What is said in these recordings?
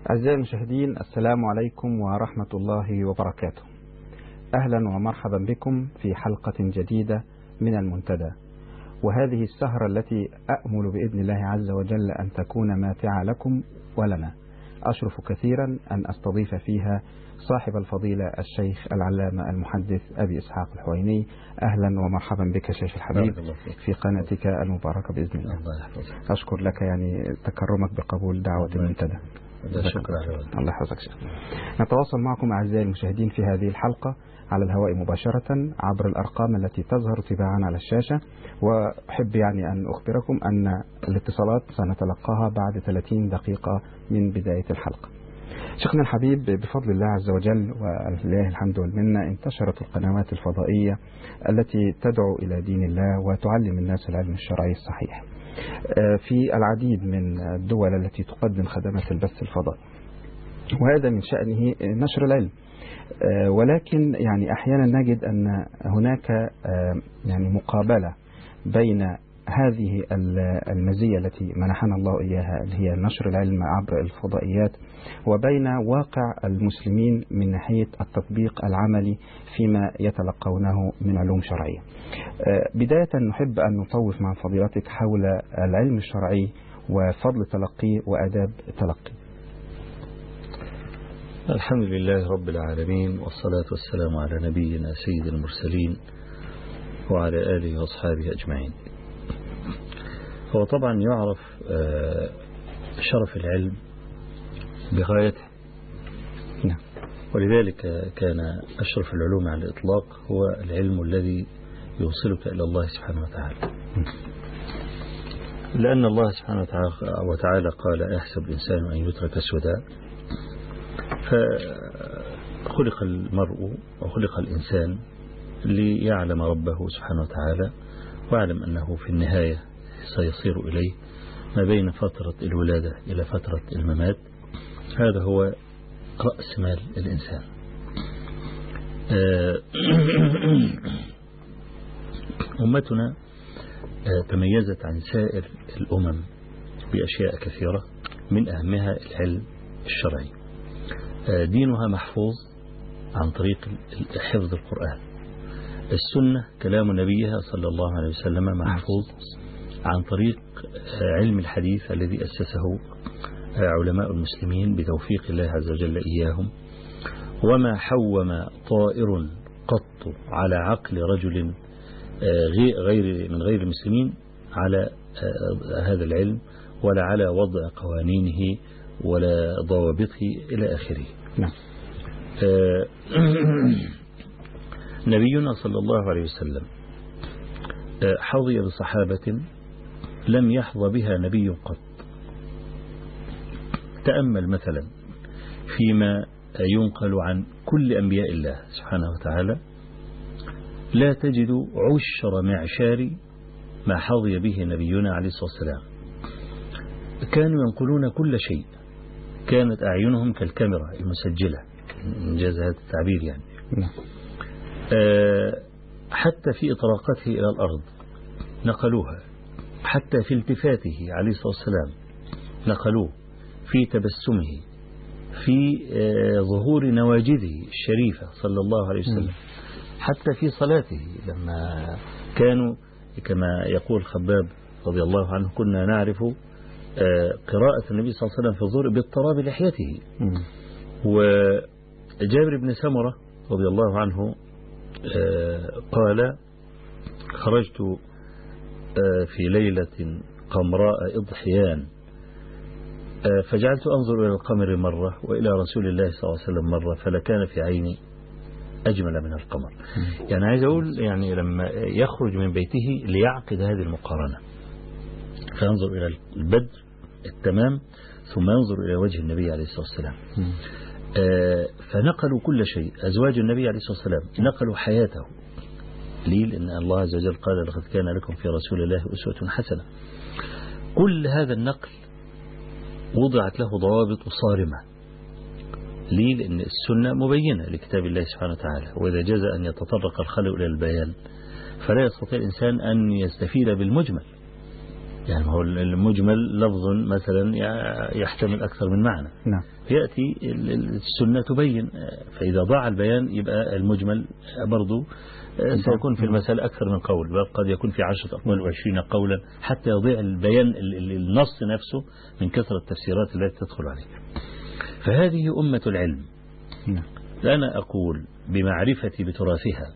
أعزائي المشاهدين السلام عليكم ورحمة الله وبركاته أهلا ومرحبا بكم في حلقة جديدة من المنتدى وهذه السهرة التي أأمل بإذن الله عز وجل أن تكون ماتعة لكم ولنا أشرف كثيرا أن أستضيف فيها صاحب الفضيلة الشيخ العلامة المحدث أبي إسحاق الحويني أهلا ومرحبا بك شيخ الحبيب في قناتك المباركة بإذن الله أشكر لك يعني تكرمك بقبول دعوة المنتدى شكرا الله يحفظك شيخ نتواصل معكم أعزائي المشاهدين في هذه الحلقة على الهواء مباشرة عبر الأرقام التي تظهر تباعا على الشاشة وأحب يعني أن أخبركم أن الاتصالات سنتلقاها بعد 30 دقيقة من بداية الحلقة شيخنا الحبيب بفضل الله عز وجل ولله الحمد والمنة انتشرت القنوات الفضائية التي تدعو إلى دين الله وتعلم الناس العلم الشرعي الصحيح في العديد من الدول التي تقدم خدمات البث الفضائي وهذا من شأنه نشر العلم ولكن يعني أحيانا نجد أن هناك يعني مقابلة بين هذه المزية التي منحنا الله إياها اللي هي نشر العلم عبر الفضائيات وبين واقع المسلمين من ناحية التطبيق العملي فيما يتلقونه من علوم شرعية بداية نحب أن نطوف مع فضيلتك حول العلم الشرعي وفضل تلقيه وآداب تلقيه الحمد لله رب العالمين والصلاة والسلام على نبينا سيد المرسلين وعلى آله وأصحابه أجمعين هو طبعا يعرف شرف العلم بغايته نعم ولذلك كان أشرف العلوم على الإطلاق هو العلم الذي يوصلك إلى الله سبحانه وتعالى لأن الله سبحانه وتعالى قال أحسب الإنسان أن يترك سدى فخلق المرء وخلق الإنسان ليعلم ربه سبحانه وتعالى واعلم أنه في النهاية سيصير إليه ما بين فترة الولادة إلى فترة الممات هذا هو رأس مال الإنسان أمتنا تميزت عن سائر الأمم بأشياء كثيرة من أهمها العلم الشرعي دينها محفوظ عن طريق حفظ القرآن السنة كلام نبيها صلى الله عليه وسلم محفوظ عن طريق علم الحديث الذي أسسه علماء المسلمين بتوفيق الله عز وجل إياهم وما حوم طائر قط على عقل رجل غير من غير المسلمين على هذا العلم ولا على وضع قوانينه ولا ضوابطه إلى آخره نعم نبينا صلى الله عليه وسلم حظي بصحابة لم يحظى بها نبي قط تأمل مثلا فيما ينقل عن كل أنبياء الله سبحانه وتعالى لا تجد عشر معشار ما حظي به نبينا عليه الصلاة والسلام كانوا ينقلون كل شيء كانت أعينهم كالكاميرا المسجلة إنجاز هذا التعبير يعني أه حتى في إطراقته إلى الأرض نقلوها حتى في التفاته عليه الصلاة والسلام نقلوه في تبسمه في أه ظهور نواجذه الشريفة صلى الله عليه وسلم حتى في صلاته لما كانوا كما يقول خباب رضي الله عنه كنا نعرف قراءة النبي صلى الله عليه وسلم في الظهر باضطراب لحيته وجابر بن سمرة رضي الله عنه قال خرجت في ليلة قمراء إضحيان فجعلت أنظر إلى القمر مرة وإلى رسول الله صلى الله عليه وسلم مرة فلكان في عيني أجمل من القمر يعني عايز أقول يعني لما يخرج من بيته ليعقد هذه المقارنة فينظر إلى البدر التمام ثم ينظر إلى وجه النبي عليه الصلاة والسلام آه فنقلوا كل شيء أزواج النبي عليه الصلاة والسلام نقلوا حياته ليه لأن الله عز وجل قال لقد كان لكم في رسول الله أسوة حسنة كل هذا النقل وضعت له ضوابط صارمة ليه لأن السنة مبينة لكتاب الله سبحانه وتعالى وإذا جاز أن يتطرق الخلق إلى البيان فلا يستطيع الإنسان أن يستفيد بالمجمل يعني هو المجمل لفظ مثلا يحتمل أكثر من معنى نعم يأتي السنة تبين فإذا ضاع البيان يبقى المجمل برضو سيكون في المسألة أكثر من قول بل قد يكون في عشرة أقوال وعشرين قولا حتى يضيع البيان ال- ال- النص نفسه من كثرة التفسيرات التي تدخل عليه فهذه أمة العلم نعم أنا أقول بمعرفتي بتراثها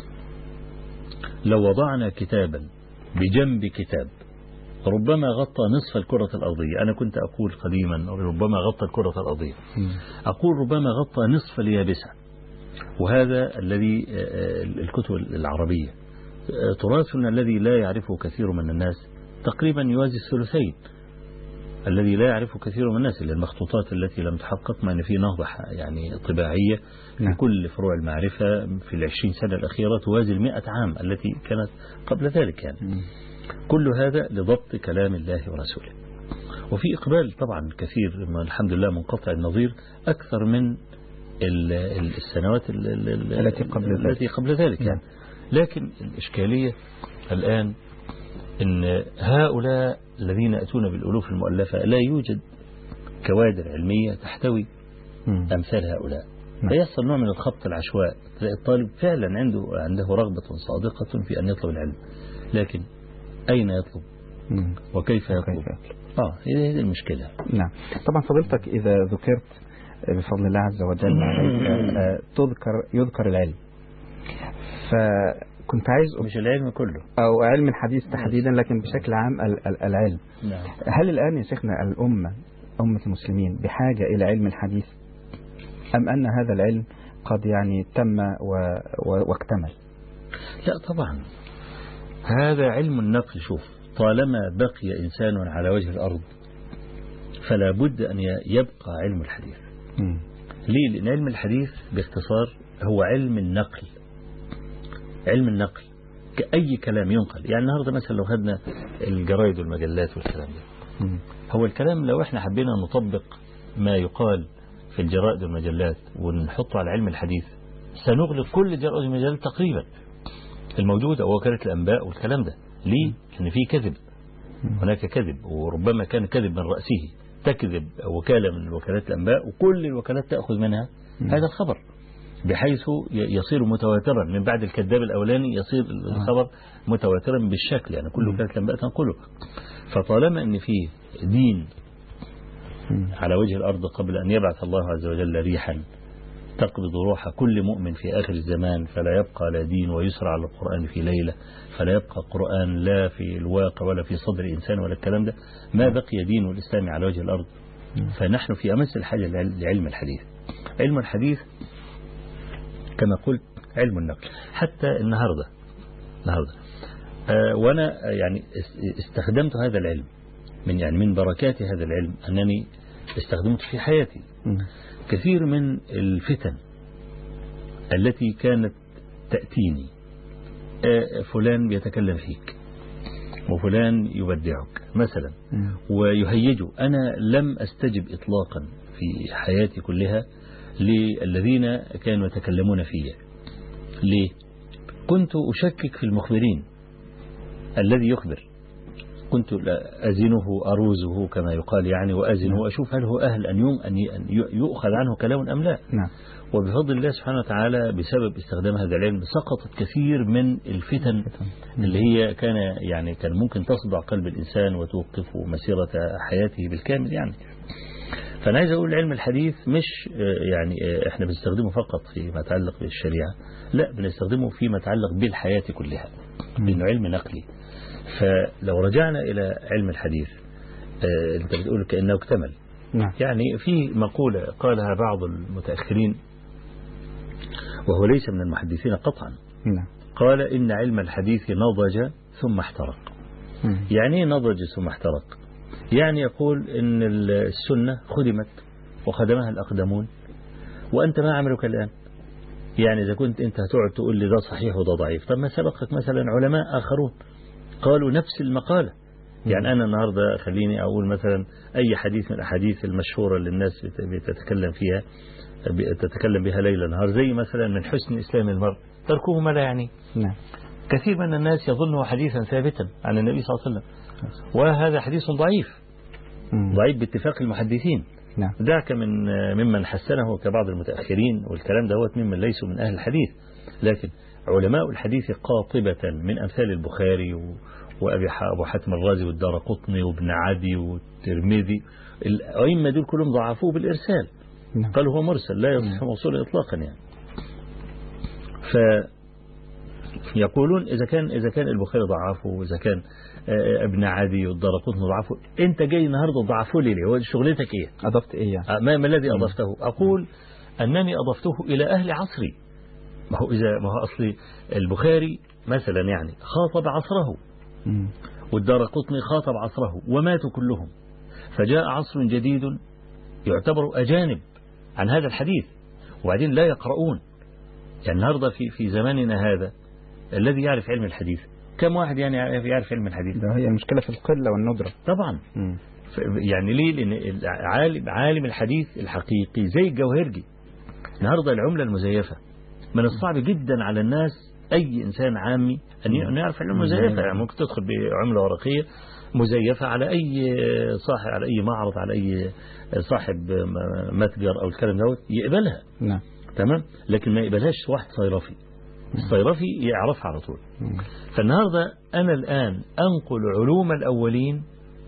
لو وضعنا كتابا بجنب كتاب ربما غطى نصف الكرة الأرضية أنا كنت أقول قديما ربما غطى الكرة الأرضية مم. أقول ربما غطى نصف اليابسة وهذا الذي آه، الكتب العربية آه، تراثنا الذي لا يعرفه كثير من الناس تقريبا يوازي الثلثين الذي لا يعرفه كثير من الناس إلا المخطوطات التي لم تحقق مع أن في نهضة ح- يعني طباعية في نعم. كل فروع المعرفة في العشرين سنة الأخيرة توازي المئة عام التي كانت قبل ذلك يعني مم. كل هذا لضبط كلام الله ورسوله وفي إقبال طبعا كثير ما الحمد لله منقطع النظير أكثر من ال- ال- السنوات ال- ال- ال- التي قبل ذلك. التي قبل ذلك يعني لكن الإشكالية الآن أن هؤلاء الذين يأتون بالألوف المؤلفة لا يوجد كوادر علمية تحتوي مم. أمثال هؤلاء نعم. فيحصل نوع من الخبط العشواء تلاقي الطالب فعلا عنده عنده رغبة صادقة في أن يطلب العلم لكن أين يطلب مم. وكيف يطلب وكيف يطلب. آه هذه هذه المشكلة نعم طبعا فضيلتك إذا ذكرت بفضل الله عز وجل عليك آه، تذكر يذكر العلم فكنت عايز أ- مش العلم كله أو علم الحديث تحديدا لكن بشكل عام ال- ال- العلم نعم هل الآن يا شيخنا الأمة أمة المسلمين بحاجة إلى علم الحديث أم أن هذا العلم قد يعني تم و... و... واكتمل لا طبعا هذا علم النقل شوف طالما بقي إنسان على وجه الأرض فلا بد أن ي- يبقى علم الحديث مم. ليه؟ لأن علم الحديث باختصار هو علم النقل علم النقل كأي كلام ينقل يعني النهاردة مثلا لو خدنا الجرايد والمجلات والكلام ده مم. هو الكلام لو احنا حبينا نطبق ما يقال في الجرائد والمجلات ونحطه على علم الحديث سنغلق كل الجرائد والمجلات تقريبا الموجودة ووكالة الأنباء والكلام ده ليه؟ لأن في كذب هناك كذب وربما كان كذب من رأسه تكذب وكالة من وكالات الأنباء وكل الوكالات تأخذ منها مم. هذا الخبر بحيث ي- يصير متواترا من بعد الكذاب الأولاني يصير الخبر متواترا بالشكل يعني كل مم. وكالة الأنباء تنقله فطالما أن فيه دين مم. على وجه الأرض قبل أن يبعث الله عز وجل ريحا تقبض روح كل مؤمن في آخر الزمان فلا يبقى لا دين ويسرى على القرآن في ليلة فلا يبقى قرآن لا في الواقع ولا في صدر إنسان ولا الكلام ده ما بقي دين الإسلام على وجه الأرض فنحن في أمس الحاجة لعل- لعلم الحديث علم الحديث كما قلت علم النقل حتى النهاردة النهاردة آه، وأنا آه، يعني اس- استخدمت هذا العلم من يعني من بركات هذا العلم أنني استخدمته في حياتي مم. كثير من الفتن التي كانت تأتيني آه، فلان بيتكلم فيك وفلان يبدعك مثلا مم. ويهيجه أنا لم أستجب إطلاقا في حياتي كلها للذين كانوا يتكلمون في ليه كنت أشكك في المخبرين الذي يخبر كنت لا أزنه أروزه كما يقال يعني وأزنه وأشوف هل هو أهل أن يوم أن ي- أن ي- يؤخذ عنه كلام أم لا نعم وبفضل الله سبحانه وتعالى بسبب استخدام هذا العلم سقطت كثير من الفتن اللي هي كان يعني كان ممكن تصدع قلب الإنسان وتوقفه مسيرة حياته بالكامل يعني فأنا عايز أقول علم الحديث مش آه، يعني آه، إحنا بنستخدمه فقط فيما يتعلق بالشريعة لا بنستخدمه فيما يتعلق بالحياة كلها لأنه علم نقلي فلو رجعنا إلى علم الحديث آه، أنت بتقول كأنه اكتمل نعم يعني في مقولة قالها بعض المتأخرين وهو ليس من المحدثين قطعا نعم قال إن علم الحديث نضج ثم احترق مم. يعني إيه نضج ثم احترق يعني يقول إن السنة خدمت وخدمها الأقدمون وأنت ما عملك الآن يعني إذا كنت أنت هتقعد تقول لي ده صحيح وده ضعيف طب ما سبقك مثلا علماء آخرون قالوا نفس المقالة يعني أنا النهاردة خليني أقول مثلا أي حديث من الأحاديث المشهورة اللي الناس بت- بتتكلم فيها تتكلم بها ليل نهار زي مثلا من حسن إسلام المرء تركه ما لا يعني نعم كثير من الناس يظنه حديثا ثابتا عن النبي صلى الله عليه وسلم وهذا حديث ضعيف مم. ضعيف باتفاق المحدثين نعم ذاك من ممن حسنه كبعض المتأخرين والكلام دوت ممن ليسوا من أهل الحديث لكن علماء الحديث قاطبة من أمثال البخاري و- وأبي ح- أبو حاتم الرازي والدار قطني وابن عدي والترمذي الأئمة دول كلهم ضعفوه بالإرسال نعم قالوا هو مرسل لا يصح موصولا إطلاقا يعني فيقولون إذا كان إذا كان البخاري ضعفه وإذا كان آه، ابن عدي والدار قطني ضعفه أنت جاي النهارده ضعفه لي ليه؟ هو شغلتك إيه؟ أضفت إيه يعني آه، ما ما الذي أضفته أقول أنني أضفته إلى أهل عصري ما هو إذا ما هو أصلي البخاري مثلا يعني خاطب عصره مم. والدار قطني خاطب عصره وماتوا كلهم فجاء عصر جديد يعتبر أجانب عن هذا الحديث وبعدين لا يقرؤون يعني النهاردة في في زماننا هذا الذي يعرف علم الحديث كم واحد يعني يعرف علم الحديث ده هي المشكلة في القلة والندرة طبعا مم. ف- يعني ليه لأن العالم عالم الحديث الحقيقي زي الجوهرجي النهاردة العملة المزيفة من الصعب جدا على الناس أي إنسان عامي أن ي- أن يعرف العملة المزيفة يعني ممكن تدخل بعملة ورقية مزيفة على أي صاحب على أي معرض على أي صاحب م- متجر أو الكلام دوت يقبلها نعم تمام لكن ما يقبلهاش واحد صيرفي الصيرفي يعرفها على طول مم. فالنهاردة أنا الآن أنقل علوم الأولين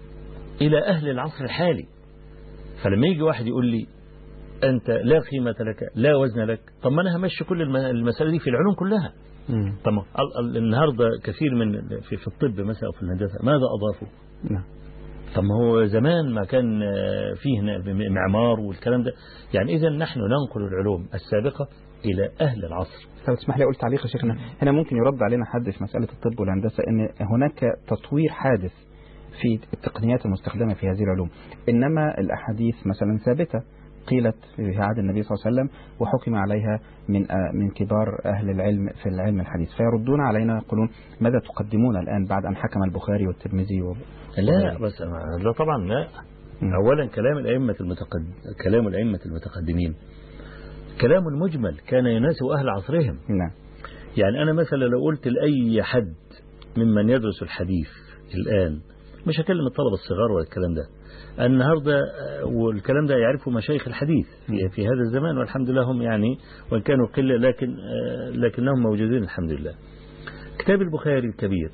إلى أهل العصر الحالي فلما يجي واحد يقول لي أنت لا قيمة لك لا وزن لك طب ما أنا همشي كل الم- المسألة دي في العلوم كلها مم. طب ما ال- ال- النهاردة كثير من في, في الطب مثلا أو في الهندسة ماذا أضافوا نعم طب ما هو زمان ما كان آه، فيه ن- معمار والكلام ده يعني إذا نحن ننقل العلوم السابقة إلى أهل العصر لو تسمح لي أقول تعليق يا شيخنا هنا ممكن يرد علينا حد في مسألة الطب والهندسة أن هناك تطوير حادث في التقنيات المستخدمة في هذه العلوم إنما الأحاديث مثلا ثابتة قيلت في عهد النبي صلى الله عليه وسلم وحكم عليها من آه، من كبار أهل العلم في العلم الحديث فيردون علينا يقولون ماذا تقدمون الآن بعد أن حكم البخاري والترمذي و... لا بس لا طبعا لا مم. أولا كلام الأئمة المتقدم كلام الأئمة المتقدمين كلام مجمل كان يناسب أهل عصرهم نعم يعني أنا مثلا لو قلت لأي حد ممن يدرس الحديث الآن مش هكلم الطلبة الصغار ولا الكلام ده النهاردة آه، والكلام ده يعرفه مشايخ الحديث في, في هذا الزمان والحمد لله هم يعني وإن كانوا قلة لكن آه، لكنهم موجودين الحمد لله كتاب البخاري الكبير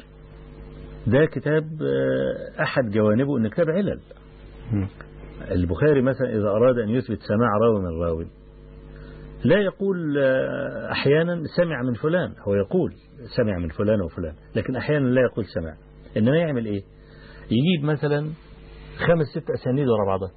ده كتاب آه، أحد جوانبه أنه كتاب علل مم. البخاري مثلا إذا أراد أن يثبت سماع راوي من راوي لا يقول آه، أحيانا سمع من فلان هو يقول سمع من فلان وفلان لكن أحيانا لا يقول سمع إنما يعمل إيه يجيب مثلا خمس ست أسانيد ورا بعضها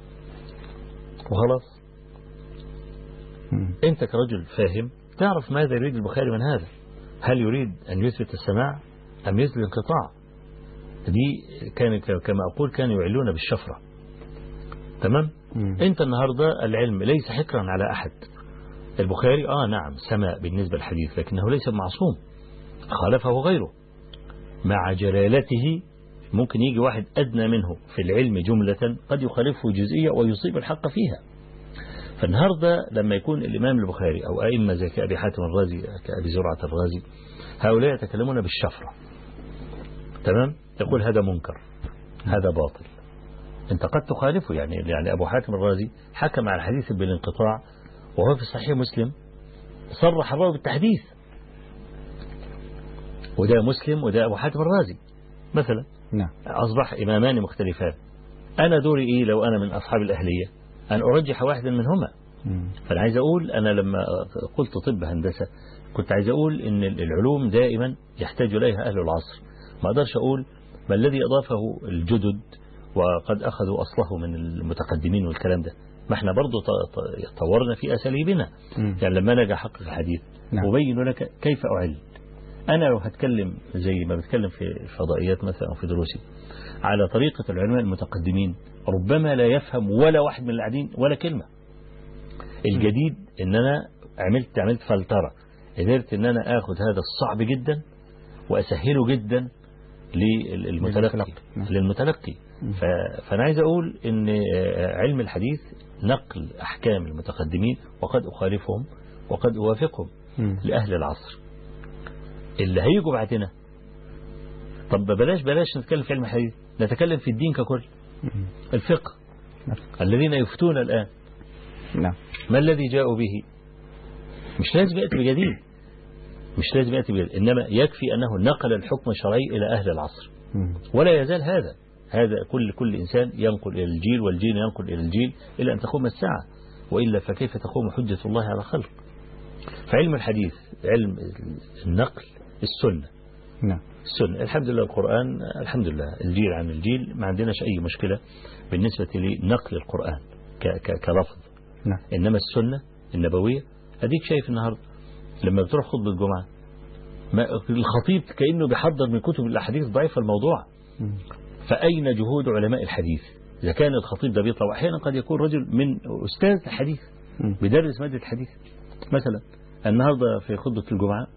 وخلاص مم. أنت كرجل فاهم تعرف ماذا يريد البخاري من هذا هل يريد أن يثبت السماع أم يثبت الانقطاع دي كان كما أقول كانوا يعلون بالشفرة تمام مم. انت النهاردة العلم ليس حكرا على احد البخاري اه نعم سماء بالنسبة للحديث لكنه ليس معصوم خالفه غيره مع جلالته ممكن يجي واحد أدنى منه في العلم جملة قد يخالفه جزئية ويصيب الحق فيها فالنهاردة لما يكون الإمام البخاري أو أئمة زي كأبي حاتم الرازي كأبي زرعة الرازي هؤلاء يتكلمون بالشفرة تمام يقول هذا منكر هذا باطل انت قد تخالفه يعني يعني ابو حاتم الرازي حكم على الحديث بالانقطاع وهو في صحيح مسلم صرح الراوي بالتحديث وده مسلم وده ابو حاتم الرازي مثلا نعم اصبح امامان مختلفان انا دوري ايه لو انا من اصحاب الاهليه ان ارجح واحدا منهما مم. فانا عايز اقول انا لما قلت طب هندسه كنت عايز اقول ان العلوم دائما يحتاج اليها اهل العصر ما اقدرش اقول ما الذي اضافه الجدد وقد اخذوا اصله من المتقدمين والكلام ده ما احنا برضو ط- ط- طورنا في اساليبنا مم. يعني لما انا اجي احقق الحديث نعم. ابين لك كيف اعل انا لو هتكلم زي ما بتكلم في الفضائيات مثلا او في دروسي على طريقه العلماء المتقدمين ربما لا يفهم ولا واحد من القاعدين ولا كلمه الجديد ان انا عملت عملت فلتره قدرت ان انا اخذ هذا الصعب جدا واسهله جدا للمتلقي للمتلقي. نعم. للمتلقي مم. ف- فانا عايز اقول ان آه، علم الحديث نقل احكام المتقدمين وقد اخالفهم وقد اوافقهم مم. لاهل العصر اللي هيجوا بعدنا طب بلاش بلاش نتكلم في علم الحديث نتكلم في الدين ككل مم. الفقه نعم. الذين يفتون الآن نعم ما الذي جاءوا به مش لازم يأتي بجديد مش لازم يأتي بجديد إنما يكفي أنه نقل الحكم الشرعي إلى أهل العصر مم. ولا يزال هذا هذا كل كل إنسان ينقل إلى الجيل والجيل ينقل إلى الجيل إلى أن تقوم الساعة وإلا فكيف تقوم حجة الله على الخلق فعلم الحديث علم النقل السنة نعم السنة الحمد لله القرآن الحمد لله الجيل عن الجيل ما عندناش أي مشكلة بالنسبة لنقل القرآن ك- ك- كلفظ نعم إنما السنة النبوية أديك شايف النهاردة لما بتروح خطبة الجمعة ما الخطيب كأنه بيحضر من كتب الأحاديث ضعيفة الموضوع مم. فأين جهود علماء الحديث إذا كان الخطيب ده بيطلع وأحيانا قد يكون رجل من أستاذ الحديث مم. بيدرس مادة الحديث مثلا النهاردة في خطبة الجمعة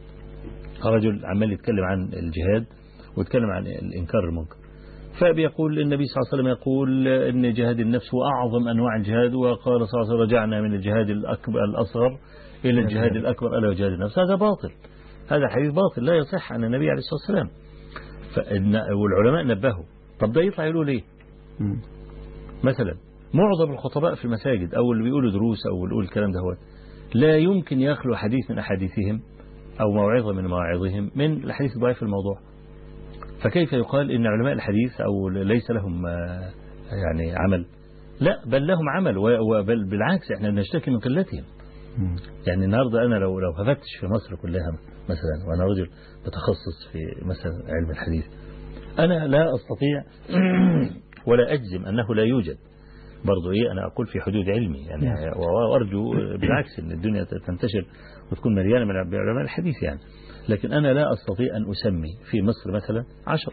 رجل عمال يتكلم عن الجهاد ويتكلم عن الإنكار المنكر فبيقول النبي صلى الله عليه وسلم يقول إن جهاد النفس هو أعظم أنواع الجهاد وقال صلى الله عليه وسلم رجعنا من الجهاد الأكبر الأصغر إلى الجهاد الأكبر ألا وجهاد النفس هذا باطل هذا حديث باطل لا يصح عن النبي عليه الصلاة والسلام فإن والعلماء نبهوا طب ده يطلع يقولوا ليه مم. مثلا معظم الخطباء في المساجد أو اللي بيقولوا دروس أو اللي بيقولوا الكلام ده هو لا يمكن يخلو حديث من أحاديثهم أو موعظة من مواعظهم من الحديث الضعيف في الموضوع فكيف يقال إن علماء الحديث أو ليس لهم آه، يعني عمل لا بل لهم عمل و- وبل بالعكس احنا نشتكي من قلتهم مم. يعني النهارده انا لو لو هفتش في مصر كلها مثلا وانا رجل متخصص في مثلا علم الحديث انا لا استطيع ولا اجزم انه لا يوجد برضو ايه انا اقول في حدود علمي يعني وارجو بالعكس ان الدنيا تنتشر وتكون مليانه من علماء الحديث يعني لكن انا لا استطيع ان اسمي في مصر مثلا عشر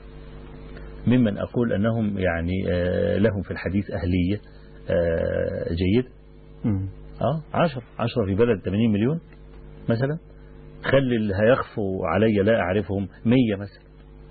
ممن اقول انهم يعني آه، لهم في الحديث اهليه آه، جيد مم. اه 10 10 في بلد 80 مليون مثلا خلي اللي هيخفوا علي لا اعرفهم 100 مثلا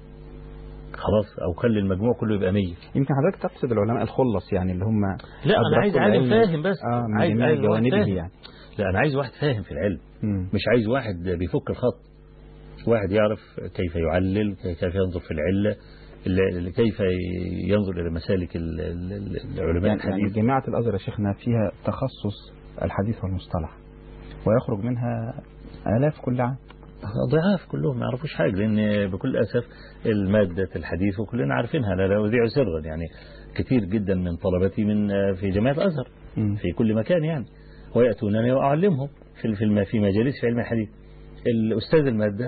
خلاص او خلي المجموع كله يبقى 100 يمكن حضرتك تقصد العلماء الخلص يعني اللي هم لا انا عايز أدركوا عالم العلم. فاهم بس اه من عايز جميع عايز واحد جوانبه فاهم. يعني لا انا عايز واحد فاهم في العلم مم. مش عايز واحد بيفك الخط واحد يعرف كيف يعلل كيف ينظر في العله ال- كيف ينظر الى مسالك ال- ال- ال- العلماء يعني, يعني الحديث جامعة الأزهر يا شيخنا فيها تخصص الحديث والمصطلح ويخرج منها آلاف كل عام ضعاف كلهم ما يعرفوش حاجة لأن بكل أسف المادة الحديث وكلنا عارفينها لا لا أذيع سرا يعني كثير جدا من طلبتي من في جامعة الأزهر مم. في كل مكان يعني ويأتونني وأعلمهم في في الم- في مجالس في علم الحديث الأستاذ المادة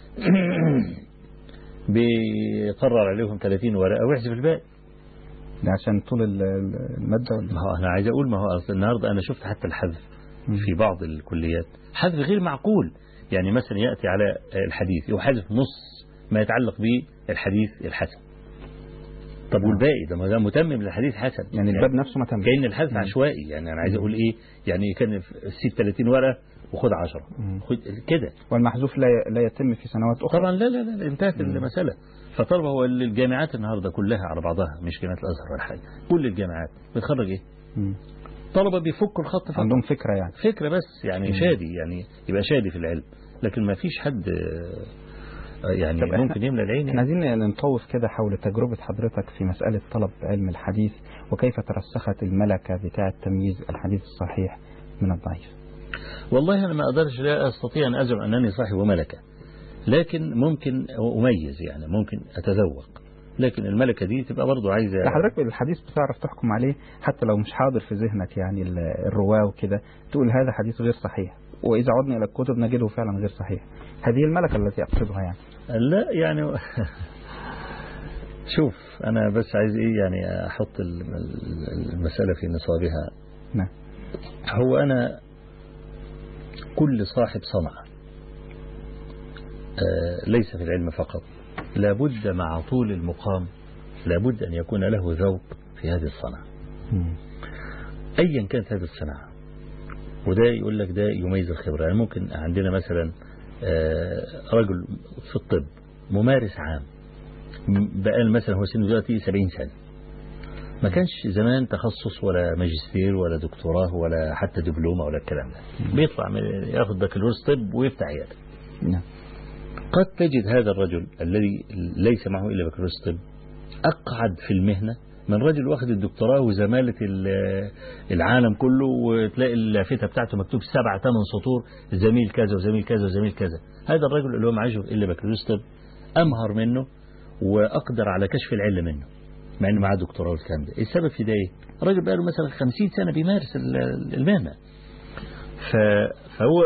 بيقرر عليهم 30 ورقة ويحذف الباقي ده عشان طول ال- ال- المادة ولا ما هو أنا عايز أقول ما هو أصل النهاردة أنا شفت حتى الحذف مم. في بعض الكليات حذف غير معقول يعني مثلا يأتي على الحديث يحذف نص ما يتعلق بالحديث الحسن طب نعم. والباقي ده ما ده متمم للحديث حسن يعني الباب نفسه ما تم كأن الحذف مم. عشوائي يعني أنا عايز أقول إيه يعني كان في السيب 30 ورقة وخد 10 مم. خد كده والمحذوف لا لا يتم في سنوات أخرى طبعا لا لا لا انتهت مم. المسألة فطالما هو الجامعات النهاردة كلها على بعضها مش جامعة الأزهر ولا حاجة كل الجامعات بتخرج إيه مم. طلبة بيفكوا الخط فقط عندهم فكرة يعني فكرة بس يعني مم. شادي يعني يبقى شادي في العلم لكن ما فيش حد آه، يعني طب إحنا- ممكن يملى العين احنا يعني. عايزين نطوف كده حول تجربة حضرتك في مسألة طلب علم الحديث وكيف ترسخت الملكة بتاعة تمييز الحديث الصحيح من الضعيف والله أنا ما أقدرش لا أستطيع أن أزعم أنني صاحب ملكة لكن ممكن أميز يعني ممكن أتذوق لكن الملكة دي تبقى برضو عايزة لا حضرتك بالحديث بتعرف تحكم عليه حتى لو مش حاضر في ذهنك يعني ال- الرواة وكده تقول هذا حديث غير صحيح وإذا عدنا إلى الكتب نجده فعلا غير صحيح هذه الملكة التي أقصدها يعني لا يعني شوف أنا بس عايز إيه يعني أحط الم- المسألة في نصابها نعم هو أنا كل صاحب صنعة آه، ليس في العلم فقط لابد مع طول المقام لابد أن يكون له ذوق في هذه الصنعة مم. أيا كانت هذه الصناعة وده يقول لك ده يميز الخبرة يعني ممكن عندنا مثلا آه، رجل في الطب ممارس عام م- بقى مثلا هو سنه دلوقتي 70 سنة ما كانش زمان تخصص ولا ماجستير ولا دكتوراه ولا حتى دبلومة ولا الكلام ده بيطلع من- ياخد بكالوريوس طب ويفتح عيادة نعم قد تجد هذا الرجل الذي ليس معه إلا بكالوريوس طب أقعد في المهنة من رجل واخد الدكتوراه وزمالة ال- العالم كله وتلاقي اللافتة بتاعته مكتوب سبع ثمان سطور زميل كذا وزميل كذا وزميل كذا هذا الرجل اللي هو معاه إلا بكالوريوس طب أمهر منه وأقدر على كشف العلة منه مع إنه معاه دكتوراه والكلام ده السبب في ده إيه؟ الراجل بقى له مثلا 50 سنة بيمارس ال- المهنة ف... فهو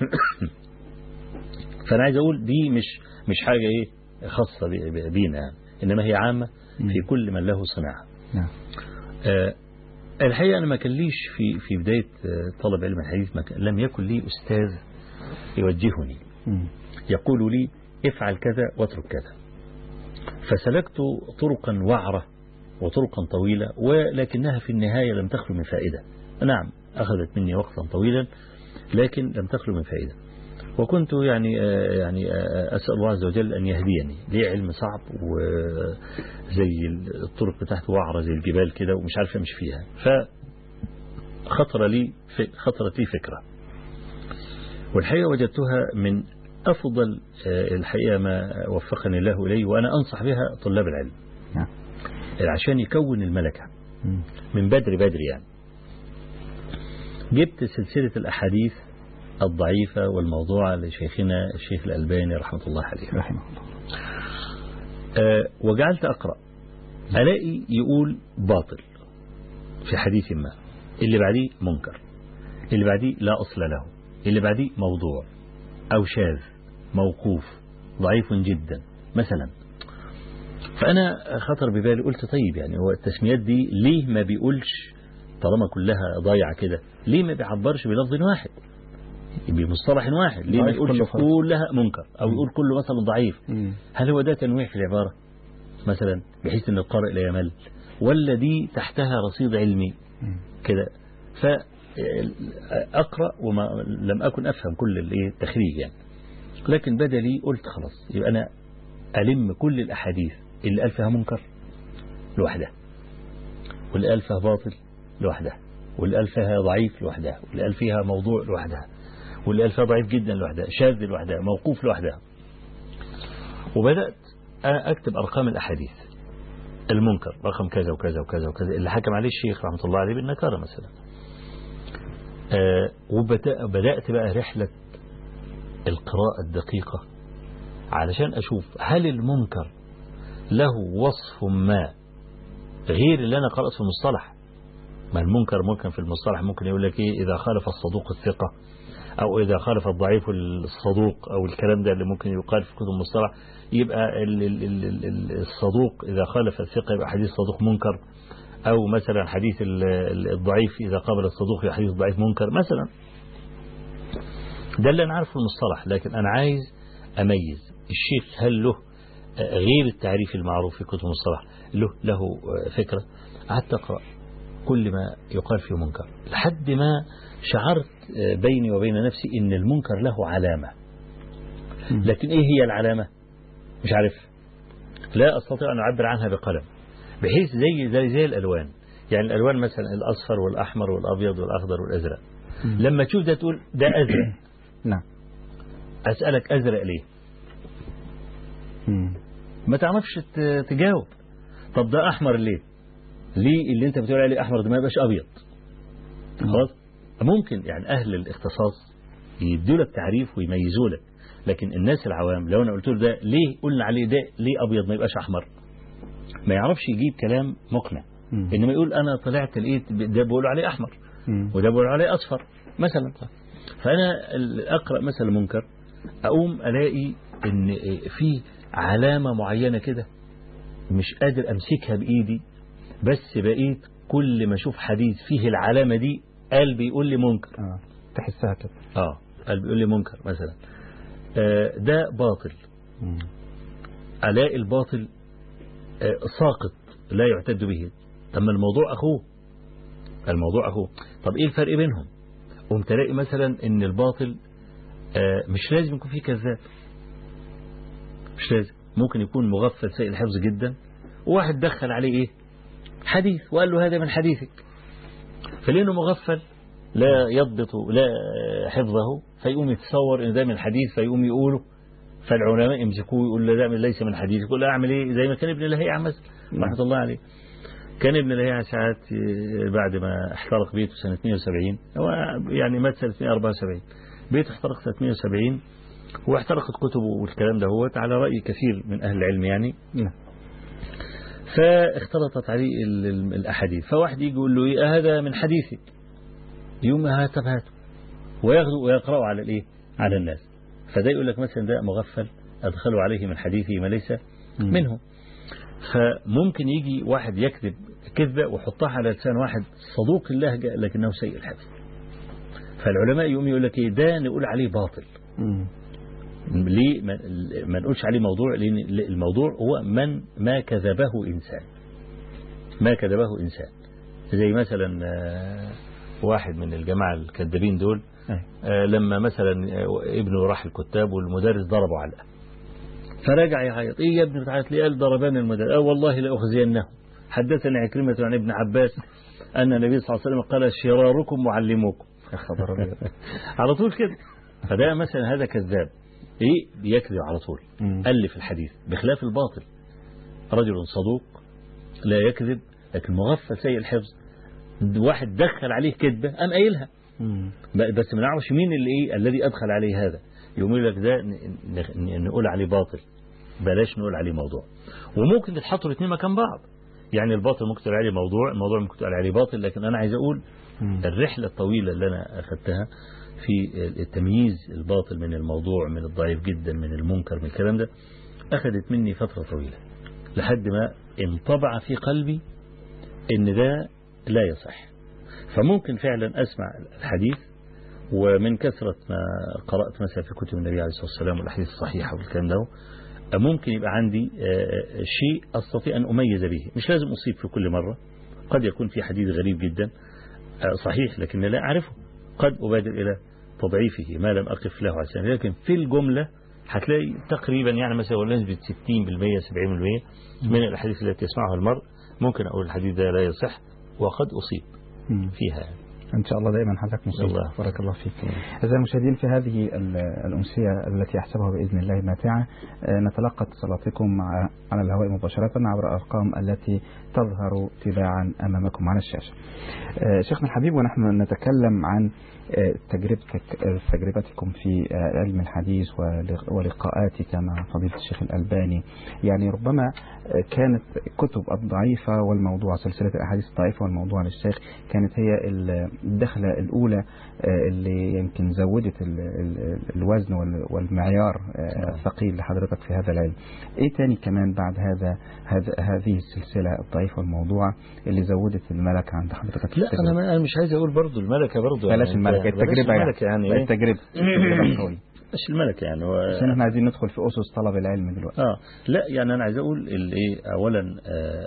فأنا عايز أقول دي مش مش حاجة إيه خاصة ب- ب- بينا يعني إنما هي عامة في كل من له صناعة نعم آه، الحقيقة أنا ما كان ليش في في بداية آه، طلب علم الحديث ما كان لم يكن لي أستاذ يوجهني مم. يقول لي افعل كذا واترك كذا فسلكت طرقا وعرة وطرقا طويلة ولكنها في النهاية لم تخلو من فائدة نعم أخذت مني وقتا طويلا لكن لم تخلو من فائدة وكنت يعني آه، يعني آه، أسأل الله عز وجل أن يهديني ليه علم صعب وزي الطرق بتاعته وعرة زي الجبال كده ومش عارف أمشي فيها فخطر لي ف- خطرت لي فكرة والحقيقة وجدتها من أفضل آه، الحقيقة ما وفقني الله إليه وأنا أنصح بها طلاب العلم نعم عشان يكون الملكة مم. من بدري بدري يعني جبت سلسلة الأحاديث الضعيفة والموضوعة لشيخنا الشيخ الألباني رحمة الله عليه رحمه الله آه، وجعلت أقرأ ألاقي يقول باطل في حديث ما اللي بعديه منكر اللي بعديه لا أصل له اللي بعديه موضوع أو شاذ موقوف ضعيف جدا مثلا فأنا خطر ببالي قلت طيب يعني هو التسميات دي ليه ما بيقولش طالما كلها ضايعة كده ليه ما بيعبرش بلفظ واحد بمصطلح واحد ليه ما ضعيف يقولش كله فرق. كلها منكر أو يقول كله مثلا ضعيف مم. هل هو ده تنويع في العبارة مثلا بحيث ان القارئ لا يمل ولا دي تحتها رصيد علمي مم. كده فأقرأ وما لم أكن أفهم كل الإيه التخريج يعني لكن بدا لي قلت خلاص يبقى أنا ألم كل الأحاديث اللي قال فيها منكر لوحدها واللي قال فيها باطل لوحدها واللي قال فيها ضعيف لوحدها واللي قال فيها موضوع لوحدها واللي قال فيها ضعيف جدا لوحدها شاذ لوحدها موقوف لوحدها وبدأت أكتب أرقام الأحاديث المنكر رقم كذا وكذا وكذا وكذا اللي حكم عليه الشيخ رحمة الله عليه بالنكارة مثلا آه وبدأت بقى رحلة القراءة الدقيقة علشان أشوف هل المنكر له وصف ما غير اللي أنا قرأت في المصطلح ما المنكر ممكن في المصطلح ممكن يقول لك إيه إذا خالف الصدوق الثقة أو إذا خالف الضعيف الصدوق أو الكلام ده اللي ممكن يقال في كتب المصطلح يبقى ال- ال- ال- ال- الصدوق إذا خالف الثقة يبقى حديث صدوق منكر أو مثلا حديث ال- ال- الضعيف إذا قابل الصدوق يبقى حديث ضعيف منكر مثلا ده اللي أنا عارفه المصطلح لكن أنا عايز أميز الشيخ هل له آه، غير التعريف المعروف في كتب المصطلح له له آه، فكرة قعدت أقرأ كل ما يقال فيه منكر لحد ما شعرت آه، بيني وبين نفسي إن المنكر له علامة مم. لكن إيه هي العلامة مش عارف لا أستطيع أن أعبر عنها بقلم بحيث زي زي زي الألوان يعني الألوان مثلا الأصفر والأحمر والأبيض والأخضر والأزرق مم. لما تشوف ده تقول ده أزرق نعم أسألك أزرق ليه مم. ما تعرفش ت- تجاوب طب ده أحمر ليه ليه اللي أنت بتقول عليه أحمر ده ما يبقاش أبيض خلاص ممكن يعني أهل الاختصاص يدوا لك تعريف ويميزوا لك لكن الناس العوام لو أنا قلت له ده ليه قلنا عليه ده ليه أبيض ما يبقاش أحمر ما يعرفش يجيب كلام مقنع مم. إنما يقول أنا طلعت لقيت ده بيقولوا عليه أحمر مم. وده بيقولوا عليه أصفر مثلا فأنا ال- أقرأ مثلا منكر أقوم ألاقي إن في علامة معينة كده مش قادر أمسكها بإيدي بس بقيت كل ما أشوف حديث فيه العلامة دي قلبي يقول لي منكر آه. تحسها كده آه قلبي يقول لي منكر مثلا آه ده باطل مم. ألاقي الباطل آه ساقط لا يعتد به أما الموضوع أخوه الموضوع أخوه طب إيه الفرق بينهم قمت ألاقي مثلا إن الباطل آه مش لازم يكون فيه كذاب مش لازم ممكن يكون مغفل سيء الحفظ جدا وواحد دخل عليه إيه حديث وقال له هذا من حديثك فلأنه مغفل لا يضبط لا حفظه فيقوم يتصور إن ده من الحديث فيقوم يقوله فالعلماء يمسكوه يقول له ده ليس من حديث يقول له اعمل ايه زي ما كان ابن لهيعة مثلا رحمه الله عليه كان ابن لهيعة ساعات بعد ما احترق بيته سنة 72 هو يعني مات سنة 74 بيته احترق سنة 72 واحترقت كتبه والكلام ده هو على رأي كثير من أهل العلم يعني نعم. فاختلطت عليه ال- ال- الأحاديث فواحد يجي يقول له إيه هذا من حديثي يوم هات طب هاته وياخذوا ويقرأوا على الإيه على الناس فده يقول لك مثلا ده مغفل أدخلوا عليه من حديثه ما ليس مم. منه فممكن يجي واحد يكذب كذبة ويحطها على لسان واحد صدوق اللهجة لكنه سيء الحفظ فالعلماء يقوم يقول لك ايه ده نقول عليه باطل مم. ليه ما- ما نقولش عليه موضوع لأن الموضوع هو من ما كذبه إنسان ما كذبه إنسان زي مثلا آه، واحد من الجماعة الكذابين دول أي. آه، لما مثلا آه، ابنه راح الكتاب والمدرس ضربه علقة فرجع يعيط ايه يا ابني بتعيط ليه قال ضربان المدرس اه والله لأخزينه حدثني عكرمة عن ابن عباس أن النبي صلى الله عليه وسلم قال شراركم معلموكم يا خبر أبيض. على طول كده فده مثلا هذا كذاب ايه بيكذب على طول مم. ألف الحديث بخلاف الباطل رجل صدوق لا يكذب لكن مغفل سيء الحفظ واحد دخل عليه كذبة قام قايلها مم. ب- بس ما نعرفش مين اللي ايه الذي ادخل عليه هذا يقوم يقول لك ده ن- ن- نقول عليه باطل بلاش نقول عليه موضوع وممكن تتحطوا الاثنين مكان بعض يعني الباطل ممكن تقول عليه موضوع الموضوع ممكن تقول عليه باطل لكن انا عايز اقول مم. الرحلة الطويلة اللي أنا أخذتها في التمييز الباطل من الموضوع من الضعيف جدا من المنكر من الكلام ده أخذت مني فترة طويلة لحد ما انطبع في قلبي إن ده لا يصح فممكن فعلا أسمع الحديث ومن كثرة ما قرأت مثلا في كتب النبي عليه الصلاة والسلام والأحاديث الصحيحة والكلام ده ممكن يبقى عندي آه، شيء أستطيع أن أميز به مش لازم أصيب في كل مرة قد يكون في حديث غريب جدا آه، صحيح لكن لا أعرفه قد أبادر إلى تضعيفه ما لم أقف له على سنة لكن في الجملة هتلاقي تقريبا يعني مثلا ولا نسبة 60% 70% من الأحاديث التي يسمعها المرء ممكن أقول الحديث ده لا يصح وقد أصيب مم. فيها إن شاء الله دائما حضرتك مصيب الله. بارك الله فيك أعزائي المشاهدين في هذه ال- الأمسية التي أحسبها بإذن الله ماتعة آه، نتلقى اتصالاتكم مع على الهواء مباشرة عبر الأرقام التي تظهر تباعا أمامكم على الشاشة آه، شيخنا الحبيب ونحن نتكلم عن آه، تجربتك آه، تجربتكم في آه، علم الحديث ول- ولقاءاتك مع فضيلة الشيخ الألباني يعني ربما آه، كانت كتب الضعيفة والموضوع سلسلة الأحاديث الضعيفة والموضوع للشيخ كانت هي ال- الدخلة الأولى آه، اللي يمكن زودت ال- ال- الوزن وال- والمعيار آه، نعم. الثقيل لحضرتك في هذا العلم إيه تاني كمان بعد هذا هذا- هذه السلسلة الضعيفة والموضوع اللي زودت الملكة عند حضرتك في لا التجربة؟ أنا ما- أنا مش عايز أقول برضو الملكة برضو بلاش يعني الملكة أنت- التجربة بلاش الملكة يعني يعني إيه؟ التجربة التجربة القوية مش الملكة يعني هو عشان احنا عايزين ندخل في أسس طلب العلم دلوقتي اه لا يعني انا عايز اقول الايه اولا آه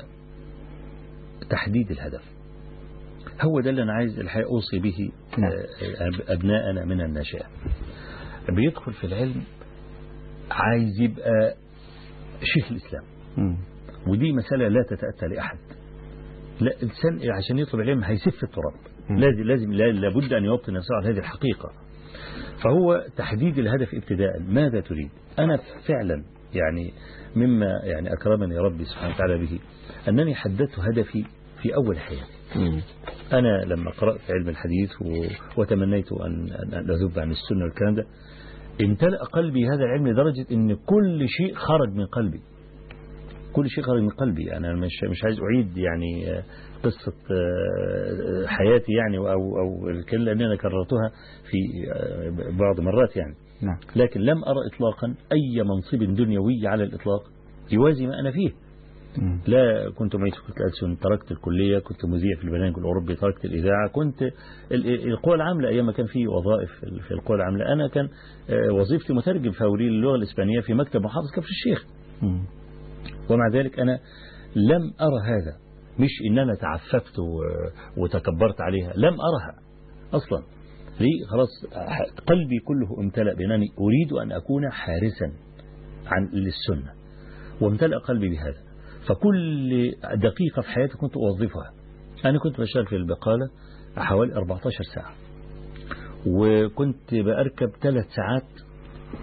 تحديد الهدف هو ده اللي انا عايز الحقيقه اوصي به نعم. آه أب- ابناءنا من الناشئه بيدخل في العلم عايز يبقى شيخ الاسلام مم. ودي مساله لا تتاتى لاحد لا الانسان عشان يطلب العلم هيسف التراب مم. لازم لازم لا- لابد ان يوطن نفسه على هذه الحقيقه فهو تحديد الهدف ابتداء ماذا تريد أنا فعلا يعني مما يعني أكرمني ربي سبحانه وتعالى به أنني حددت هدفي في أول حياتي مم. أنا لما قرأت علم الحديث و- وتمنيت أن أن أذب عن السنة والكلام ده امتلأ قلبي هذا العلم لدرجة أن كل شيء خرج من قلبي كل شيء خرج من قلبي يعني أنا مش مش عايز أعيد يعني آه، قصة آه، حياتي يعني أو أو الكلمة لأن أنا كررتها في آه، بعض مرات يعني نعم لكن لم أرى إطلاقا أي منصب دنيوي على الإطلاق يوازي ما أنا فيه مم. لا كنت معيد في كلية ألسن تركت الكلية كنت مذيع في البرنامج الأوروبي تركت الإذاعة كنت ال- القوى العاملة أيام ما كان في وظائف في القوى العاملة أنا كان آه، وظيفتي مترجم فوري للغة الإسبانية في مكتب محافظ كفر الشيخ مم. ومع ذلك أنا لم أرى هذا مش إن أنا تعففت و- وتكبرت عليها لم أرها أصلا ليه خلاص قلبي كله امتلأ بأنني أريد أن أكون حارسا عن للسنة وامتلأ قلبي بهذا فكل دقيقة في حياتي كنت أوظفها أنا كنت بشتغل في البقالة حوالي 14 ساعة وكنت بأركب ثلاث ساعات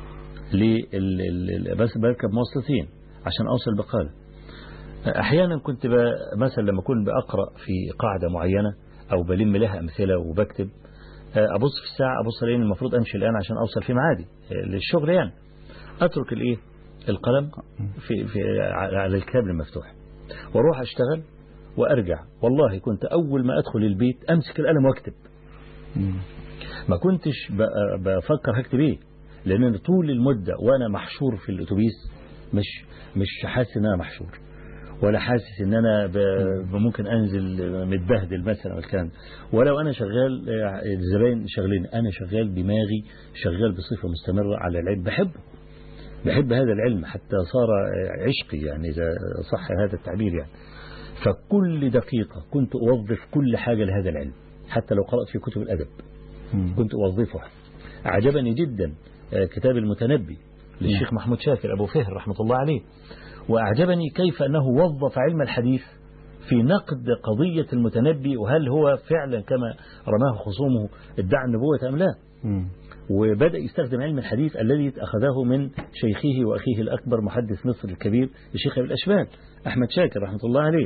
لل بس بركب مواصلتين عشان أوصل بقالة أحيانا كنت ب- مثلا لما أكون بأقرأ في قاعدة معينة أو بلم لها أمثلة وبكتب أبص في الساعة أبص ألاقي إن المفروض أمشي الآن عشان أوصل في ميعادي للشغل يعني أترك الإيه القلم في في على الكتاب المفتوح واروح اشتغل وارجع والله كنت اول ما ادخل البيت امسك القلم واكتب مم. ما كنتش ب- بفكر هكتب ايه لان أنا طول المده وانا محشور في الاتوبيس مش مش حاسس ان انا محشور ولا حاسس ان انا ب- ممكن انزل متبهدل مثلا والكلام ده. ولو انا شغال آه، الزباين شغالين انا شغال دماغي شغال بصفه مستمره على العلم بحبه بحب هذا العلم حتى صار آه، عشقي يعني اذا صح هذا التعبير يعني فكل دقيقه كنت اوظف كل حاجه لهذا العلم حتى لو قرات في كتب الادب مم. كنت أوظفها أعجبني جدا آه، كتاب المتنبي للشيخ محمود شاكر أبو فهر رحمة الله عليه وأعجبني كيف أنه وظف علم الحديث في نقد قضية المتنبي وهل هو فعلا كما رماه خصومه ادعى النبوة أم لا مم. وبدأ يستخدم علم الحديث الذي أخذه من شيخه وأخيه الأكبر محدث مصر الكبير الشيخ أبي الأشبال أحمد شاكر رحمة الله عليه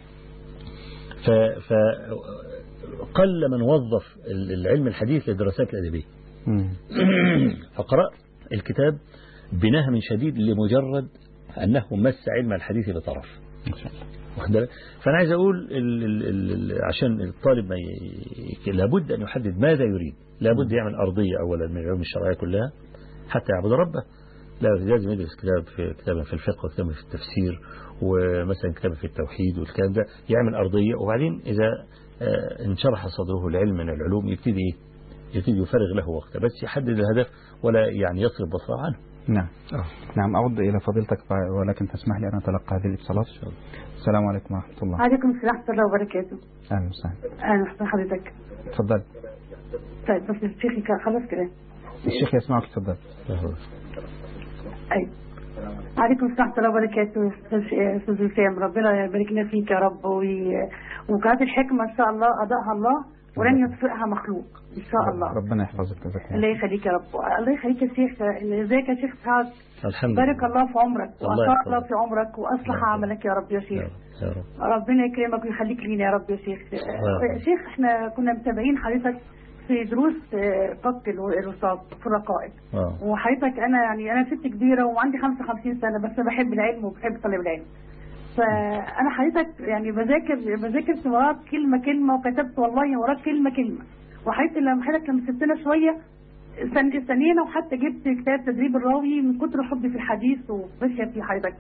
ف ف قل من وظف العلم الحديث للدراسات الأدبية مم. فقرأت الكتاب بنهم شديد لمجرد أنه مس علم الحديث بطرف إن شاء الله واخد بالك؟ فأنا عايز أقول ال ال ال ال عشان الطالب ما ي... لابد أن يحدد ماذا يريد لابد يعمل أرضية أولا من العلوم الشرعية كلها حتى يعبد ربه لا لازم يدرس كتاب في كتابا في الفقه وكتابا في التفسير ومثلا كتابا في التوحيد والكلام ده يعمل أرضية وبعدين إذا آه، انشرح صدره العلم من العلوم يبتدي إيه؟ يبتدي يفرغ له وقته بس يحدد الهدف ولا يعني يصرف بصره عنه نعم نعم أعود إلى فضيلتك ف- ولكن تسمح لي أن أتلقى هذه الاتصالات السلام عليكم ورحمة الله عليكم السلام ورحمة الله وبركاته أهلا وسهلا أهلا وسهلا حضرتك تفضل طيب بس الشيخ كان خلاص كده الشيخ يسمعك تفضل أيوة عليكم السلام ورحمة الله وبركاته يا أستاذ وسام ربنا يبارك لنا فيك يا رب وي... وكانت الحكمة إن شاء الله أضاءها الله ولن يطفئها مخلوق إن شاء الله ربنا يحفظك جزاك الله الله يخليك يا رب الله يخليك يا شيخ ازيك يا شيخ سعد الحمد لله بارك الله في عمرك الله وأطال يحفظك. الله في عمرك وأصلح الله عملك يا رب يا يا شيخ رب يا رب ربنا يكرمك ويخليك لينا يا رب يا شيخ الله. يا شيخ احنا كنا متابعين حضرتك في دروس آه، فك الو- الرصاص في الرقائق آه. وحضرتك انا يعني انا ست كبيره وعندي 55 سنه بس أنا بحب العلم وبحب طلب العلم فانا حضرتك يعني بذاكر بذاكر في وراك كلمه كلمه وكتبت والله وراك كلمه كلمه وحضرتك لما حضرتك لما سبتنا شويه سن- استنينا وحتى جبت كتاب تدريب الراوي من كتر حبي في الحديث وماشيه في حضرتك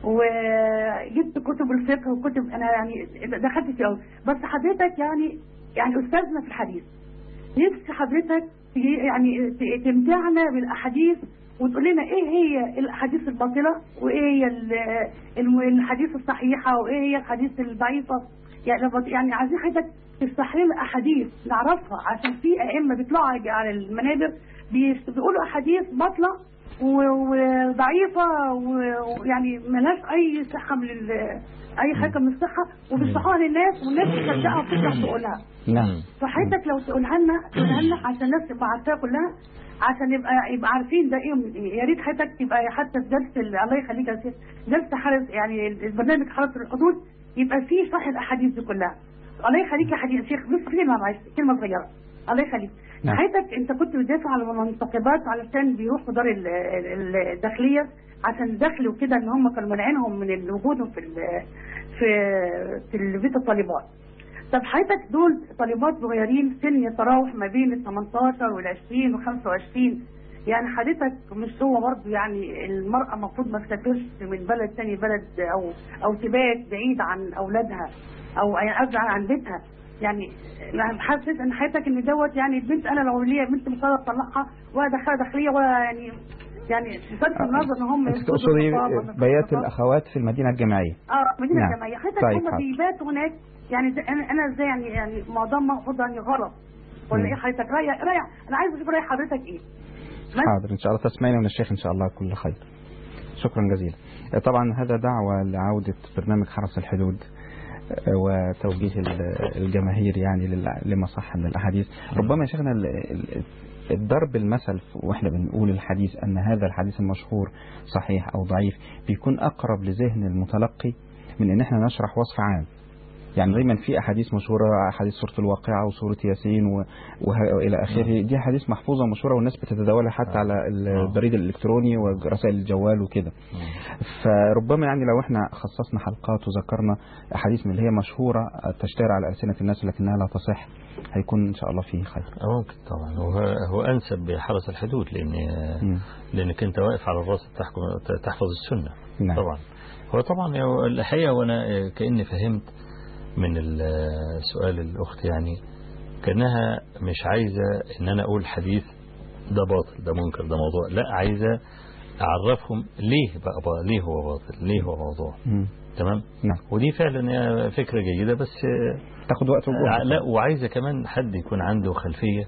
وجبت كتب الفقه وكتب انا يعني دخلت فيه قوي بس حضرتك يعني يعني استاذنا في الحديث نفسي حضرتك تجي- يعني ت- تمتعنا بالاحاديث وتقول لنا ايه هي الاحاديث الباطله وايه هي ال- الم- الحديث الصحيحه وايه هي الحديث الضعيفه يعني لما- يعني عايزين حضرتك تفتح لنا احاديث نعرفها عشان في ائمه بيطلعوا على المنابر بيس- بيقولوا احاديث باطله و- وضعيفه و- ويعني ملهاش اي صحه من ال- اي حاجه من الصحه وبيشرحوها للناس والناس تصدقها وتفتح تقولها نعم فحضرتك لو تقولها لنا تقولها لنا عشان الناس تبقى عارفاها كلها عشان يبقى يبقى عارفين ده ايه ومن ايه يا ريت حضرتك تبقى حتى في جلسه ال- الله يخليك يا شيخ جلسه حرس يعني البرنامج حرس الحدود يبقى فيه شرح الاحاديث دي كلها الله يخليك يا حديث شيخ بس كلمه معلش كلمه صغيره الله يخليك نعم. حضرتك انت كنت بتدافع عن المنتقبات علشان بيروحوا دار ال- ال- الداخليه عشان الدخل وكده ان هم كانوا مانعينهم من وجودهم في ال- في في بيت الطالبات طب حضرتك دول طالبات صغيرين سن يتراوح ما بين ال 18 وال 20 و 25 يعني حضرتك مش هو برضه يعني المرأة المفروض ما تسافرش من بلد تاني بلد أو أو تبات بعيد عن أولادها أو يعني قصدي عن عن بيتها يعني أنا حاسس إن حضرتك إن دوت يعني البنت أنا لو ليا بنت مش هقدر أطلقها ولا أدخلها داخلية ولا يعني يعني بصرف النظر إن هم أنت يفقدوا تقصدي الخطاب ولا بيات الخطاب. الأخوات في المدينة الجامعية اه مدينه نعم. جامعيه حضرتك طيب، هم حاضر. بيباتوا هناك يعني ده انا انا ازاي يعني يعني معظمها المفروض يعني غلط ولا مم. ايه حضرتك راي راي انا عايز اشوف راي حضرتك ايه بس حاضر إن شاء الله تسمعين من الشيخ إن شاء الله كل خير شكرا جزيلا طبعا هذا دعوة لعودة برنامج حرس الحدود وتوجيه ال- الجماهير يعني لل- لما صح من الأحاديث ربما يا شيخنا ال- ال- الضرب المثل ف- واحنا بنقول الحديث ان هذا الحديث المشهور صحيح او ضعيف بيكون اقرب لذهن المتلقي من ان احنا نشرح وصف عام يعني دايما في احاديث مشهوره احاديث سوره الواقعه وسوره ياسين و- وه- والى اخره دي احاديث محفوظه ومشهوره والناس بتتداولها حتى على البريد الالكتروني ورسائل الجوال وكده فربما يعني لو احنا خصصنا حلقات وذكرنا احاديث من اللي هي مشهوره تشتهر على السنه الناس لكنها لا تصح هيكون ان شاء الله فيه خير ممكن طبعا هو هو انسب بحرس الحدود لان مم. لانك انت واقف على الراس تحكم تحفظ السنه نعم. طبعا هو طبعا هو الحقيقه وانا كاني فهمت من ال- سؤال الاخت يعني كانها مش عايزه ان انا اقول حديث ده باطل ده منكر ده موضوع لا عايزه اعرفهم ليه بقى با- ليه هو باطل ليه هو موضوع مم. تمام نعم ودي فعلا هي فكره جيده بس تاخد وقت آه، وجهد لا وعايزه كمان حد يكون عنده خلفيه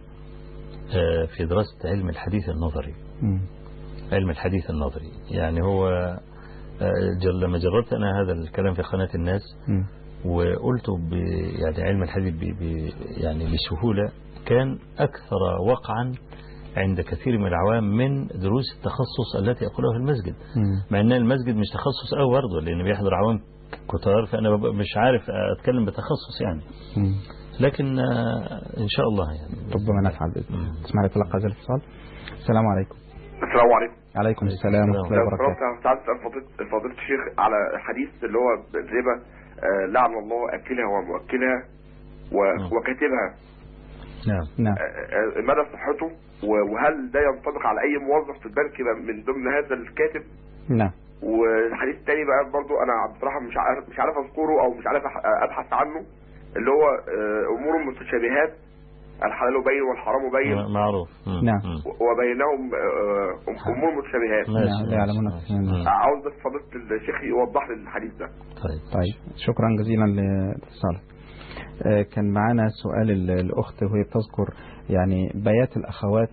آه، في دراسه علم الحديث النظري مم. علم الحديث النظري يعني هو آه، جل لما جربت انا هذا الكلام في قناه الناس مم. وقلته ب يعني علم الحديث ب ب يعني بسهوله كان اكثر وقعا عند كثير من العوام من دروس التخصص التي يقولها في المسجد مم. مع ان المسجد مش تخصص قوي برضه لان بيحضر عوام كتار فانا ببقى مش عارف اتكلم بتخصص يعني مم. لكن آه، ان شاء الله يعني ربما نفعل باذن الله مم. تسمع لي تلقى هذا الاتصال السلام عليكم السلام عليكم عليكم السلام ورحمه الله لو وبركاته سمحت انا كنت عايز اسال فضيله فضيله الشيخ على حديث اللي هو الربا آه، لعن الله اكلها ومؤكلها و- نعم. وكاتبها نعم نعم آه، آه، مدى صحته و- وهل ده ينطبق على اي موظف في البنك من ضمن هذا الكاتب نعم والحديث الثاني بقى برضو انا بصراحه مش عارف مش عارف اذكره او مش عارف أح- ابحث عنه اللي هو آه، امور متشابهات الحلال بين والحرام بين م- معروف مم. نعم. مم. وبينهم آه، امور متشابهات ماشي، لا يعلمون ماشي، اكثر من ماشي. الناس. مم. عاوز بس فضيله الشيخ يوضح لي الحديث ده طيب طيب شكرا جزيلا لاتصالك آه، كان معانا سؤال ال- الأخت وهي بتذكر يعني بيات الأخوات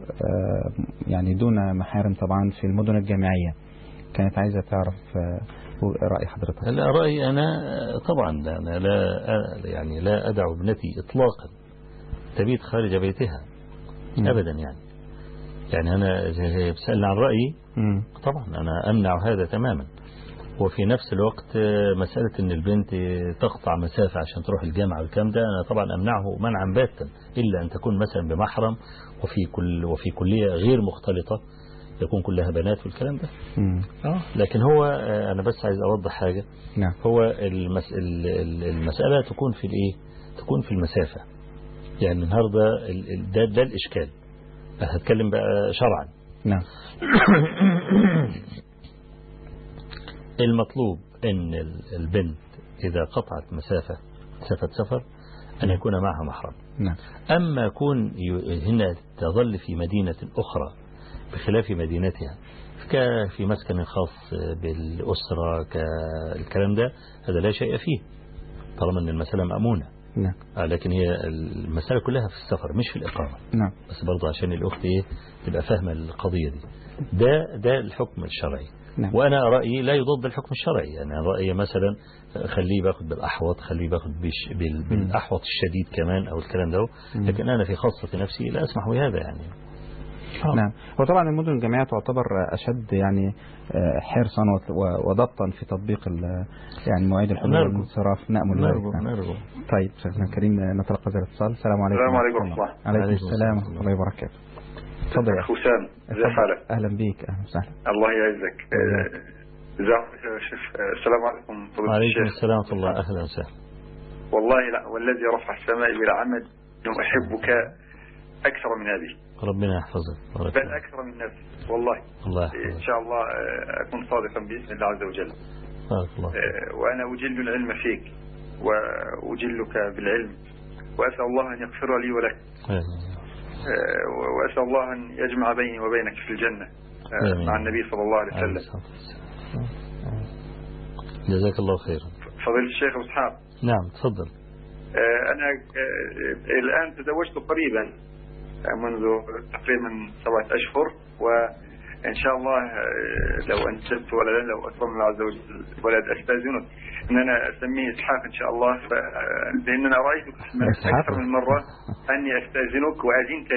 آه، يعني دون محارم طبعا في المدن الجامعية كانت عايزة تعرف آه، رأي حضرتك لا رأيي أنا طبعا لا- أنا لا يعني لا أدع ابنتي إطلاقا تبيت خارج بيتها مم. أبدا يعني يعني أنا إذا هي بتسألني عن رأيي مم. طبعا أنا أمنع هذا تماما وفي نفس الوقت آه، مسألة أن البنت تقطع مسافة عشان تروح الجامعة والكلام ده أنا طبعا أمنعه منعا باتا إلا أن تكون مثلا بمحرم وفي كل وفي كلية غير مختلطة يكون كلها بنات والكلام ده مم. آه. لكن هو آه، أنا بس عايز أوضح حاجة نعم هو المس... ال- ال- المسألة تكون في الإيه تكون في المسافة يعني النهاردة ال- ال- ده, ده الإشكال هتكلم بقى شرعا نعم المطلوب ان ال- البنت اذا قطعت مسافة مسافة سفر ان يكون معها محرم نعم اما كون ي- هنا تظل في مدينة اخرى بخلاف مدينتها ك- في مسكن خاص بالأسرة كالكلام ده هذا لا شيء فيه طالما ان المسألة مأمونة نعم آه، لكن هي المسألة كلها في السفر مش في الإقامة نعم بس برضه عشان الأخت إيه تبقى فاهمة القضية دي ده ده الحكم الشرعي نعم وأنا رأيي لا يضاد الحكم الشرعي يعني أنا رأيي مثلا خليه باخد بالأحوط خليه باخد بش بال- بالأحوط الشديد كمان أو الكلام ده مم. لكن أنا في خاصة نفسي لا أسمح بهذا يعني آه. نعم هو طبعا المدن الجامعية تعتبر أشد يعني آه، حرصا وت- و- وضبطا في تطبيق ال- يعني مواعيد الحضور نرجو. والانصراف نأمل ذلك نرجو نعم. نرجو طيب شيخنا الكريم نتلقى هذا الاتصال السلام عليكم السلام عليكم ورحمة الله. عليكم عليكم السلام السلام. ورحمة الله وبركاته تفضل يا أخي حسام ازي اتفضل. حالك أهلا بيك أهلا وسهلا الله يعزك وإياك. ازيك يا شيخ آه، السلام عليكم فضيلة وعليكم الشيخ السلام ورحمة الله أهلا وسهلا والله لا والذي رفع السماء بلا عمد انه احبك اكثر من هذه ربنا يحفظك بارك بل الله. اكثر من نفسي والله الله ان يحفظك شاء الله آه، اكون صادقا باذن الله عز وجل بارك الله فيك. آه، وانا اجل العلم فيك واجلك بالعلم واسال الله ان يغفر لي ولك آمين. آه، واسال الله ان يجمع بيني وبينك في الجنه آه، آمين. مع النبي صلى الله عليه عليه وسلم الصلاة والسلام. جزاك الله خيرا فضيله الشيخ ابو اسحاق نعم تفضل آه، أنا آه، الآن تزوجت قريبا آه، منذ تقريبا سبعة أشهر وإن شاء الله آه، لو أنجبت ولدا لو أكرم الله عز وجل ولد أستاذنك إن أنا أسميه إسحاق إن شاء الله ف- آه، لأن أنا رأيتك إسحاق. أكثر من مرة أني أستاذنك وأذنت لي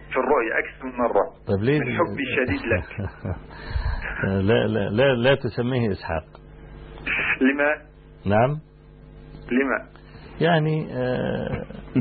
في الرؤية أكثر من مرة طيب ليه من حبي الشديد لك لا لا لا, لا تسميه إسحاق لما نعم لما يعني آه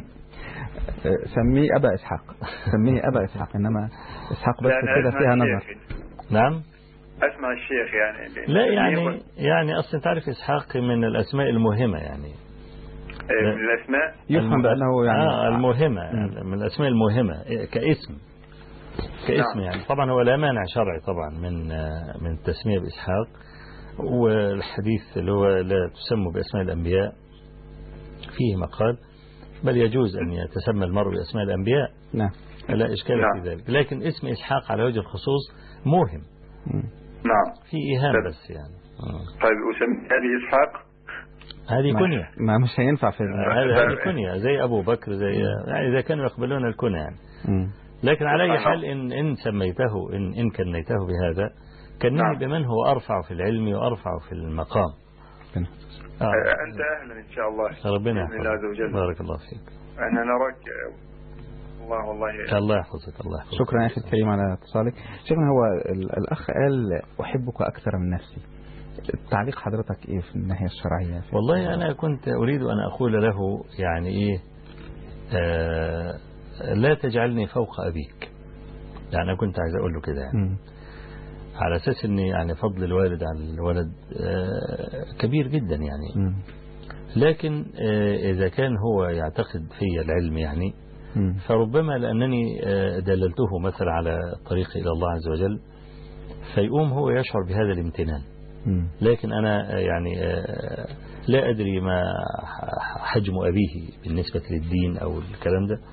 سميه أبا إسحاق سميه أبا إسحاق إنما إسحاق بس لا، أنا كده أسمع فيها الشيخ. نظر نعم أسمع الشيخ يعني لا يعني يعني أصلا تعرف إسحاق من الأسماء المهمة يعني آه، من الأسماء يفهم الم- بأنه يعني آه المهمة مم. يعني من الأسماء المهمة كاسم كاسم نعم. يعني طبعا هو لا مانع شرعي طبعا من آه، من التسمية بإسحاق والحديث اللي هو لا تسموا بأسماء الأنبياء فيه مقال بل يجوز أن يتسمى المرء بأسماء الأنبياء نعم لا إشكال نعم. في ذلك لكن اسم إسحاق على وجه الخصوص موهم مم. نعم في إيهام طيب. بس يعني آه. طيب وسمي أبي إسحاق هذه ما- كنية ما مش هينفع في هذه هذه كنية زي أبو بكر زي يعني إذا كانوا يقبلون الكنى يعني مم. لكن على أي سبحان حال إن إن سميته إن إن كنيته بهذا كنني نعم. بمن هو أرفع في العلم وأرفع في المقام ربنا. آه. آه، أنت أهلا إن شاء الله ربنا بإذن الله عز يحفظك وجل بارك الله فيك أنا نراك آه، الله والله الله يحفظك الله يحفظك شكرا يا أخي الكريم على اتصالك شيخنا هو ال- الأخ قال أحبك أكثر من نفسي تعليق حضرتك إيه في الناحية الشرعية في والله أنا كنت أريد أن أقول له يعني إيه آه لا تجعلني فوق أبيك يعني أنا كنت عايز أقول له كده يعني مم. على أساس أن يعني فضل الوالد على الولد آه كبير جدا يعني مم. لكن آه إذا كان هو يعتقد في العلم يعني مم. فربما لأنني آه دللته مثلا على الطريق إلى الله عز وجل فيقوم هو يشعر بهذا الامتنان مم. لكن أنا آه، يعني آه، لا أدري ما ح- حجم أبيه بالنسبة للدين أو الكلام ده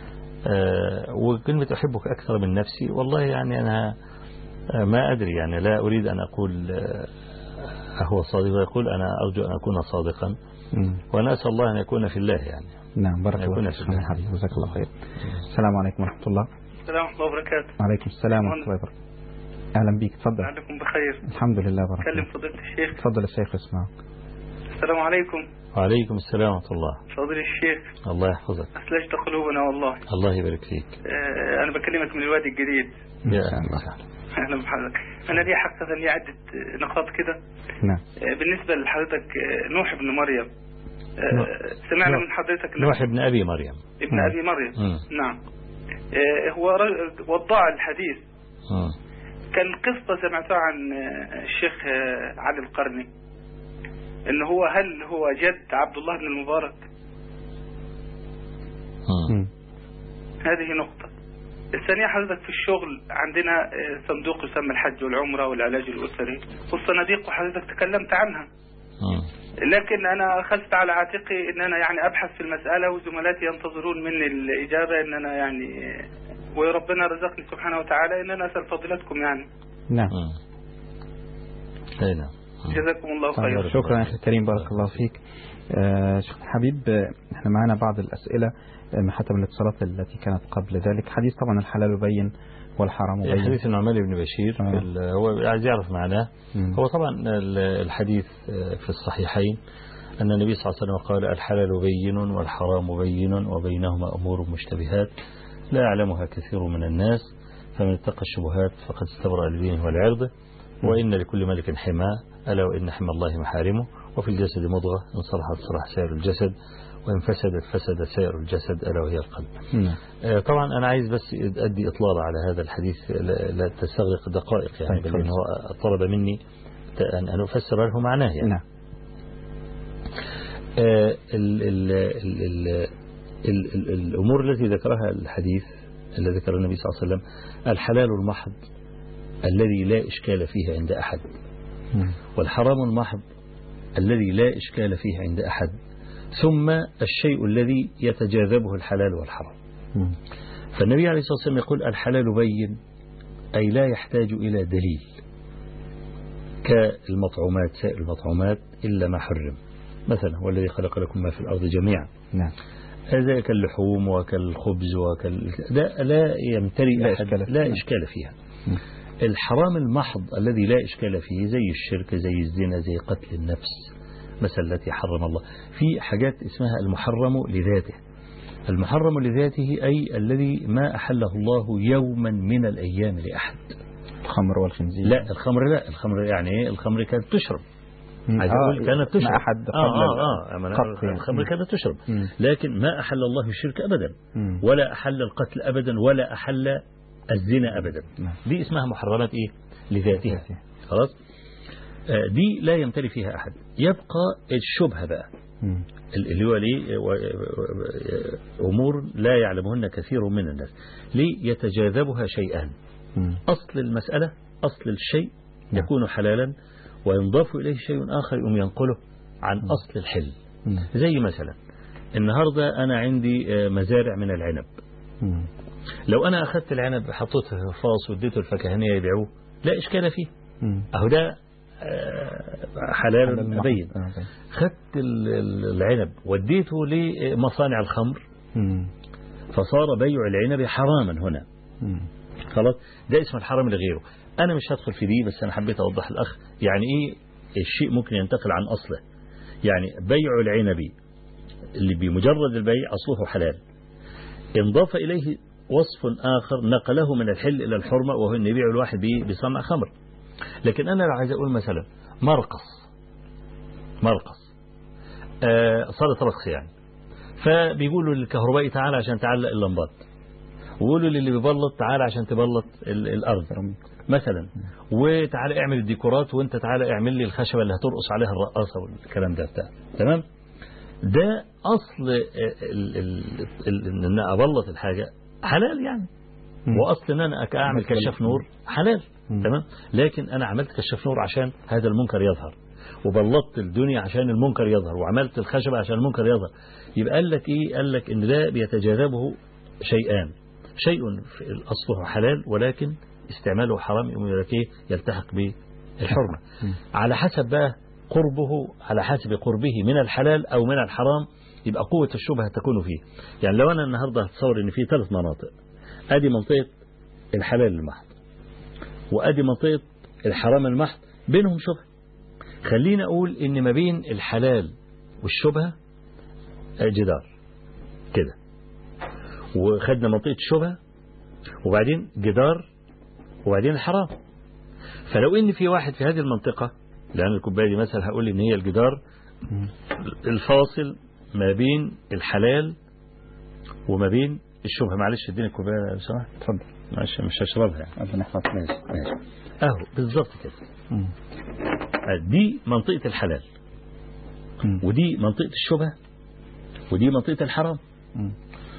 آه، وكلمة أحبك أكثر من نفسي والله يعني أنا آه، ما أدري يعني لا أريد أن أقول آه، هو صادق ويقول أنا أرجو أن أكون صادقا مم. وأنا أسأل الله أن يكون في الله يعني نعم بارك الله يكون فيك في شكرا الله. حبيبي جزاك الله خير السلام عليكم ورحمة الله السلام ورحمة الله وبركاته وعليكم السلام ورحمة الله وبركاته أهلا بيك تفضل لعلكم بخير الحمد لله بارك كلم الله فضيلة الشيخ تفضل الشيخ اسمعك السلام عليكم وعليكم السلام ورحمة الله فضيلة الشيخ الله يحفظك أسلجت قلوبنا والله الله يبارك فيك آه، أنا بكلمك من الوادي الجديد يا إن شاء أهلا الله. وسهلا أهلا بحضرتك أنا لي حقيقة لي عدة آه، نقاط كده نعم آه، بالنسبة لحضرتك آه، نوح بن مريم آه، نوح. سمعنا نوح. من حضرتك إن نوح ابن أبي مريم ابن نعم. أبي مريم مم. نعم آه، هو رجل- وضع الحديث مم. كان قصة سمعتها عن آه، الشيخ آه، علي القرني ان هو هل هو جد عبد الله بن المبارك مم. مم. هذه نقطة الثانية حضرتك في الشغل عندنا آه، صندوق يسمى الحج والعمرة والعلاج الأسري والصناديق وحضرتك تكلمت عنها مم. لكن أنا أخذت على عاتقي أن أنا يعني أبحث في المسألة وزملاتي ينتظرون مني الإجابة أن أنا يعني آه، وربنا رزقني سبحانه وتعالى أن أنا أسأل فضيلتكم يعني نعم مم. أي نعم مم. جزاكم الله طيب، خيرا شكرا يا أخي الكريم بارك الله فيك آه، شيخ حبيب آه، احنا معنا بعض الأسئلة آه، حتى من الاتصالات التي كانت قبل ذلك حديث طبعا الحلال بين والحرام بين حديث النعمان بن بشير آه. في ال- هو عايز يعرف معناه مم. هو طبعا ال- الحديث آه، في الصحيحين أن النبي صلى الله عليه وسلم قال الحلال بين والحرام بين وبينهما أمور مشتبهات لا يعلمها كثير من الناس فمن اتقى الشبهات فقد استبرأ لدينه والعرض وإن لكل ملك حمى ألا وإن حمى الله محارمه وفي الجسد مضغة إن صلحت صلح سائر الجسد وإن فسدت فسد سائر الجسد ألا وهي القلب نعم آه، طبعا أنا عايز بس أدي إطلالة على هذا الحديث لا لا تستغرق دقائق يعني طيب، بل إن هو طلب مني ت- أن أن أفسر له معناه يعني نعم آه، ال ال ال ال ال ال الأمور التي ذكرها الحديث الذي ذكر النبي صلى الله عليه وسلم الحلال المحض الذي لا إشكال فيه عند أحد مم. والحرام المحض الذي لا إشكال فيه عند أحد ثم الشيء الذي يتجاذبه الحلال والحرام مم. فالنبي عليه الصلاة والسلام يقول الحلال بين أي لا يحتاج إلى دليل كالمطعومات سائر المطعومات إلا ما حرم مثلا هو الذي خلق لكم ما في الأرض جميعا نعم هذا كاللحوم وكالخبز وكال لا, لا يمتري لا أحد إشكال فيه. لا نعم. إشكال فيها مم. الحرام المحض الذي لا إشكال فيه زي الشرك زي الزنا زي قتل النفس مثلا التي حرم الله في حاجات اسمها المحرم لذاته المحرم لذاته أي الذي ما أحله الله يوما من الأيام لأحد الخمر والخنزير لا الخمر لا الخمر يعني إيه الخمر كانت تشرب مم. عايز آه، أقول كانت تشرب ما أحد آه قبل آه آه أما القط يعني. الخمر كانت تشرب مم. لكن ما أحل الله الشرك أبدا مم. ولا أحل القتل أبدا ولا أحل الزنا أبدا نعم. دي اسمها محرمات إيه لذاتها خلاص آه، دي لا يمتلي فيها أحد يبقى الشبهة بقى مم. اللي هو ليه و- و- أمور لا يعلمهن كثير من الناس ليه يتجاذبها شيئان مم. أصل المسألة أصل الشيء نعم. يكون حلالا وينضاف إليه شيء آخر يقوم ينقله عن أصل الحل مم. زي مثلا النهاردة أنا عندي آه، مزارع من العنب مم. لو أنا أخذت العنب حطيته في فاص واديته الفكهانية يبيعوه لا إشكال فيه مم. أهو ده آه، حلال حلال محض. بين آه، طيب. خدت ال- ال- العنب وديته لمصانع الخمر مم. فصار بيع العنب حراما هنا مم. خلاص ده اسم الحرام لغيره أنا مش هدخل في دي بس أنا حبيت أوضح الأخ يعني إيه الشيء ممكن ينتقل عن أصله يعني بيع العنب اللي بمجرد البيع أصله حلال انضاف إليه وصف آخر نقله من الحل إلى الحرمة وهو أن يبيع الواحد بيه بصنع خمر لكن أنا لو عايز أقول مثلا مرقص مرقص آه صارت رقص يعني فبيقولوا للكهربائي تعالى عشان تعلق اللمبات ويقولوا للي بيبلط تعالى عشان تبلط ال- الأرض مثلا وتعالى اعمل الديكورات وانت تعالى اعمل لي الخشبة اللي هترقص عليها الرقاصة والكلام ده بتاع تمام ده أصل ال- ال- ال- ان انا ابلط الحاجة حلال يعني مم. واصل ان انا أك- اعمل مثل- كشاف نور حلال مم. تمام لكن انا عملت كشاف نور عشان هذا المنكر يظهر وبلطت الدنيا عشان المنكر يظهر وعملت الخشبة عشان المنكر يظهر يبقى قال لك ايه قال لك ان ده بيتجاذبه شيئان شيء في اصله حلال ولكن استعماله حرام يقوم يقول لك ايه يلتحق بالحرمة مم. على حسب بقى قربه على حسب قربه من الحلال او من الحرام يبقى قوة الشبهة تكون فيه يعني لو انا النهاردة هتصور ان في ثلاث مناطق ادي منطقة الحلال المحض وادي منطقة الحرام المحض بينهم شبهة خلينا اقول ان ما بين الحلال والشبهة جدار كده وخدنا منطقة الشبهة وبعدين جدار وبعدين الحرام فلو ان في واحد في هذه المنطقة لأن الكوباية دي مثلا هقول ان هي الجدار مم. الفاصل ما بين الحلال وما بين الشبهة معلش اديني الكوباية لو سمحت اتفضل معلش مش هشربها يعني ربنا يحفظك ماشي ماشي اهو بالظبط كده مم. دي منطقة الحلال مم. ودي منطقة الشبهة ودي منطقة الحرام مم.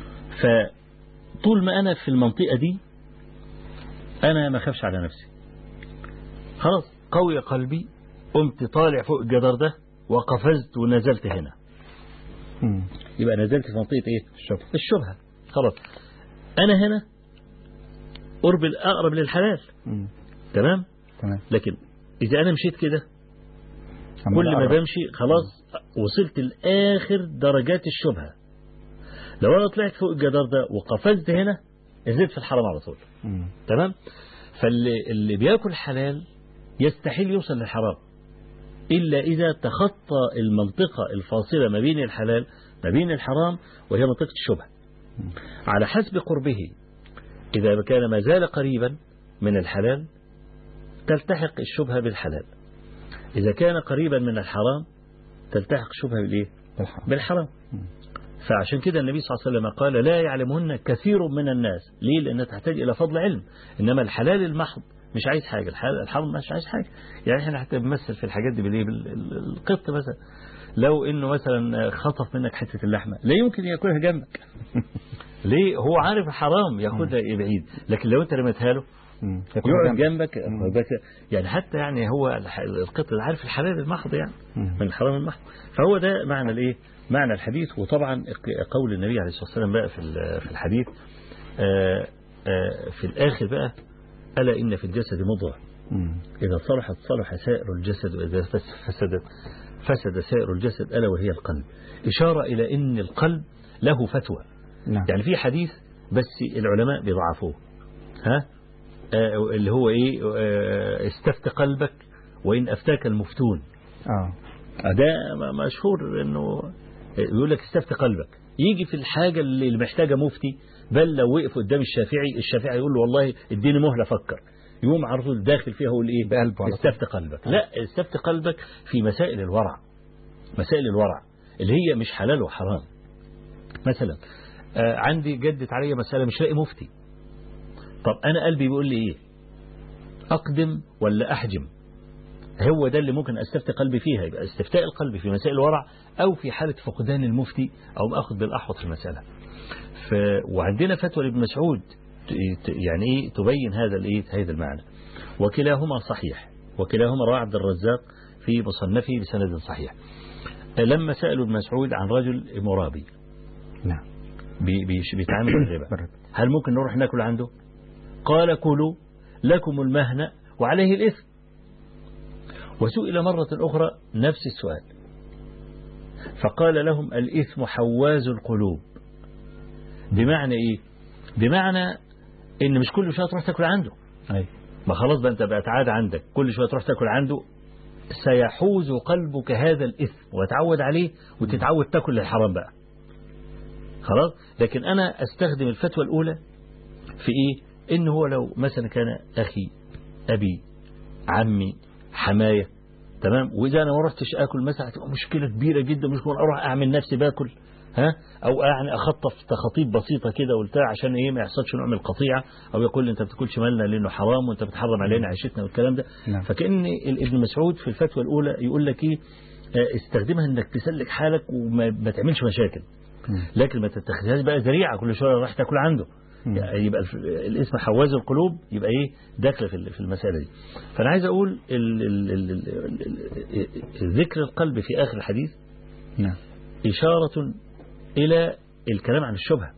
فطول ما أنا في المنطقة دي أنا ما خافش على نفسي خلاص قوي قلبي قمت طالع فوق الجدار ده وقفزت ونزلت هنا مم. يبقى نزلت في منطقة إيه الشبهة الشبهة خلاص أنا هنا قرب الأقرب للحلال مم. تمام تمام لكن إذا أنا مشيت كده أما كل ما الأقرب. بمشي خلاص وصلت لآخر درجات الشبهة لو أنا طلعت فوق الجدار ده وقفزت هنا نزلت في الحرام على طول مم. تمام فاللي اللي بياكل حلال يستحيل يوصل للحرام إلا إذا تخطى المنطقة الفاصلة ما بين الحلال ما بين الحرام وهي منطقة الشبهة على حسب قربه إذا كان ما زال قريبا من الحلال تلتحق الشبهة بالحلال إذا كان قريبا من الحرام تلتحق الشبهة بالإيه؟ بالحرام. بالحرام فعشان كده النبي صلى الله عليه وسلم قال لا يعلمهن كثير من الناس ليه لأنها تحتاج إلى فضل علم إنما الحلال المحض مش عايز حاجة الحلال الحرام مش عايز حاجة يعني احنا حتى بنمثل في الحاجات دي بالايه بال- ال- القط مثلا لو انه مثلا خطف منك حتة اللحمة لا يمكن ياكلها جنبك ليه هو عارف حرام ياخدها بعيد لكن لو انت رميتها له مم. يكون يقعد جنب. جنبك بس يعني حتى يعني هو الح- القط اللي عارف الحلال المحض يعني مم. من الحرام المحض فهو ده معنى الايه معنى الحديث وطبعا قول النبي عليه الصلاه والسلام بقى في ال- في الحديث آه، آه، في الاخر بقى الا ان في الجسد مضغه مم. اذا صلحت صلح سائر الجسد واذا فس- فسدت فسد سائر الجسد الا وهي القلب اشاره الى ان القلب له فتوى نعم يعني في حديث بس العلماء بيضعفوه ها آه اللي هو ايه آه استفت قلبك وان افتاك المفتون اه آه، ده م- مشهور انه يقول لك استفتي قلبك يجي في الحاجة اللي محتاجة مفتي بل لو وقف قدام الشافعي الشافعي يقول له والله اديني مهلة فكر يقوم على طول داخل فيها يقول ايه بقلبه على طول. استفتي قلبك لا استفتي قلبك في مسائل الورع مسائل الورع اللي هي مش حلال وحرام مثلا آه عندي جدت عليا مسألة مش لاقي مفتي طب أنا قلبي بيقول لي إيه أقدم ولا أحجم هو ده اللي ممكن استفتي قلبي فيها يبقى استفتاء القلب في مسائل الورع أو في حالة فقدان المفتي أو أخذ بالأحوط في المسألة ف... وعندنا فتوى لابن مسعود ت- ت- يعني إيه تبين هذا الإيه هذا المعنى وكلاهما صحيح وكلاهما رواه عبد الرزاق في مصنفه بسند صحيح لما سألوا ابن مسعود عن رجل مرابي نعم بي- بيش- بيتعامل بالربا بالربا. هل ممكن نروح ناكل عنده قال كلوا لكم المهنة وعليه الإثم وسئل مرة أخرى نفس السؤال فقال لهم الإثم حواز القلوب بمعنى إيه بمعنى إن مش كل شوية تروح تاكل عنده أي ما خلاص بقى أنت بقت عادة عندك كل شوية تروح تاكل عنده سيحوز قلبك هذا الإثم وتعود عليه وتتعود تاكل الحرام بقى خلاص لكن أنا أستخدم الفتوى الأولى في إيه إن هو لو مثلا كان أخي أبي عمي حماية تمام وإذا أنا ما رحتش آكل مثلا هتبقى مشكلة كبيرة جدا مش ممكن أروح أعمل نفسي باكل ها أو يعني أخطف تخاطيب بسيطة كده وبتاع عشان إيه ما يحصلش نوع من القطيعة أو يقول لي أنت بتاكلش مالنا لأنه حرام وأنت بتحرم علينا عيشتنا والكلام ده نعم. فكأن ال- ابن مسعود في الفتوى الأولى يقول لك إيه آه، استخدمها إنك تسلك حالك وما ما تعملش مشاكل مم. لكن ما تتخذهاش بقى ذريعة كل شوية راح تاكل عنده مم. يعني يبقى الف- الاسم حواز القلوب يبقى ايه داخله في ال- في المسألة دي فأنا عايز أقول ال ال ال ال ال ال ذكر القلب في آخر الحديث نعم إشارة إلى الكلام عن الشبهة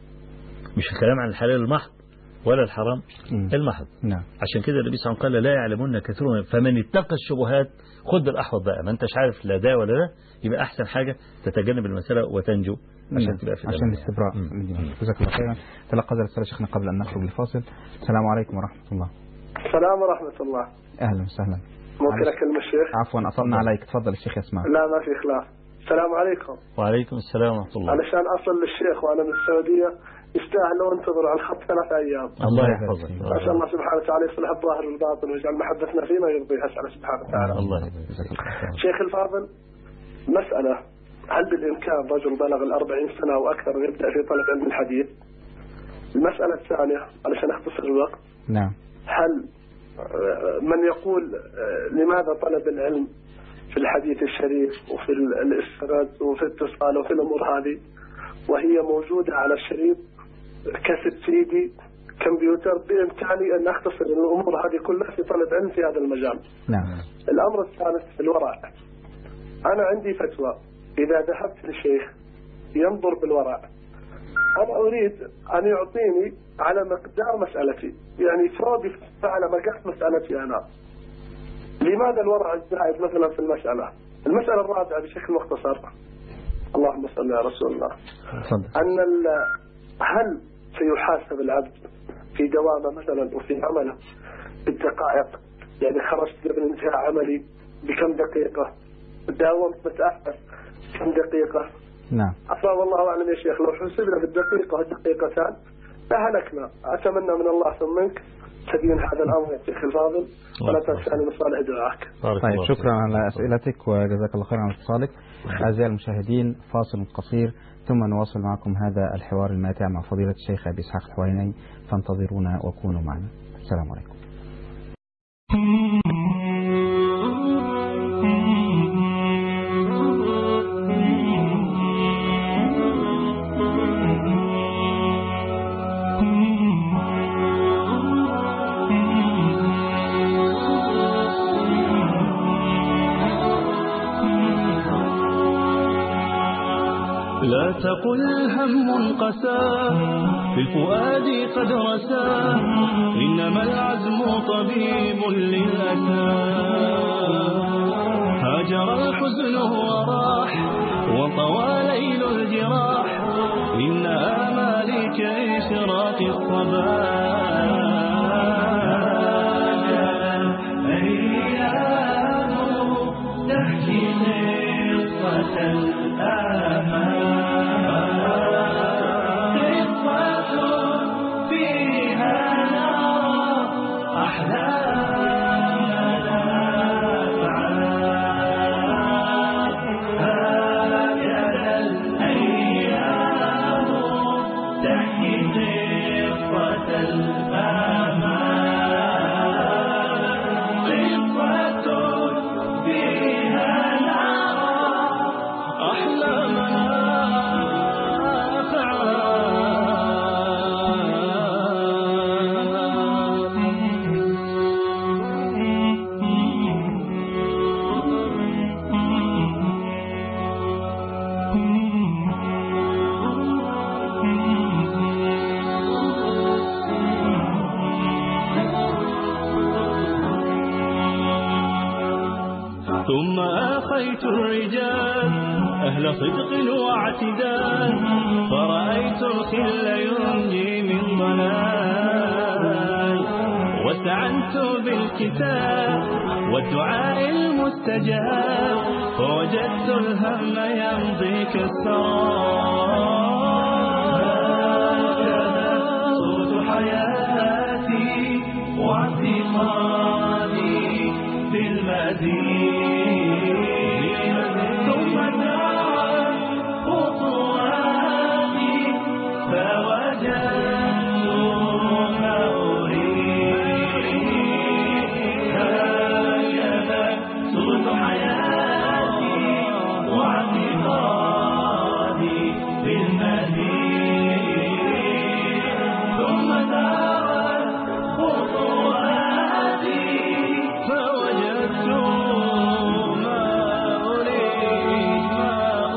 مش الكلام عن الحلال المحض ولا الحرام مم. المحض نعم عشان كده النبي صلى الله عليه وسلم قال لا يعلمون كثيرون فمن اتقى الشبهات خد بالأحوط بقى ما انتش عارف لا ده ولا ده يبقى أحسن حاجة تتجنب المسألة وتنجو عشان نعم. تبقى في عشان الأمان. الاستبراء مم. من دينه. جزاك الله خيرا تلقى رسالة شيخنا قبل أن نخرج للفاصل السلام عليكم ورحمة الله السلام ورحمة الله أهلا وسهلا ممكن معلش. أكلم الشيخ عفوا أطلنا عليك تفضل الشيخ يسمع لا ما في خلاف السلام عليكم وعليكم السلام ورحمة الله علشان أصل للشيخ وأنا من السعودية يستاهل لو انتظر على الخط ثلاث أيام الله الله يحفظك يبارك أسأل الله سبحانه وتعالى يصلح الظاهر والباطن ويجعل محبتنا فيما يرضيه أسأل سبحانه وتعالى الله يبارك. جزاك الله خيرا شيخ الفاضل مسألة هل بالإمكان رجل بلغ الأربعين سنة أو أكثر يبدأ في طلب علم الحديث المسألة الثانية علشان أختصر الوقت نعم هل آه، من يقول آه، لماذا طلب العلم في الحديث الشريف وفي ال- الاستناد وفي الاتصال وفي الأمور هذه وهي موجودة على الشريط كاسيت سيدي كمبيوتر بإمكاني أن أختصر الأمور هذه كلها في طلب علم في هذا المجال نعم الأمر الثالث الورع أنا عندي فتوى إذا ذهبت لشيخ ينظر بالورع أنا أريد أن يعطيني على مقدار مسألتي يعني ثوابي على مقدار مسألتي أنا لماذا الورع الزائد مثلا في المسألة المسألة الرابعة بشكل مختصر اللهم صل على رسول الله تفضل أن ال- هل سيحاسب العبد في دوامه مثلا وفي عمله بالدقائق يعني خرجت قبل انتهاء عملي بكم دقيقة داومت متأخر كم دقيقة نعم عفا والله أعلم يا شيخ لو حسبنا بالدقيقة والدقيقتان لهلكنا أتمنى من الله ثم منك تبين هذا الأمر يا شيخ الفاضل ولا تنساني من صالح دعائك بارك طيب الله شكرا فيك. على أسئلتك وجزاك الله خيرا على اتصالك أعزائي المشاهدين فاصل قصير ثم نواصل معكم هذا الحوار الماتع مع فضيلة الشيخ أبي إسحاق الحويني فانتظرونا وكونوا معنا السلام عليكم لا تقل هم قسى في الفؤاد قد رسى إنما العزم طبيب للأسى هاجر الحزن وراح وطوى ليل الجراح إن آمالي كإشراق الصباح أيام تحكي قصة الآباء أهل صدق واعتدال فرأيت الخل ينجي من ضلال واستعنت بالكتاب والدعاء المستجاب فوجدت الهم يمضي كالسراب صوت حياتي واعتقادي في المزيد ثم دعت خطواتي فوجدت ما أريد هكذا صوت حياتي واعتقادي في المزيد ثم دارت خطواتي فوجدت ما أريد ما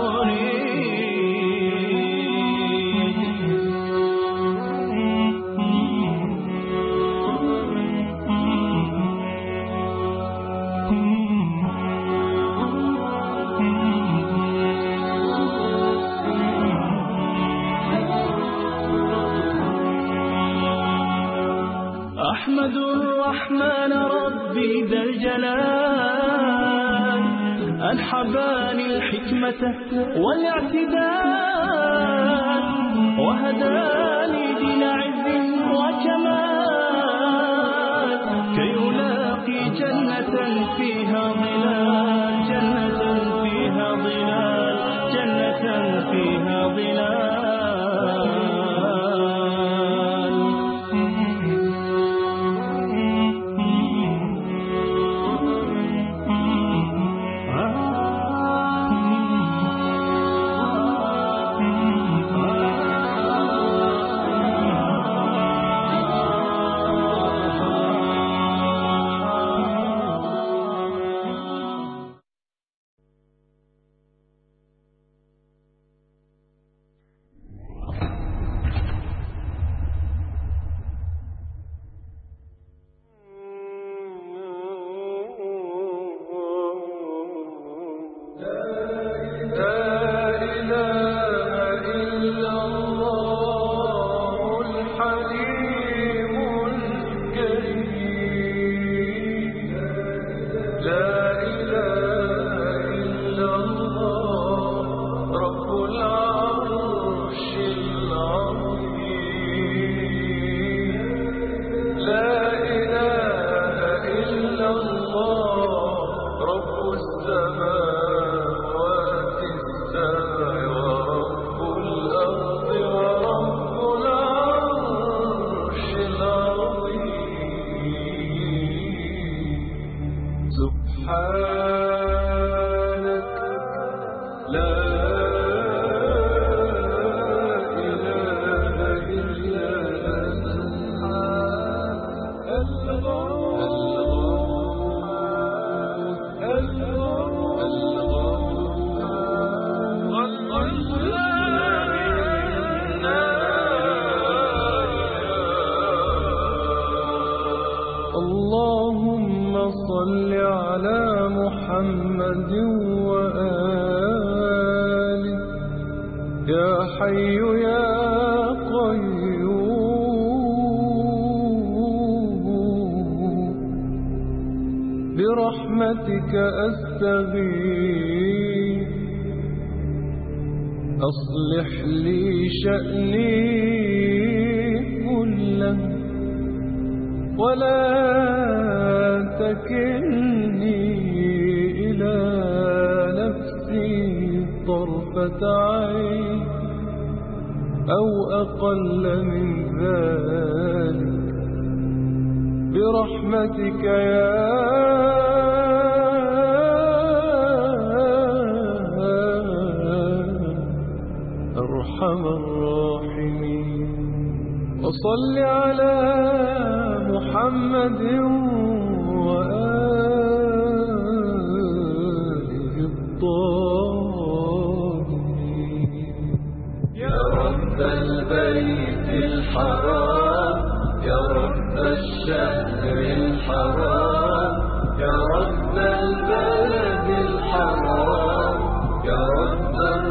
أحمد الرحمن ربي ذا الجلال أن حباني الحكمة والاعتدال وهداني دين عز وكمال كي ألاقي جنة فيها ظلال جنة فيها ظلال جنة فيها ظلال اللهم صل على محمد وآله يا حي يا قيوم برحمتك أستغيث أصلح لي شأني كله ولا تكلني إلى نفسي طرفة عين أو أقل من ذلك برحمتك يا أرحم الراحمين وصل على محمد وآله الطاهرين يا رب البيت الحرام يا رب الشهر الحرام يا رب البلد الحرام يا رب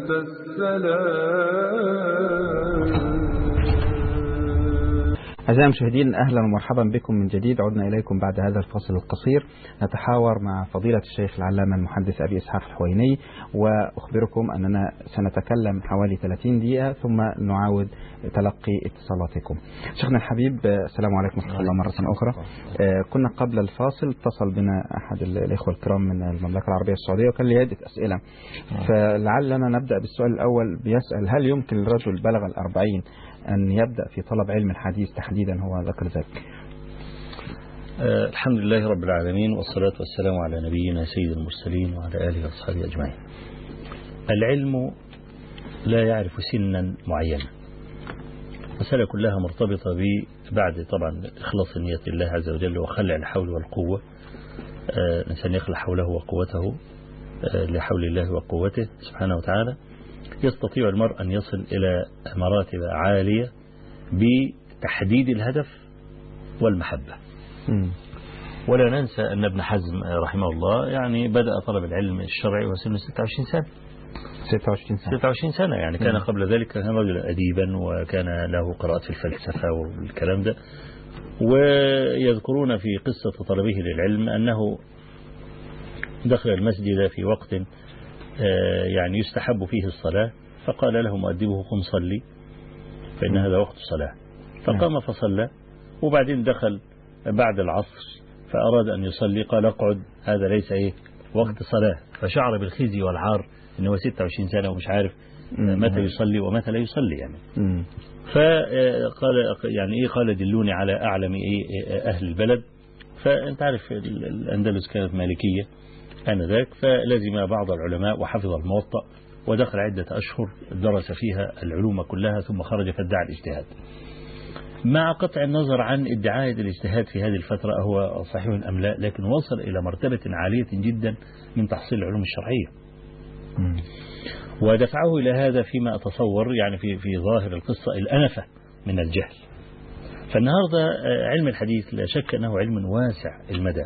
أنت السلام أعزائي المشاهدين أهلا ومرحبا بكم من جديد عدنا إليكم بعد هذا الفصل القصير نتحاور مع فضيلة الشيخ العلامة المحدث أبي إسحاق الحويني وأخبركم أننا سنتكلم حوالي 30 دقيقة ثم نعاود تلقي اتصالاتكم شيخنا الحبيب السلام عليكم ورحمة الله مرة أخرى آه، كنا قبل الفاصل اتصل بنا أحد الإخوة الكرام من المملكة العربية السعودية وكان لي عدة أسئلة فلعلنا نبدأ بالسؤال الأول بيسأل هل يمكن للرجل بلغ الأربعين أن يبدأ في طلب علم الحديث تحديدا هو ذكر ذلك آه، الحمد لله رب العالمين والصلاة والسلام على نبينا سيد المرسلين وعلى آله وأصحابه أجمعين العلم لا يعرف سنا معينا المسألة كلها مرتبطة ب بعد طبعا إخلاص نية الله عز وجل وخلع الحول والقوة آه، الإنسان يخلع حوله وقوته آه، لحول الله وقوته سبحانه وتعالى يستطيع المرء أن يصل إلى مراتب عالية بتحديد الهدف والمحبة مم. ولا ننسى أن ابن حزم رحمه الله يعني بدأ طلب العلم الشرعي وسنه 26 سنة 26 سنة 26 سنة يعني كان مم. قبل ذلك كان رجلا أديبا وكان له قراءة في الفلسفة والكلام ده ويذكرون في قصة طلبه للعلم أنه دخل المسجد في وقت آه، يعني يستحب فيه الصلاة فقال له مؤدبه قم صلي فإن هذا وقت الصلاة فقام فصلى وبعدين دخل بعد العصر فأراد أن يصلي قال اقعد هذا ليس إيه وقت صلاة فشعر بالخزي والعار أنه 26 سنة ومش عارف مم. متى يصلي ومتى لا يصلي يعني مم. فقال يعني ايه قال دلوني على اعلم ايه اهل البلد فانت عارف ال- الاندلس كانت مالكيه انذاك فلزم بعض العلماء وحفظ الموطأ ودخل عده اشهر درس فيها العلوم كلها ثم خرج فادعى الاجتهاد. مع قطع النظر عن ادعاء الاجتهاد في هذه الفتره هو صحيح ام لا لكن وصل الى مرتبه عاليه جدا من تحصيل العلوم الشرعيه. مم. ودفعه إلى هذا فيما أتصور يعني في في ظاهر القصة الأنفة من الجهل فالنهاردة آه، علم الحديث لا شك أنه علم واسع المدى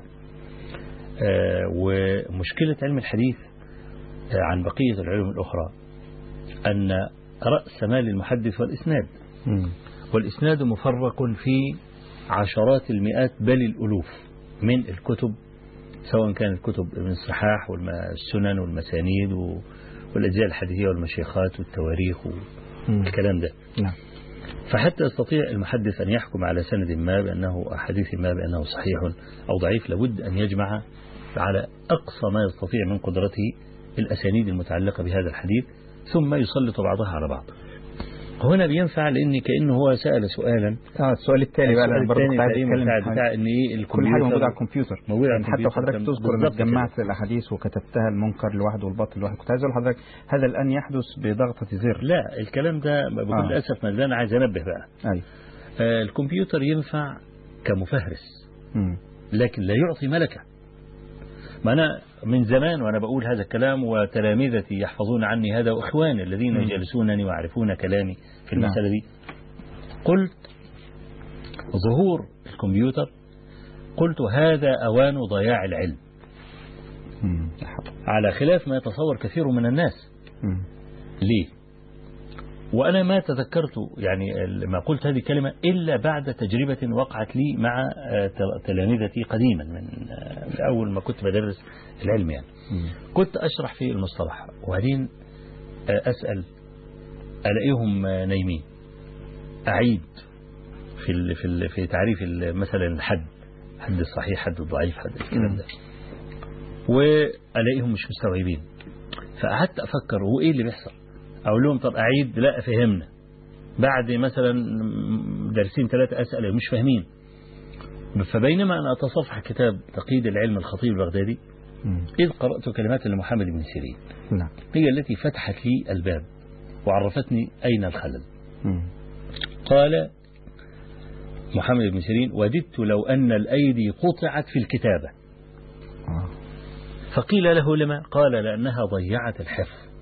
آه، ومشكلة علم الحديث آه، عن بقية العلوم الأخرى أن رأس مال المحدث والإسناد مم. والإسناد مفرق في عشرات المئات بل الألوف من الكتب سواء كانت كتب من الصحاح والسنن والمسانيد و- والأجزاء الحديثية والمشيخات والتواريخ مم. والكلام ده نعم فحتى يستطيع المحدث أن يحكم على سند ما بأنه حديث ما بأنه صحيح أو ضعيف لابد أن يجمع على أقصى ما يستطيع من قدرته الأسانيد المتعلقة بهذا الحديث ثم يسلط بعضها على بعض هنا بينفع لأن كأنه هو سأل سؤالا آه السؤال التالي بقى السؤال أنا برضه الثاني كنت عايز تقريبا أتكلم بتاع, في حاجة. بتاع ان ايه كل حاجة الكمبيوتر موجودة على الكمبيوتر موجودة على يعني حتى الكمبيوتر وحضرتك كان تذكر انك بالضبط كده. جمعت الاحاديث وكتبتها المنكر لوحده والباطل لوحده كنت عايز اقول لحضرتك هذا الان يحدث بضغطة زر لا الكلام ده بكل آه. اسف ما ده انا عايز انبه بقى اي آه الكمبيوتر ينفع كمفهرس مم. لكن لا يعطي ملكه ما أنا من زمان وأنا بقول هذا الكلام وتلامذتي يحفظون عني هذا وإخواني الذين مم. يجلسونني ويعرفون كلامي في نعم. المسألة دي قلت ظهور الكمبيوتر قلت هذا أوان ضياع العلم مم. على خلاف ما يتصور كثير من الناس مم. ليه وأنا ما تذكرت يعني ما قلت هذه الكلمة إلا بعد تجربة وقعت لي مع آه، تل- تلامذتي قديما من آه، في أول ما كنت بدرس العلم يعني مم. كنت أشرح في المصطلح وبعدين آه، أسأل ألاقيهم آه، نايمين أعيد في ال في ال في تعريف ال- مثلا الحد حد الصحيح حد الضعيف حد الكلام ده وألاقيهم مش مستوعبين فقعدت أفكر هو إيه اللي بيحصل أقول لهم طب أعيد لا فهمنا بعد مثلا درسين ثلاثة أسأل مش فاهمين فبينما أنا أتصفح كتاب تقييد العلم الخطيب البغدادي مم. إذ قرأت كلمات لمحمد بن سيرين نعم هي التي فتحت لي الباب وعرفتني أين الخلل مم. قال محمد بن سيرين وددت لو أن الأيدي قطعت في الكتابة آه. فقيل له لما قال لأنها ضيعت الحفظ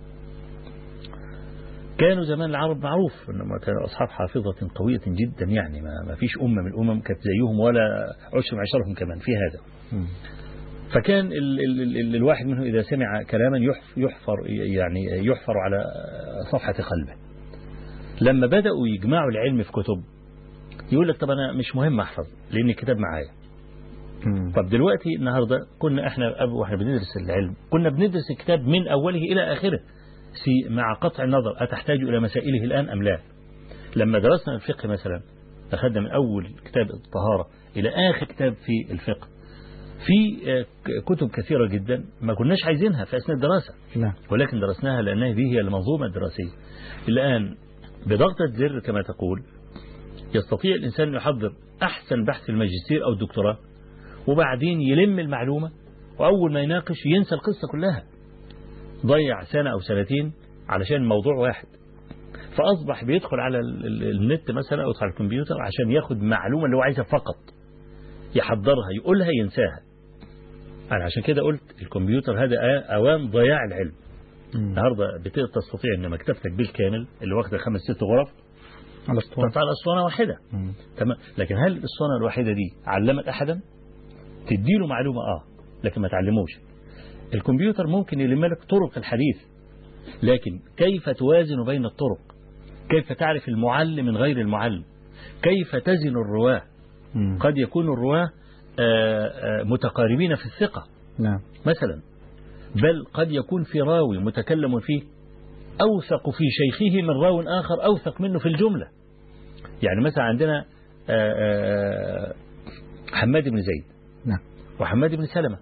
كانوا زمان العرب معروف انهم كانوا اصحاب حافظه قويه جدا يعني ما ما فيش امه من الامم كانت زيهم ولا عشر من عشرهم كمان في هذا مم. فكان ال ال ال الواحد منهم إذا سمع كلاما يحف- يحفر يعني يحفر على صفحة قلبه لما بدأوا يجمعوا العلم في كتب يقول لك طب أنا مش مهم أحفظ لأن الكتاب معايا مم. طب دلوقتي النهاردة كنا احنا أب- واحنا بندرس العلم كنا بندرس الكتاب من أوله إلى آخره سي مع قطع النظر أتحتاج إلى مسائله الآن أم لا لما درسنا الفقه مثلا أخذنا من أول كتاب الطهارة إلى آخر كتاب في الفقه في آه، ك- كتب كثيرة جدا ما كناش عايزينها في أثناء الدراسة نعم ولكن درسناها لأنها دي هي المنظومة الدراسية الآن بضغطة زر كما تقول يستطيع الإنسان أن يحضر أحسن بحث في الماجستير أو الدكتوراه وبعدين يلم المعلومة وأول ما يناقش ينسى القصة كلها ضيع سنة أو سنتين علشان موضوع واحد فأصبح بيدخل على ال- ال- النت مثلا أو يدخل على الكمبيوتر عشان ياخد معلومة اللي هو عايزها فقط يحضرها يقولها ينساها أنا عشان كده قلت الكمبيوتر هذا آ- أوان ضياع العلم مم. النهارده بت- تستطيع ان مكتبتك بالكامل اللي واخده خمس ست غرف على اسطوانة تحط على اسطوانه واحده مم. تمام لكن هل الاسطوانه الواحده دي علمت احدا تديله معلومه اه لكن ما تعلموش الكمبيوتر ممكن يلم لك طرق الحديث لكن كيف توازن بين الطرق كيف تعرف المعلم من غير المعلم كيف تزن الرواه مم. قد يكون الرواه آه، آه، متقاربين في الثقه نعم مثلا بل قد يكون في راوي متكلم فيه أوثق في شيخه من راو آخر أوثق منه في الجملة يعني مثلا عندنا آه، آه، حماد بن زيد نعم وحماد بن سلمة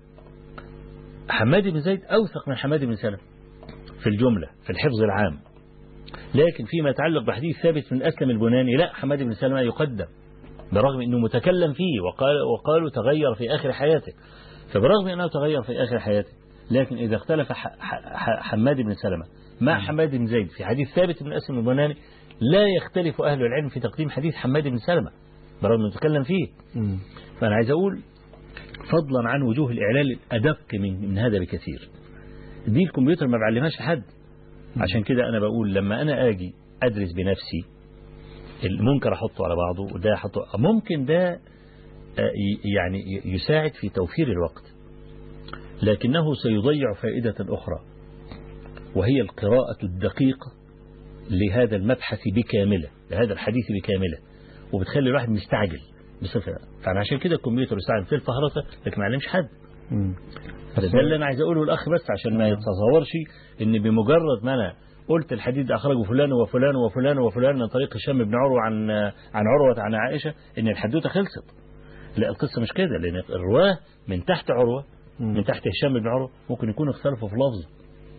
حماد بن زيد أوثق من حماد بن سلمة في الجملة في الحفظ العام لكن فيما يتعلق بحديث ثابت من أسلم البناني لا حماد بن سلمة يقدم برغم أنه متكلم فيه وقال وقالوا تغير في آخر حياته فبرغم أنه تغير في آخر حياته لكن إذا اختلف ح- ح- حماد بن سلمة مع حماد بن زيد في حديث ثابت من أسلم البناني لا يختلف أهل العلم في تقديم حديث حماد بن سلمة برغم أنه تكلم فيه مم. فأنا عايز أقول فضلا عن وجوه الإعلال الأدق من, من هذا بكثير دي الكمبيوتر ما بعلمهاش لحد عشان كده أنا بقول لما أنا أجي أدرس بنفسي المنكر أحطه على بعضه وده أحطه ممكن ده آه، ي- يعني ي- يساعد في توفير الوقت لكنه سيضيع فائدة أخرى وهي القراءة الدقيقة لهذا المبحث بكامله لهذا الحديث بكامله وبتخلي الواحد مستعجل بصفة فأنا عشان كده الكمبيوتر يستعمل في الفهرسة لكن ما علمش حد مم. ده اللي أنا عايز أقوله الأخ بس عشان ما يتصورش إن بمجرد ما أنا قلت الحديث ده أخرجه فلان وفلان وفلان وفلان من طريق هشام بن عروة عن عن عروة عن عائشة إن الحدوتة خلصت لا القصة مش كده لأن الرواه من تحت عروة من تحت هشام بن عروة ممكن يكونوا اختلفوا في لفظ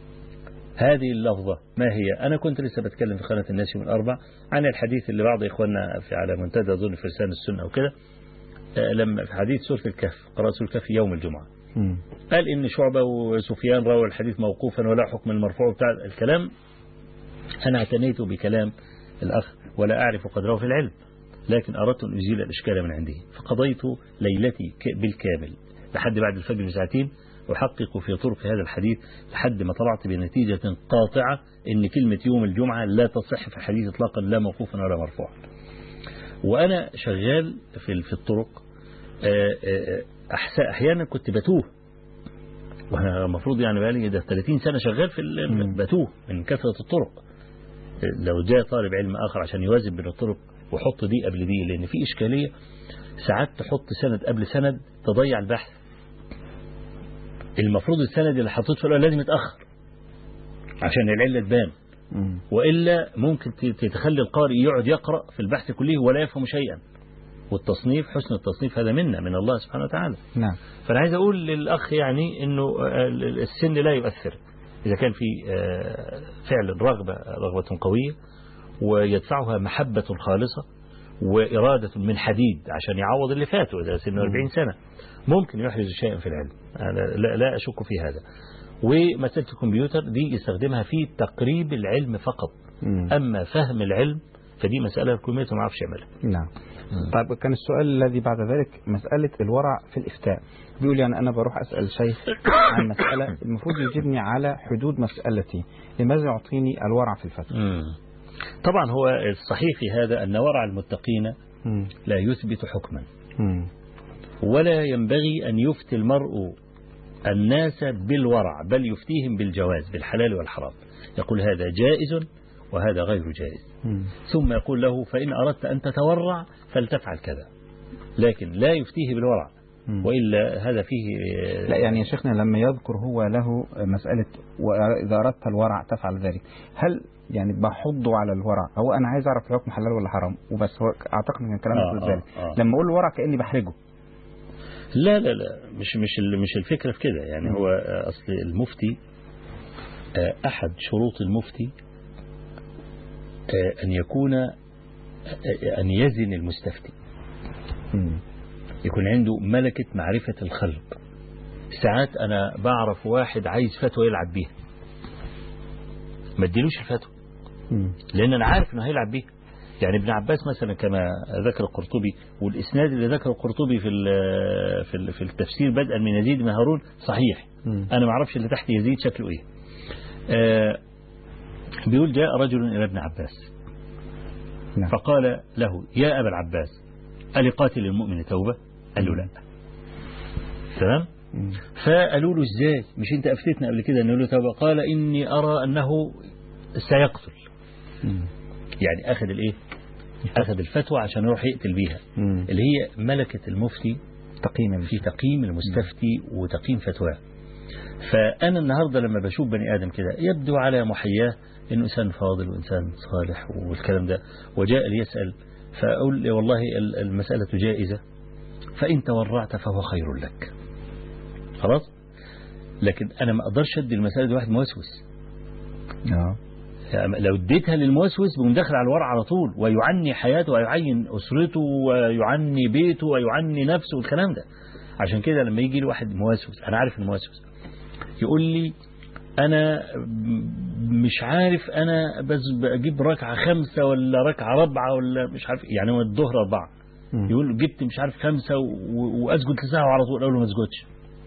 هذه اللفظة ما هي أنا كنت لسه بتكلم في قناة الناس يوم الأربع عن الحديث اللي بعض إخواننا في على منتدى أظن فرسان السنة وكده آه، لما في حديث سورة الكهف قراءة سورة الكهف يوم الجمعة مم. قال إن شعبة وسفيان روى الحديث موقوفا ولا حكم المرفوع بتاع الكلام أنا اعتنيت بكلام الأخ ولا أعرف قدره في العلم لكن أردت أن أزيل الإشكال من عنده فقضيت ليلتي ك- بالكامل لحد بعد الفجر بساعتين أحقق في طرق هذا الحديث لحد ما طلعت بنتيجة قاطعة إن كلمة يوم الجمعة لا تصح في الحديث إطلاقا لا موقوفا ولا مرفوعا وأنا شغال في في الطرق آه، آه، أحس- أحيانا كنت بتوه وأنا المفروض يعني بقالي ده 30 سنة شغال في ال- مم. بتوه من كثرة الطرق لو جاء طالب علم آخر عشان يوازن بين الطرق وحط دي قبل دي لأن في إشكالية ساعات تحط سند قبل سند تضيع البحث المفروض السند اللي حطيته في الأول لازم يتأخر عشان العلة تبان مم. وإلا ممكن ت- تخلي القارئ يقعد يقرأ في البحث كله ولا يفهم شيئا والتصنيف حسن التصنيف هذا منا من الله سبحانه وتعالى نعم فأنا عايز أقول للأخ يعني أنه آه، السن لا يؤثر إذا كان في آه، فعلا رغبة رغبة قوية ويدفعها محبة خالصة وإرادة من حديد عشان يعوض اللي فاته إذا سنه 40 سنة ممكن يحرز شيئا في العلم أنا لا, لا أشك في هذا ومسألة الكمبيوتر دي يستخدمها في تقريب العلم فقط مم. أما فهم العلم فدي مسألة الكمبيوتر ما يعرفش يعملها نعم طيب كان السؤال الذي بعد ذلك مسألة الورع في الإفتاء بيقول يعني أنا بروح أسأل شيخ عن مسألة المفروض يجيبني على حدود مسألتي لماذا يعطيني الورع في الفتوى مم. طبعا هو الصحيح في هذا أن ورع المتقين مم. لا يثبت حكما مم. ولا ينبغي أن يفتي المرء الناس بالورع بل يفتيهم بالجواز بالحلال والحرام يقول هذا جائز وهذا غير جائز مم. ثم يقول له فإن أردت أن تتورع فلتفعل كذا لكن لا يفتيه بالورع مم. وإلا هذا فيه لا يعني يا شيخنا لما يذكر هو له مسألة وإذا أردت الورع تفعل ذلك هل يعني بحضه على الورع هو أنا عايز أعرف الحكم حلال ولا حرام وبس هو أعتقد إن الكلام آه، يقول ذلك آه، آه. لما أقول الورع كأني بحرجه لا لا لا مش مش ال- مش الفكرة في كده يعني مم. هو آه، أصل المفتي آه، أحد شروط المفتي آه، أن يكون آه، أن يزن المستفتي مم. يكون عنده ملكة معرفة الخلق ساعات أنا بعرف واحد عايز فتوى يلعب بيها ما اديلوش الفتوى مم. لأن أنا عارف أنه هيلعب بيها يعني ابن عباس مثلا كما ذكر القرطبي والإسناد اللي ذكره القرطبي في ال- في ال- في التفسير بدءا من يزيد بن هارون صحيح مم. أنا ما أعرفش اللي تحت يزيد شكله إيه آه بيقول جاء رجل إلى ابن عباس نعم. فقال له يا أبا العباس ألقاتل المؤمن توبة قال له لا تمام مم. فقالوا له ازاي مش انت افتتنا قبل كده انه له توبه قال اني ارى انه سيقتل مم. يعني اخذ الايه اخذ الفتوى عشان يروح يقتل بيها مم. اللي هي ملكه المفتي تقييم في تقييم المستفتي وتقييم فتواه فانا النهارده لما بشوف بني ادم كده يبدو على محياه انه انسان فاضل وانسان صالح والكلام ده وجاء ليسال فاقول والله ال- المساله جائزه فان تورعت فهو خير لك خلاص لكن انا ما اقدرش ادي المساله دي واحد موسوس اه يعني لو اديتها للموسوس بيقوم داخل على الورع على طول ويعني حياته ويعين اسرته ويعني بيته ويعني نفسه والكلام ده عشان كده لما يجي لي واحد موسوس انا عارف الموسوس يقول لي انا مش عارف انا بس بجيب ركعه خمسه ولا ركعه رابعه ولا مش عارف يعني هو الظهر اربعه مم. يقول جبت مش عارف خمسه و- واسجد لساعه على طول اقول له ما اسجدش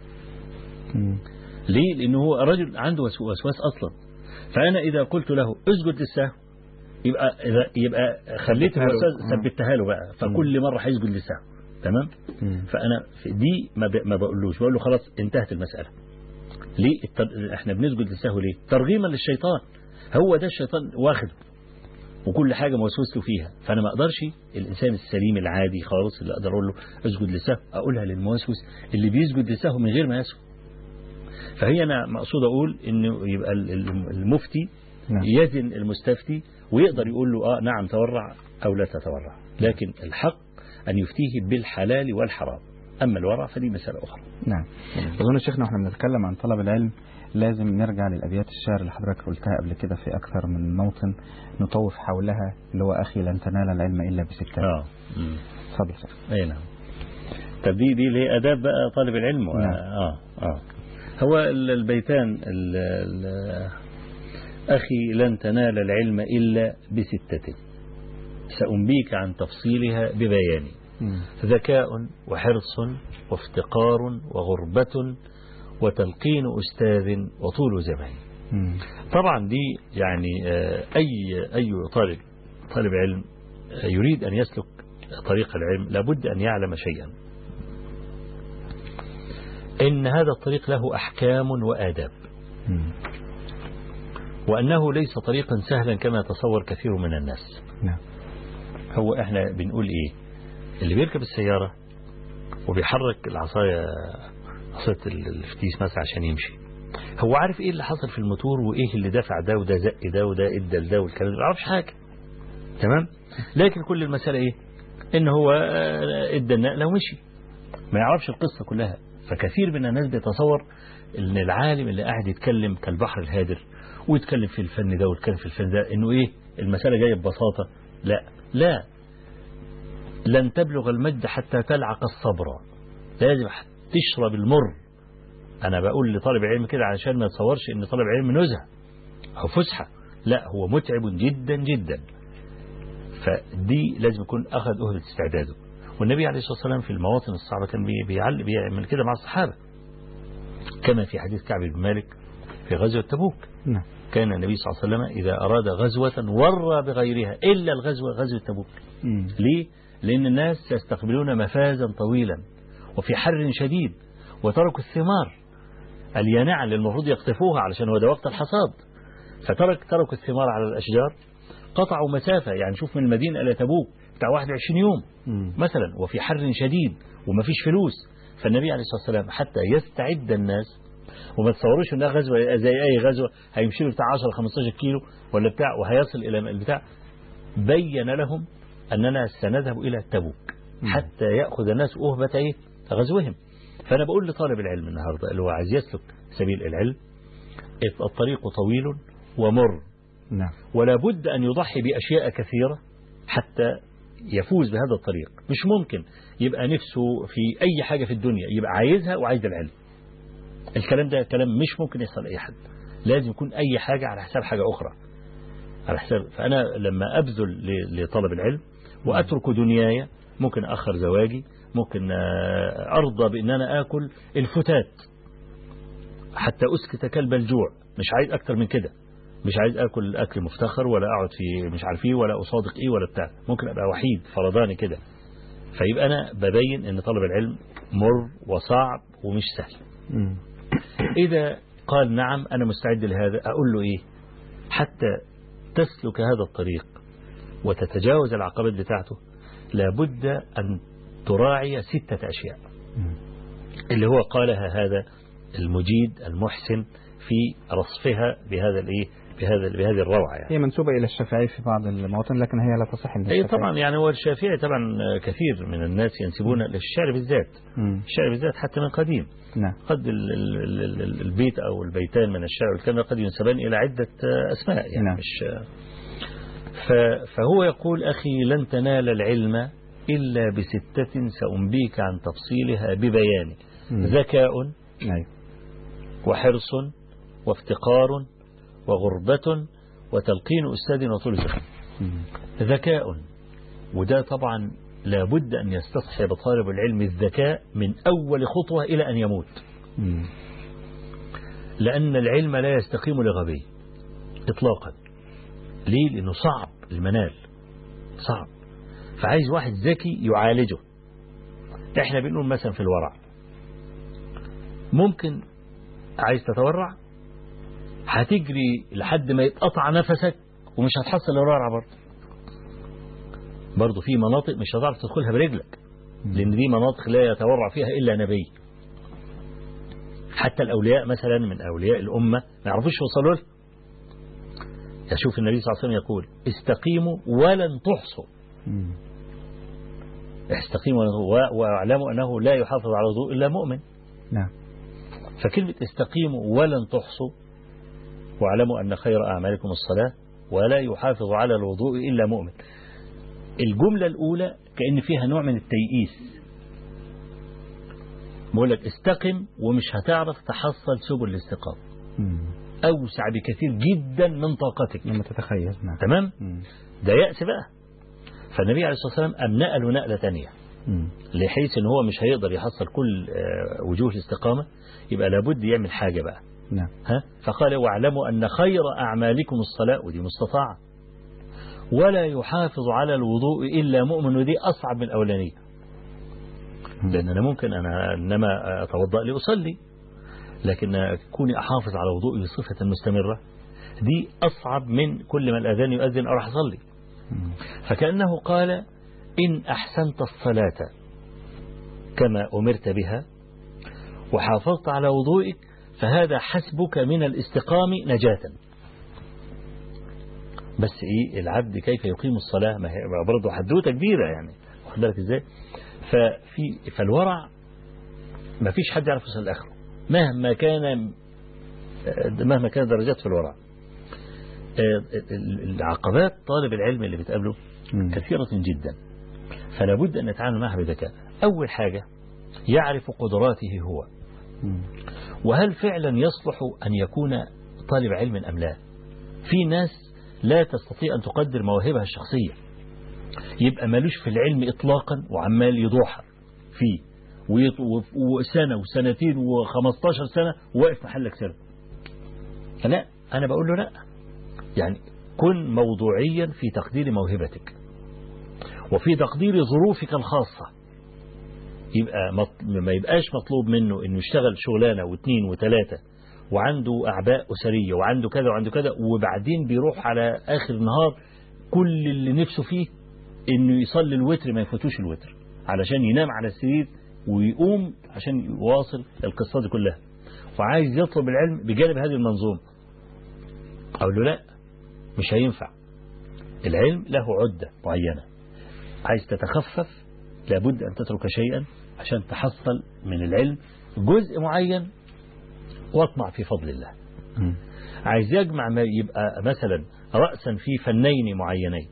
مم. ليه؟ لأنه هو رجل عنده وسو- وسواس أصلا فأنا إذا قلت له اسجد للسهو يبقى إذا يبقى خليت ثبتها له. الوسواس مم. ثبتها له بقى فكل مرة هيسجد للسهو تمام؟ مم. فأنا في دي ما, ب... ما بقولوش بقول له خلاص انتهت المسألة ليه التر... احنا بنسجد للسهو ليه؟ ترغيما للشيطان هو ده الشيطان واخده وكل حاجة موسوس له فيها فأنا ما أقدرش الإنسان السليم العادي خالص اللي أقدر أقول له اسجد للسهو أقولها للموسوس اللي بيسجد للسهو من غير ما يسهو فهي أنا مقصود أقول إنه يبقى ال- ال- المفتي نعم. يزن المستفتي ويقدر يقول له آه نعم تورع أو لا تتورع لكن الحق أن يفتيه بالحلال والحرام أما الورع فدي مسألة أخرى نعم أظن شيخنا واحنا بنتكلم عن طلب العلم لازم نرجع للأبيات الشعر اللي حضرتك قلتها قبل كده في أكثر من موطن نطوف حولها اللي هو أخي لن تنال العلم إلا بستة آه مم. اتفضل شيخ أي نعم طب دي دي اللي هي آداب بقى طالب العلم و... نعم. آه آه هو ال- البيتان ال... ال... أخي لن تنال العلم إلا بستة سأنبيك عن تفصيلها ببيان مم. ذكاء وحرص وافتقار وغربة وتلقين أستاذ وطول زمان مم. طبعا دي يعني آه، أي أي طالب طالب علم آه، يريد أن يسلك طريق العلم لابد أن يعلم شيئا إن هذا الطريق له أحكام وآداب مم. وأنه ليس طريقا سهلا كما يتصور كثير من الناس نعم هو احنا بنقول ايه اللي بيركب السيارة وبيحرك العصاية عصاية الفتيس مثلا عشان يمشي هو عارف ايه اللي حصل في الموتور وايه اللي دفع ده وده زق ده وده ادى لده والكلام ده ما يعرفش حاجة تمام لكن كل المسألة ايه ان هو آه، ادى النقلة ومشي ما يعرفش القصة كلها فكثير من الناس بيتصور ان العالم اللي قاعد يتكلم كالبحر الهادر ويتكلم في الفن ده ويتكلم في الفن ده انه ايه المسألة جاية ببساطة لا لا لن تبلغ المجد حتى تلعق الصبر لازم تشرب المر انا بقول لطالب العلم كده علشان ما يتصورش ان طالب العلم نزهه او فسحه لا هو متعب جدا جدا فدي لازم يكون اخذ اهله استعداده والنبي عليه الصلاه والسلام في المواطن الصعبه كان بي- بيعل بيعمل كده مع الصحابه كما في حديث كعب بن مالك في غزوه تبوك نعم كان النبي صلى الله عليه وسلم إذا أراد غزوة ورى بغيرها إلا الغزوة غزوة تبوك مم. ليه؟ لأن الناس يستقبلون مفازا طويلا وفي حر شديد وتركوا الثمار اليانعة اللي المفروض يقطفوها علشان هو ده وقت الحصاد فترك تركوا الثمار على الأشجار قطعوا مسافة يعني شوف من المدينة إلى تبوك بتاع 21 يوم مم. مثلا وفي حر شديد ومفيش فلوس فالنبي عليه الصلاة والسلام حتى يستعد الناس وما تصوروش انها غزوة زي اي غزوة هيمشي له بتاع 10 15 كيلو ولا بتاع وهيصل الى البتاع بين لهم اننا سنذهب الى تبوك حتى ياخذ الناس اهبة ايه غزوهم فانا بقول لطالب العلم النهارده اللي هو عايز يسلك سبيل العلم الطريق طويل ومر نعم ولا بد أن يضحي بأشياء كثيرة حتى يفوز بهذا الطريق مش ممكن يبقى نفسه في أي حاجة في الدنيا يبقى عايزها وعايز العلم الكلام ده كلام مش ممكن يحصل أي حد لازم يكون أي حاجة على حساب حاجة أخرى على حساب فأنا لما أبذل ل- لطلب العلم وأترك دنياي ممكن أخر زواجي ممكن آه، أرضى بأن أنا آكل الفتات حتى أسكت كلب الجوع مش عايز أكتر من كده مش عايز اكل اكل مفتخر ولا اقعد في مش عارف ايه ولا اصادق ايه ولا بتاع ممكن ابقى وحيد فرداني كده فيبقى انا ببين ان طلب العلم مر وصعب ومش سهل مم. اذا قال نعم انا مستعد لهذا اقول له ايه حتى تسلك هذا الطريق وتتجاوز العقبات بتاعته لابد ان تراعي ستة اشياء مم. اللي هو قالها هذا المجيد المحسن في رصفها بهذا الايه بهذا بهذه الروعه يعني هي منسوبة إلى الشافعي في بعض المواطن لكن هي لا تصح عند اي الشافعي. طبعا يعني هو الشافعي طبعا كثير من الناس ينسبون للشعر بالذات مم. الشعر بالذات حتى من قديم نعم قد ال- ال- ال- ال- البيت او البيتان من الشعر والكلام ده قد ينسبان الى عده اسماء يعني نعم. مش ف- فهو يقول اخي لن تنال العلم الا بستة سأنبيك عن تفصيلها ببيان مم. ذكاء أيوة. وحرص وافتقار وغربة وتلقين أستاذ وطول زمن مم. ذكاء وده طبعا لابد أن يستصحب طالب العلم الذكاء من أول خطوة إلى أن يموت مم. لأن العلم لا يستقيم لغبي إطلاقا ليه؟ لأنه صعب المنال صعب فعايز واحد ذكي يعالجه احنا بنقول مثلا في الورع ممكن عايز تتورع هتجري لحد ما يتقطع نفسك ومش هتحصل الورع برضه برضه في مناطق مش هتعرف تدخلها برجلك لأن دي مناطق لا يتورع فيها إلا نبي حتى الأولياء مثلا من أولياء الأمة ما يعرفوش يوصلوا له يشوف النبي صلى الله عليه وسلم يقول استقيموا ولن تحصوا مم. استقيموا ولن تحصوا و- واعلموا أنه لا يحافظ على الوضوء إلا مؤمن نعم فكلمة استقيموا ولن تحصوا واعلموا أن خير أعمالكم الصلاة ولا يحافظ على الوضوء إلا مؤمن الجملة الأولى كأن فيها نوع من التيئيس بقول لك استقم ومش هتعرف تحصل سبل الاستقامة مم. أوسع بكثير جدا من طاقتك لما تتخيل نعم تمام مم. ده يأس بقى فالنبي عليه الصلاة والسلام أم نقله نقلة تانية مم. لحيث ان هو مش هيقدر يحصل كل آه، وجوه الاستقامة يبقى لابد يعمل حاجة بقى نعم ها فقال واعلموا أن خير أعمالكم الصلاة ودي مستطاعة ولا يحافظ على الوضوء إلا مؤمن ودي أصعب من الأولانية لأن أنا ممكن أنا إنما أتوضأ لأصلي لكن كوني أحافظ على وضوئي بصفة مستمرة دي أصعب من كل ما الأذان يؤذن أروح أصلي مم. فكأنه قال إن أحسنت الصلاة كما أمرت بها وحافظت على وضوئك فهذا حسبك من الاستقام نجاة بس إيه العبد كيف يقيم الصلاة ما هي برضه حدوتة كبيرة يعني واخد بالك إزاي ففي فالورع ما فيش حد يعرف يوصل لآخره مهما كان مهما كانت درجات في الورع العقبات طالب العلم اللي بتقابله مم. كثيرة جدا فلا بد أن نتعامل معها بذكاء أول حاجة يعرف قدراته هو مم. وهل فعلا يصلح أن يكون طالب علم أم لا في ناس لا تستطيع أن تقدر مواهبها الشخصية يبقى مالوش في العلم إطلاقا وعمال يضوحر فيه ويط- وف- وسنة وسنتين وخمستاشر سنة واقف محلك سر لا أنا بقول له لا يعني كن موضوعيا في تقدير موهبتك وفي تقدير ظروفك الخاصة يبقى مط... ما يبقاش مطلوب منه انه يشتغل شغلانه واثنين وثلاثه وعنده اعباء اسريه وعنده كذا وعنده كذا وبعدين بيروح على اخر النهار كل اللي نفسه فيه انه يصلي الوتر ما يفوتوش الوتر علشان ينام على السرير ويقوم عشان يواصل القصه دي كلها وعايز يطلب العلم بجانب هذه المنظومه اقول له لا مش هينفع العلم له عده معينه عايز تتخفف لابد أن تترك شيئا عشان تحصل من العلم جزء معين واطمع في فضل الله مم. عايز يجمع ما يبقى مثلا رأسا في فنين معينين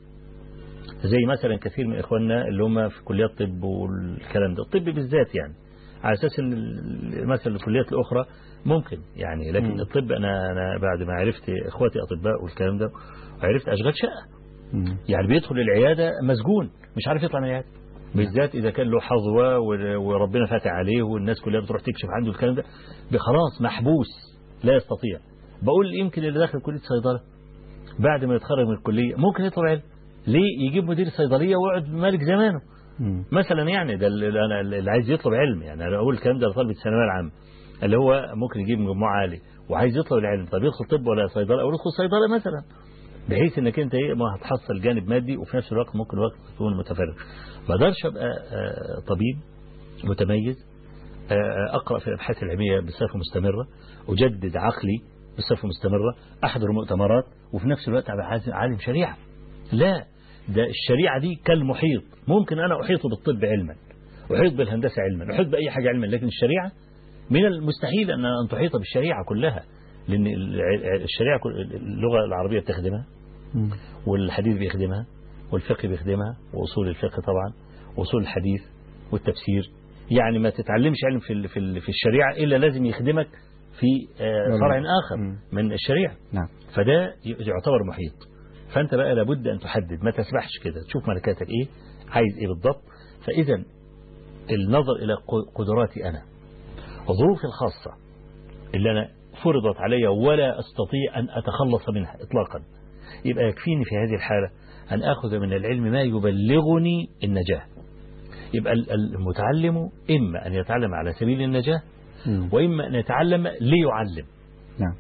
زي مثلا كثير من إخواننا اللي هم في كليات الطب والكلام ده الطب بالذات يعني على أساس إن ال- مثلا الكليات الأخرى ممكن يعني لكن مم. الطب أنا أنا بعد ما عرفت إخواتي أطباء والكلام ده وعرفت أشغال شقة مم. يعني بيدخل العيادة مسجون مش عارف يطلع من العيادة بالذات إذا كان له حظوة و- وربنا فاتح عليه والناس كلها بتروح تكشف عنده الكلام ده خلاص محبوس لا يستطيع بقول يمكن اللي داخل كلية صيدلة بعد ما يتخرج من الكلية ممكن يطلب علم ليه يجيب مدير صيدلية ويقعد مالك زمانه مم. مثلا يعني ده اللي أنا اللي عايز يطلب علم يعني أنا أقول الكلام ده لطالب الثانوية العامة اللي هو ممكن يجيب مجموع عالي وعايز يطلب العلم طب يدخل طب ولا صيدلة أو يدخل صيدلة مثلا بحيث انك انت ايه ما هتحصل جانب مادي وفي نفس الوقت ممكن وقت تكون متفرغ ما اقدرش ابقى آه، طبيب متميز آه، اقرا في الابحاث العلميه بصفه مستمره اجدد عقلي بصفه مستمره احضر مؤتمرات وفي نفس الوقت ابقى عايز- عالم شريعه لا ده الشريعه دي كالمحيط ممكن انا احيط بالطب علما احيط بالهندسه علما احيط باي حاجه علما لكن الشريعه من المستحيل ان ان تحيط بالشريعه كلها لان الع- الشريعه كل- اللغه العربيه بتخدمها مم. والحديث بيخدمها والفقه بيخدمها وأصول الفقه طبعا وأصول الحديث والتفسير يعني ما تتعلمش علم في ال- في ال- في الشريعة إلا لازم يخدمك في آه، نعم. فرع آخر مم. من الشريعة نعم فده ي- يعتبر محيط فأنت بقى لابد أن تحدد ما تسبحش كده تشوف ملكاتك إيه عايز إيه بالضبط فإذا النظر إلى ق- قدراتي أنا وظروفي الخاصة اللي أنا فرضت علي ولا أستطيع أن أتخلص منها إطلاقا يبقى يكفيني في هذه الحالة أن أخذ من العلم ما يبلغني النجاة يبقى ال- المتعلم إما أن يتعلم على سبيل النجاة مم. وإما أن يتعلم ليعلم نعم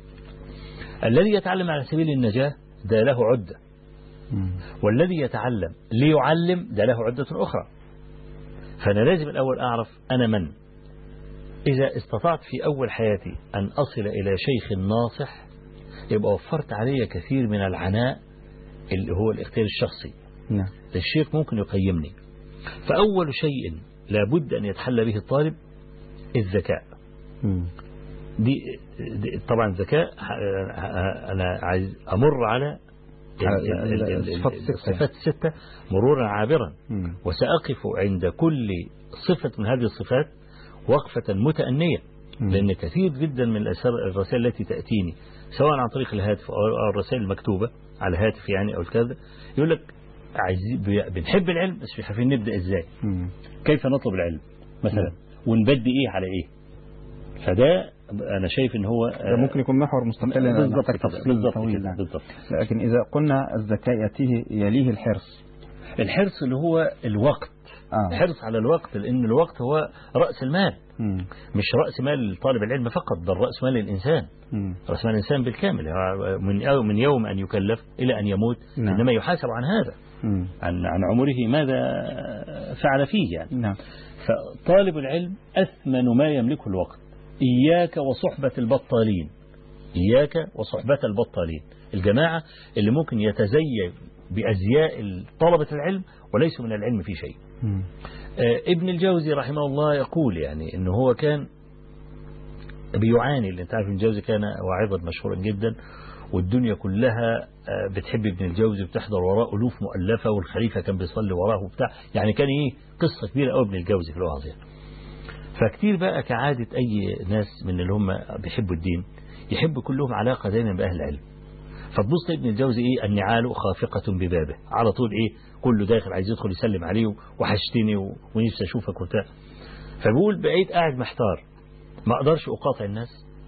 الذي يتعلم على سبيل النجاة ده له عدة مم. والذي يتعلم ليعلم ده له عدة أخرى فأنا لازم الأول أعرف أنا من إذا استطعت في أول حياتي أن أصل إلى شيخ ناصح يبقى وفرت علي كثير من العناء اللي هو الاختيار الشخصي نعم الشيخ ممكن يقيمني فأول شيء لابد أن يتحلى به الطالب الذكاء مم. دي, دي طبعا الذكاء ه- ه- أنا عايز أمر على ال- على ال- ال- ال- الصفات الستة. الصفات الستة مرورا عابرا مم. وسأقف عند كل صفة من هذه الصفات وقفة متأنية مم. لأن كثير جدا من الأسر- الرسائل التي تأتيني سواء عن طريق الهاتف أو أو الرسائل المكتوبة على الهاتف يعني أو الكذا يقول لك عايزين بي- بنحب العلم بس مش عارفين نبدأ إزاي مم. كيف نطلب العلم مثلا ونبدي إيه على إيه فده أنا شايف إن هو ده ممكن يكون محور مستقل لأن بالضبط محتاج كده تفصيل بالضبط طويل كده يعني. بالضبط لكن إذا قلنا الذكاء يأتيه يليه الحرص الحرص اللي هو الوقت آه. الحرص على الوقت لأن الوقت هو رأس المال مم. مش رأس مال طالب العلم فقط بل رأس مال الإنسان مم. رأس مال الإنسان بالكامل هو من أو من يوم أن يكلف إلى أن يموت نعم. إنما يحاسب عن هذا مم. عن عن عمره ماذا فعل فيه يعني نعم فطالب العلم أثمن ما يملكه الوقت إياك وصحبة البطالين إياك وصحبة البطالين الجماعة اللي ممكن يتزين بأزياء طلبة العلم وليسوا من العلم في شيء مم. آه، ابن الجوزي رحمه الله يقول يعني انه هو كان بيعاني اللي انت عارف ابن الجوزي كان واعظا مشهورا جدا والدنيا كلها آه، بتحب ابن الجوزي وبتحضر وراه الوف مؤلفه والخليفه كان بيصلي وراه وبتاع يعني كان ايه قصه كبيره قوي ابن الجوزي في الوعظ يعني. فكتير بقى كعاده اي ناس من اللي هم بيحبوا الدين يحب كلهم علاقه دايما باهل العلم فتبص ابن الجوزي ايه النعال خافقة ببابه على طول ايه كله داخل عايز يدخل يسلم عليه وحشتني و- ونفسي اشوفك وبتاع فبقول بقيت قاعد محتار ما اقدرش اقاطع الناس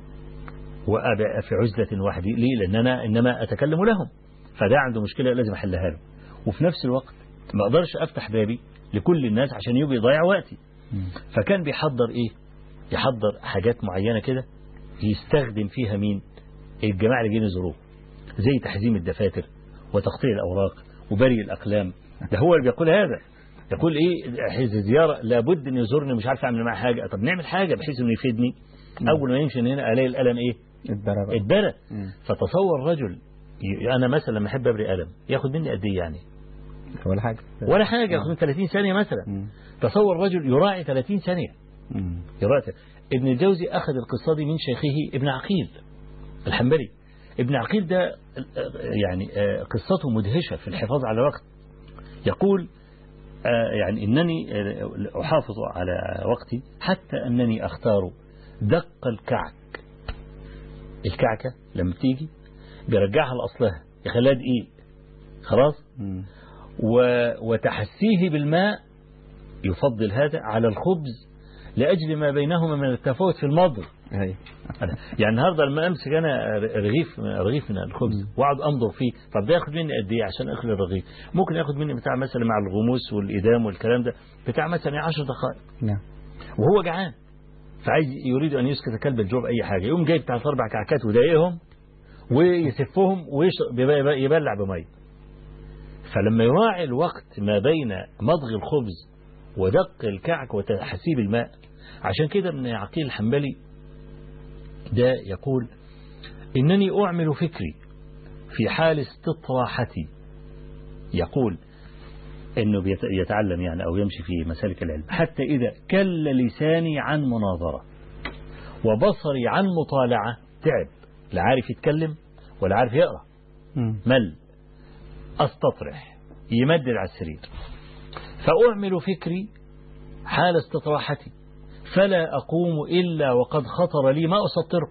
وابقى في عزلة وحدي ليه لان انا انما اتكلم لهم فده عنده مشكلة لازم احلها له وفي نفس الوقت ما اقدرش افتح بابي لكل الناس عشان يجي يضيع وقتي فكان بيحضر ايه يحضر حاجات معينة كده يستخدم فيها مين الجماعة اللي جايين يزوروه زي تحزيم الدفاتر وتقطيع الأوراق وبري الأقلام ده هو اللي بيقول هذا يقول ايه حيث زيارة لابد ان يزورني مش عارف اعمل معاه حاجة طب نعمل حاجة بحيث انه يفيدني اول ما يمشي من هنا الاقي القلم ايه الدرجة اتبنى فتصور رجل ي- انا مثلا لما احب ابري قلم ياخد مني قد ايه يعني ولا حاجة ولا حاجة ياخد مني 30 ثانية مثلا مم. تصور رجل يراعي 30 ثانية مم. يراعي ابن الجوزي اخذ القصة دي من شيخه ابن عقيل الحنبلي ابن عقيل ده آه، يعني آه، قصته مدهشة في الحفاظ على الوقت يقول آه، يعني إنني آه، أحافظ على وقتي حتى أنني أختار دق الكعك الكعكة لما تيجي بيرجعها لأصلها يخليها دقيق خلاص مم. و... وتحسيه بالماء يفضل هذا على الخبز لأجل ما بينهما من التفاوت في المضغ هي أنا- يعني النهارده لما امسك انا رغيف رغيف من الخبز واقعد امضغ فيه طب ده ياخد مني قد ايه عشان اخلي الرغيف ممكن ياخد مني بتاع مثلا مع الغموس والادام والكلام ده بتاع مثلا 10 دقائق نعم وهو جعان فعايز يريد ان يسكت كلب الجوع باي حاجه يقوم جايب بتاع اربع كعكات ويضايقهم ويسفهم ويبلع بميه فلما يراعي الوقت ما بين مضغ الخبز ودق الكعك وتحسيب الماء عشان كده ابن عقيل الحنبلي ده يقول إنني أعمل فكري في حال استطراحتي يقول إنه بيت- يتعلم يعني أو يمشي في مسالك العلم حتى إذا كل لساني عن مناظرة وبصري عن مطالعة تعب لا عارف يتكلم ولا عارف يقرأ مم. مل أستطرح يمدد على السرير فأعمل فكري حال استطراحتي فلا أقوم إلا وقد خطر لي ما أسطره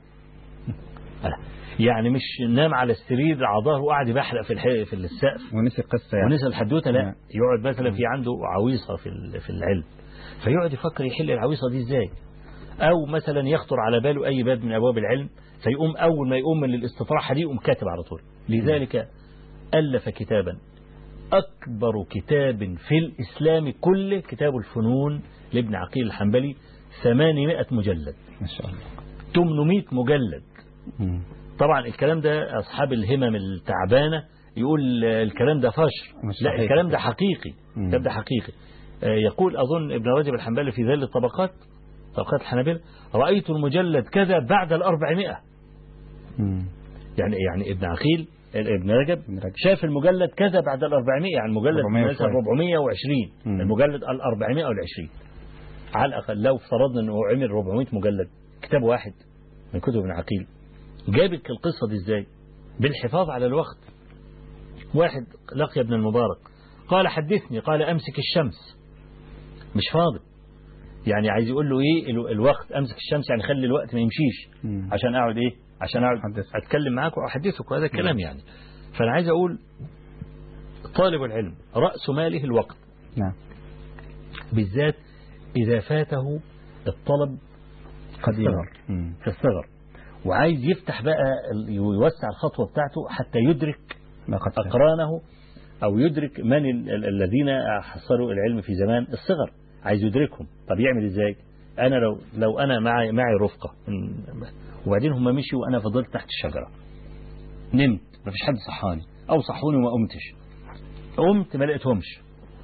يعني مش نام على السرير عضاه وقاعد يبحلق في الح- في السقف ونسي القصة يعني ونسى الحدوته لا نعم. يقعد مثلا في عنده عويصه في ال- في العلم فيقعد يفكر يحل العويصه دي ازاي او مثلا يخطر على باله اي باب من ابواب العلم فيقوم اول ما يقوم من الاستطراحه دي يقوم كاتب على طول لذلك الف كتابا اكبر كتاب في الاسلام كله كتاب الفنون لابن عقيل الحنبلي 800 مجلد ما شاء الله 800 مجلد مم. طبعا الكلام ده أصحاب الهمم التعبانة يقول الكلام ده فشر مش لا صحيح. الكلام ده حقيقي مم. الكلام ده حقيقي آه، يقول أظن ابن رجب الحنبلي في ذيل الطبقات طبقات الحنابلة رأيت المجلد كذا بعد الأربعمائة مم. يعني يعني ابن عقيل ابن رجب ابن رجب. شاف المجلد كذا بعد الأربعمائة يعني المجلد 400 مثلا وشوية. 420 مم. المجلد الأربعمائة والعشرين على الأقل لو افترضنا أنه عمل 400 مجلد كتاب واحد من كتب ابن عقيل جاب القصة دي ازاي بالحفاظ على الوقت واحد لقي ابن المبارك قال حدثني قال أمسك الشمس مش فاضي يعني عايز يقول له ايه ال- الوقت امسك الشمس يعني خلي الوقت ما يمشيش مم. عشان اقعد ايه عشان اقعد أحدث. اتكلم معاك واحدثك وهذا الكلام يعني فانا عايز اقول طالب العلم راس ماله الوقت نعم بالذات اذا فاته الطلب قديما الصغر. مم. في الصغر وعايز يفتح بقى ال- يوسع الخطوه بتاعته حتى يدرك ما قد فهم. أقرانه أو يدرك من ال- ال- الذين حصلوا العلم في زمان الصغر عايز يدركهم طب يعمل إزاي أنا لو لو أنا معي معي رفقة م- وبعدين هم مشوا وأنا فضلت تحت الشجرة نمت ما فيش حد صحاني أو صحوني وما قمتش قمت ما لقيتهمش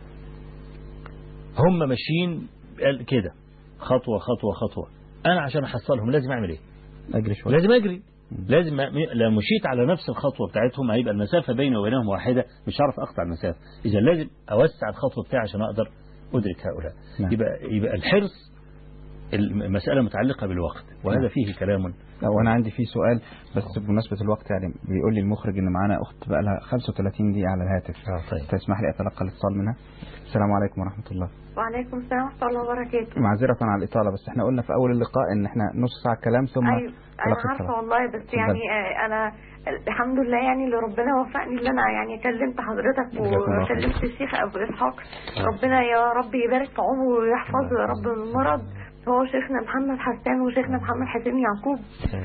هم ماشيين قال كده خطوة خطوة خطوة أنا عشان أحصلهم لازم أعمل إيه أجري شوية لازم اجري لازم ما- لو مشيت على نفس الخطوه بتاعتهم هيبقى المسافه بيني وبينهم واحده مش هعرف اقطع المسافه اذا لازم اوسع الخطوه بتاعي عشان اقدر ادرك هؤلاء نعم. يبقى يبقى الحرص المساله متعلقه بالوقت وهذا نعم. فيه كلام أو أنا عندي فيه سؤال بس بمناسبة الوقت يعني بيقول لي المخرج إن معانا أخت بقى لها 35 دقيقة على الهاتف طيب تسمح لي أتلقى الاتصال منها السلام عليكم ورحمة الله وعليكم السلام ورحمة الله وبركاته معذرة على الإطالة بس احنا قلنا في أول اللقاء إن احنا نص ساعة كلام ثم أيوة أنا تلقي عارفة الكلام. والله بس اتفضل. يعني آه، أنا الحمد لله يعني اللي ربنا وفقني اللي أنا يعني كلمت حضرتك جزاكم الله خير. وكلمت الشيخ أبو إسحاق ربنا يا رب يبارك في عمره ويحفظه يا رب من المرض هو شيخنا محمد حسان وشيخنا محمد حسين يعقوب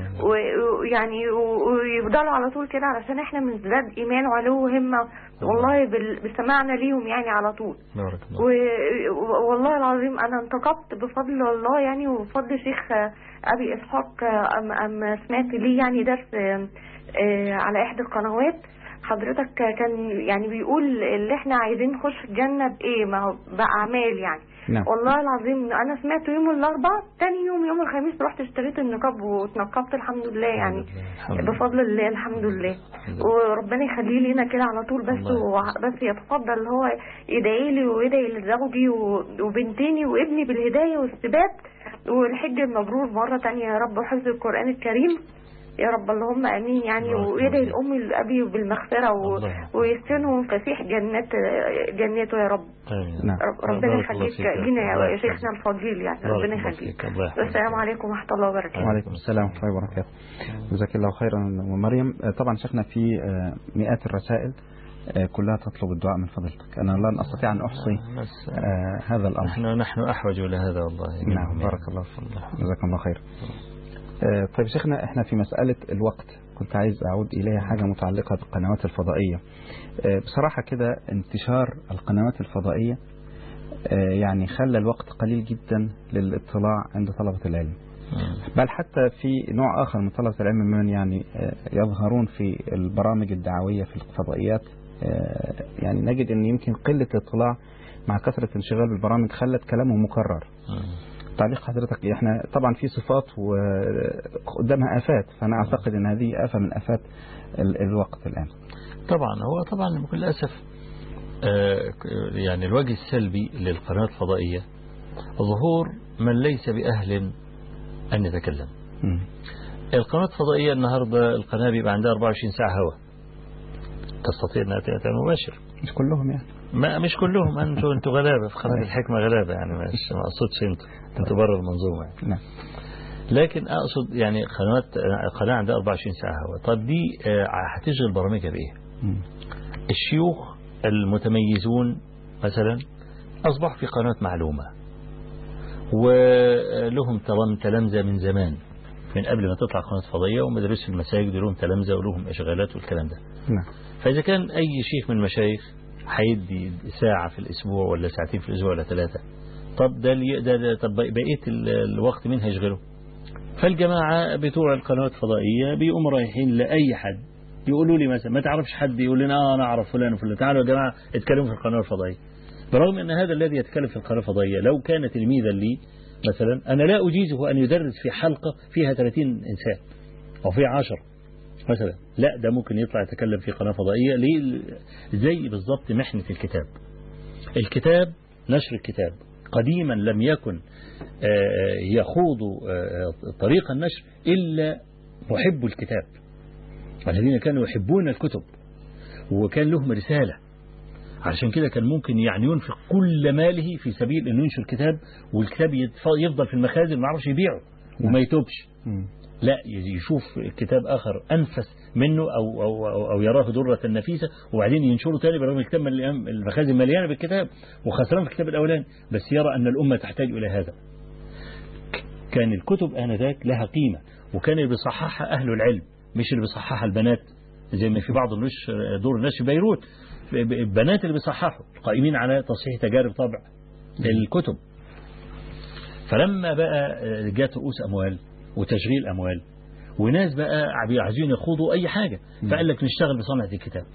و- ويعني و- ويفضلوا على طول كده علشان احنا من زاد ايمان وعلو همه والله بال- بسماعنا ليهم يعني على طول بارك الله و- والله العظيم انا انتقبت بفضل الله يعني وبفضل شيخ ابي اسحاق ام ام سمعت ليه يعني درس آه، آه، على احدى القنوات حضرتك كان يعني بيقول اللي احنا عايزين نخش الجنه بايه ما هو باعمال يعني نعم والله العظيم انا سمعته يوم الاربعاء تاني يوم يوم الخميس رحت اشتريت النقاب واتنقبت الحمد لله يعني الحمد لله. بفضل الله الحمد لله وربنا يخليه لينا كده على طول بس الله. وع- بس يتفضل هو يدعي لي ويدعي لزوجي و- وبنتيني وابني بالهدايه والثبات والحج المبرور مره تانية يا رب وحفظ القران الكريم يا رب اللهم امين يعني بارك الله ويدعي فيك. لامي لابي بالمغفره و- الله. ويسكنهم فسيح جنات جناته يا رب آمين. نعم. رب- ربنا بارك الله يخليك فيك. لينا الله يا يحفظك. شيخنا الفضيل يعني بارك ربنا الله يخليك فيك. الله يحفظك. والسلام عليكم ورحمه الله وبركاته وعليكم السلام ورحمة الله وبركاته جزاك الله خيرا ومريم آه، طبعا شيخنا في آه، مئات الرسائل آه، كلها تطلب الدعاء من فضيلتك أنا لن أستطيع أن أحصي بس آه، هذا الأمر نحن نحن أحوج إلى هذا والله نعم منهم بارك يعني. الله فيك جزاكم الله خير آه، طيب شيخنا احنا في مسألة الوقت كنت عايز أعود إليها حاجة متعلقة بالقنوات الفضائية آه، بصراحة كده انتشار القنوات الفضائية آه، يعني خلى الوقت قليل جدا للاطلاع عند طلبة العلم مم. بل حتى في نوع آخر من طلبة العلم ممن يعني آه، يظهرون في البرامج الدعوية في الفضائيات آه، يعني نجد أن يمكن قلة الاطلاع مع كثرة الانشغال بالبرامج خلت كلامه مكرر مم. تعليق حضرتك احنا طبعا في صفات وقدامها آفات فأنا أعتقد أن هذه آفة من آفات ال- الوقت الآن طبعا هو طبعا بكل أسف آه، يعني الوجه السلبي للقنوات الفضائية ظهور من ليس بأهل أن يتكلم مم. القنوات الفضائية النهاردة القناة بيبقى عندها 24 ساعة هواء تستطيع أنها تأتي مباشر مش كلهم يعني ما مش كلهم انتوا انتوا غلابه في قناه الحكمه غلابه يعني مش ما اقصدش انتوا انتوا بره المنظومه يعني. نعم لكن اقصد يعني قنوات قناه عندها 24 ساعه هوا طب دي آه، هتشغل برامجها بايه؟ مم. الشيوخ المتميزون مثلا اصبحوا في قنوات معلومه ولهم تلام- تلامذه من زمان من قبل ما تطلع قناه فضائيه ومدارس في المساجد ولهم تلامذه ولهم اشغالات والكلام ده نعم فإذا كان أي شيخ من المشايخ هيدي ساعة في الأسبوع ولا ساعتين في الأسبوع ولا ثلاثة طب ده, اللي- ده, ده طب بقية ال- الوقت مين هيشغله فالجماعة بتوع القنوات الفضائية بيقوموا رايحين لأي حد يقولوا لي مثلا ما تعرفش حد يقول لنا اه انا اعرف فلان وفلان تعالوا يا جماعه اتكلموا في القناه الفضائيه برغم ان هذا الذي يتكلم في القناه الفضائيه لو كان تلميذا لي مثلا انا لا اجيزه ان يدرس في حلقه فيها 30 انسان او فيها 10 مثلا لا ده ممكن يطلع يتكلم في قناة فضائية ليه زي بالضبط محنة الكتاب الكتاب نشر الكتاب قديما لم يكن آه، يخوض آه، طريق النشر إلا محب الكتاب الذين كانوا يحبون الكتب وكان لهم رسالة عشان كده كان ممكن يعني ينفق كل ماله في سبيل انه ينشر كتاب والكتاب يتف- يفضل في المخازن ما يعرفش يبيعه وما يتوبش مم. لا يشوف كتاب آخر أنفس منه أو, أو, أو, أو يراه درة نفيسة وبعدين ينشره تاني برغم الكتاب مليان المخازن مليانة بالكتاب وخسران في الكتاب الأولاني بس يرى أن الأمة تحتاج إلى هذا كان الكتب آنذاك لها قيمة وكان اللي بيصححها أهل العلم مش اللي بيصححها البنات زي ما في بعض النشر دور النشر في بيروت البنات اللي بيصححوا قائمين على تصحيح تجارب طبع الكتب فلما بقى جات رؤوس أموال وتشغيل أموال وناس بقى عايزين يخوضوا أي حاجة فقال لك نشتغل بصنعة الكتاب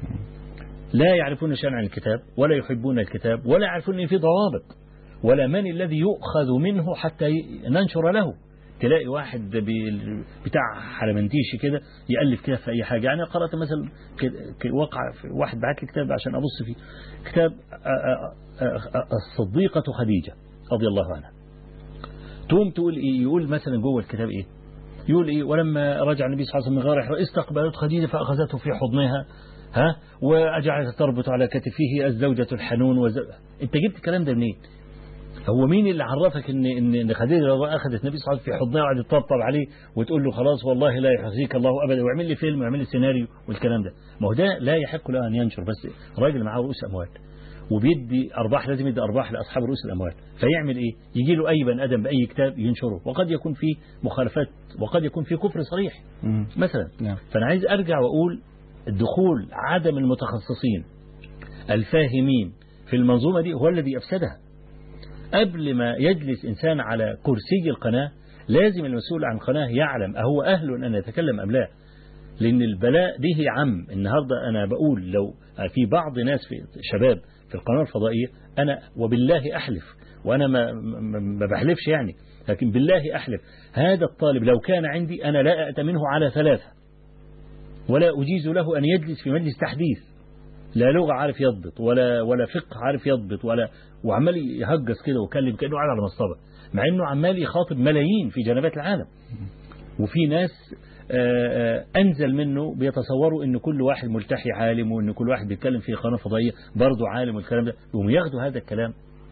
لا يعرفون شيئا عن الكتاب ولا يحبون الكتاب ولا يعرفون ان في ضوابط ولا من الذي يؤخذ منه حتى ي- ننشر له تلاقي واحد بي- بتاع حلمنتيشي كده يألف كده في أي حاجة يعني قرأت مثلا كده- ك- وقع في واحد بعت لي كتاب عشان أبص فيه كتاب آ- آ- آ- آ- الصديقة خديجة رضي الله عنها تقوم تقول إيه يقول مثلا جوه الكتاب إيه يقول إيه ولما رجع النبي صلى الله عليه وسلم من غار حراء استقبلت خديجة فأخذته في حضنها ها وجعلت تربط على كتفه الزوجة الحنون وز... انت جبت الكلام ده منين هو مين اللي عرفك ان ان ان خديجه رضي الله عنها اخذت النبي صلى الله عليه وسلم في حضنها وقعدت تطبطب عليه وتقول له خلاص والله لا يحزيك الله ابدا واعمل لي فيلم واعمل لي سيناريو والكلام ده ما هو ده لا يحق له ان ينشر بس راجل معاه رؤوس اموال وبيدي أرباح لازم يدي أرباح لأصحاب رؤوس الأموال فيعمل إيه يجي له أي بني آدم بأي كتاب ينشره وقد يكون فيه مخالفات وقد يكون فيه كفر صريح مم. مثلا نعم. فأنا عايز أرجع وأقول دخول عدم المتخصصين الفاهمين في المنظومة دي هو الذي أفسدها قبل ما يجلس إنسان على كرسي القناة لازم المسؤول عن القناة يعلم أهو أهل أن يتكلم أم لا لأن البلاء به عم النهاردة أنا بقول لو في بعض ناس في شباب في القناة الفضائية أنا وبالله أحلف وأنا ما, ما ما بحلفش يعني لكن بالله أحلف هذا الطالب لو كان عندي أنا لا أأتمنه على ثلاثة ولا أجيز له أن يجلس في مجلس تحديث لا لغة عارف يضبط ولا ولا فقه عارف يضبط ولا وعمال يهجس كده ويكلم كأنه قاعد على مصطبة مع أنه عمال يخاطب ملايين في جنبات العالم وفي ناس آه، آه، أنزل منه بيتصوروا أن كل واحد ملتحي عالم وأن كل واحد بيتكلم في قناة فضائية برضه عالم والكلام ده يقوموا ياخدوا هذا الكلام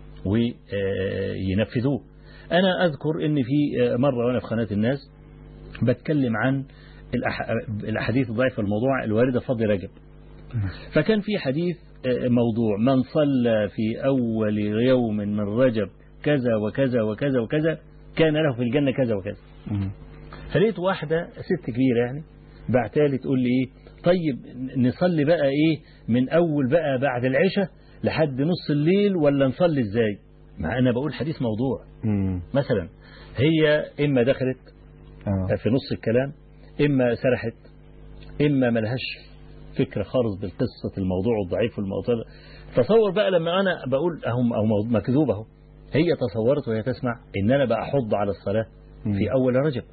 وينفذوه أنا أذكر أن في آه، مرة وأنا في قناة الناس بتكلم عن الأح- الأحاديث الضعيفة الموضوع الواردة في فضل رجب فكان في حديث آه، موضوع من صلى في أول يوم من رجب كذا وكذا وكذا وكذا كان له في الجنة كذا وكذا مم. فلقيت واحدة ست كبيرة يعني بعتالي تقول لي ايه طيب نصلي بقى ايه من اول بقى بعد العشاء لحد نص الليل ولا نصلي ازاي مع انا بقول حديث موضوع مم. مثلا هي اما دخلت آه. في نص الكلام اما سرحت اما ملهاش فكرة خالص بالقصة الموضوع الضعيف والموضوع ده. تصور بقى لما انا بقول اهو أو مو- مكذوب اهو هي تصورت وهي تسمع ان انا بقى احض على الصلاة مم. في اول رجب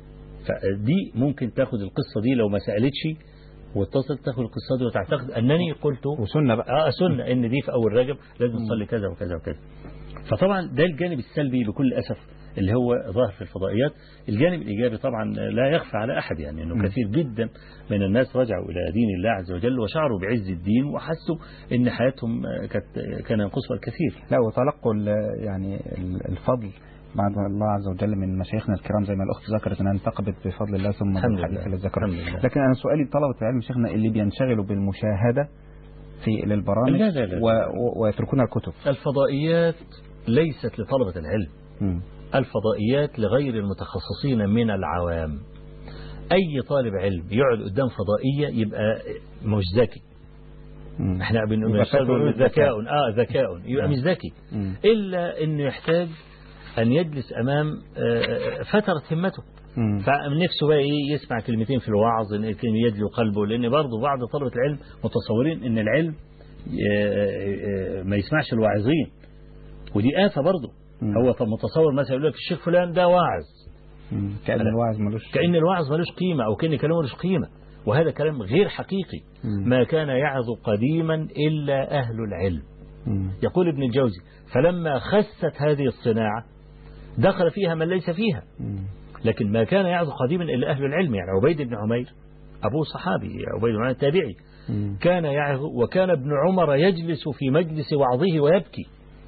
فدي ممكن تاخد القصة دي لو ما سألتش واتصلت تاخد القصة دي وتعتقد أنني قلت وسنة بقى آه سنة إن دي في أول رجب لازم تصلي كذا وكذا وكذا فطبعا ده الجانب السلبي بكل أسف اللي هو ظاهر في الفضائيات الجانب الإيجابي طبعا لا يخفى على أحد يعني أنه م. كثير جدا من الناس رجعوا إلى دين الله عز وجل وشعروا بعز الدين وحسوا أن حياتهم آه، كانت- كان ينقصها الكثير لا وتلقوا ال- يعني ال- الفضل بعد الله عز وجل من مشايخنا الكرام زي ما الأخت ذكرت أنها انتقبت بفضل الله ثم الحمد بالحديث لله. اللي ذكره الحمد لله. لكن أنا سؤالي طلبة العلم شيخنا اللي بينشغلوا بالمشاهدة في للبرامج لا لا لا. و... و... ويتركون الكتب الفضائيات ليست لطلبة العلم مم. الفضائيات لغير المتخصصين من العوام أي طالب علم يقعد قدام فضائية يبقى مش ذكي مم. احنا يبقى بنشتغل فاكر ذكاء اه ذكاء يبقى آه. مش ذكي مم. إلا أنه يحتاج أن يجلس أمام آه، فترة همته مم. فمن نفسه بقى ايه يسمع كلمتين في الوعظ ان كلمة يدلو قلبه لان برضه بعض طلبة العلم متصورين ان العلم آه، آه، ما يسمعش الواعظين ودي آفة برضه مم. هو طب متصور مثلا يقول لك الشيخ فلان ده واعظ مم. كأن لا. الواعظ ملوش كأن الوعظ ملوش قيمة أو كأن كلامه ملوش قيمة وهذا كلام غير حقيقي مم. ما كان يعظ قديما إلا أهل العلم مم. يقول ابن الجوزي فلما خست هذه الصناعة دخل فيها من ليس فيها مم. لكن ما كان يعظ قديما إلا أهل العلم يعني عبيد بن عمير أبو صحابي عبيد بن عمير التابعي مم. كان يعظ وكان ابن عمر يجلس في مجلس وعظه ويبكي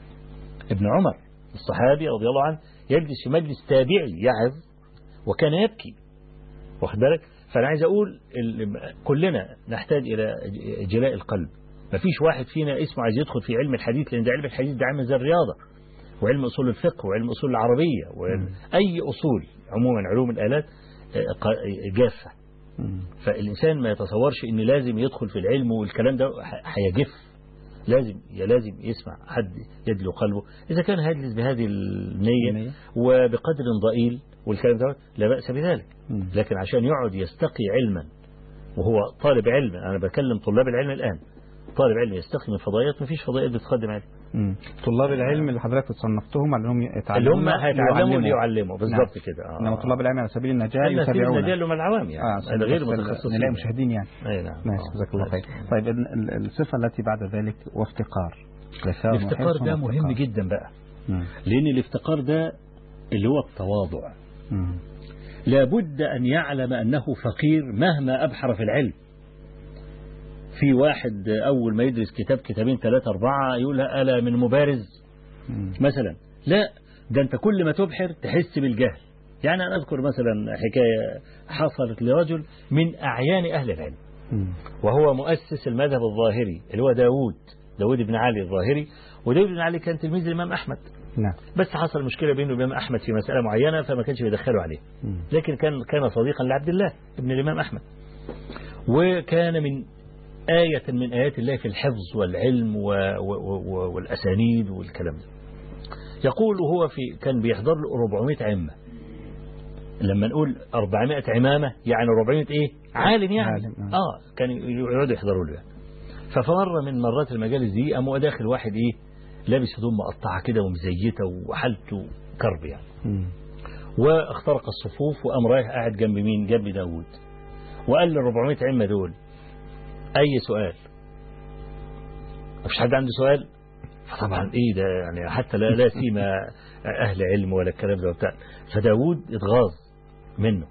ابن عمر الصحابي رضي الله عنه يجلس في مجلس تابعي يعظ وكان يبكي واخد بالك فأنا عايز أقول ال- كلنا نحتاج إلى جلاء القلب مفيش واحد فينا اسمه عايز يدخل في علم الحديث لأن ده علم الحديث ده عامل زي الرياضة وعلم أصول الفقه وعلم أصول العربية وأي أصول عموما علوم الآلات آه، ق- جافة مم. فالإنسان ما يتصورش إن لازم يدخل في العلم والكلام ده ح- هيجف لازم يا لازم يسمع حد يدلو قلبه إذا كان هيجلس بهذه النية النية. وبقدر ضئيل والكلام ده لا بأس بذلك مم. لكن عشان يقعد يستقي علما وهو طالب علم أنا بكلم طلاب العلم الآن طالب علم يستقي من فضائيات مفيش فضائيات بتقدم علم مم. طلاب العلم اللي حضرتك صنفتهم على انهم اللي يتعلموا هم هيتعلموا ليعلموا بالظبط كده آه. انما طلاب العلم على سبيل النجاة لأن في يتابعون المجال هم العوام يعني اه هذا غير بس متخصصين نلاقي مشاهدين يعني أي نعم ماشي آه. جزاك الله خير طيب ال- ال- الصفة التي بعد ذلك وافتقار جسام الافتقار وحرص ده مهم وافتقار. جدا بقى مم. لأن الافتقار ده اللي هو التواضع مم. لابد أن يعلم أنه فقير مهما أبحر في العلم في واحد أول ما يدرس كتاب كتابين ثلاثة أربعة يقول ألا من مبارز مم. مثلا لا ده أنت كل ما تبحر تحس بالجهل يعني أنا أذكر مثلا حكاية حصلت لرجل من أعيان أهل العلم مم. وهو مؤسس المذهب الظاهري اللي هو داود داود بن علي الظاهري وداود بن علي كان تلميذ الإمام أحمد نعم بس حصل مشكلة بينه وبين الإمام أحمد في مسألة معينة فما كانش بيدخله عليه مم. لكن كان كان صديقا لعبد الله ابن الإمام أحمد وكان من آية من آيات الله في الحفظ والعلم و و و والأسانيد والكلام ده يقول هو في كان بيحضر له 400 عمة لما نقول 400 عمامة يعني 400 إيه عالم يعني عالم، آه. آه كان يقعدوا يحضروا له يعني ففمرة من مرات المجالس دي قام هو داخل واحد إيه لابس هدوم مقطعة كده ومزيتة وحالته كرب يعني مم. واخترق الصفوف وقام رايح قاعد جنب مين جنب داوود وقال لل 400 عمة دول أي سؤال مفيش حد عنده سؤال فطبعا ايه ده يعني حتى لا لا سيما اهل علم ولا الكلام ده وبتاع فداوود اتغاظ منه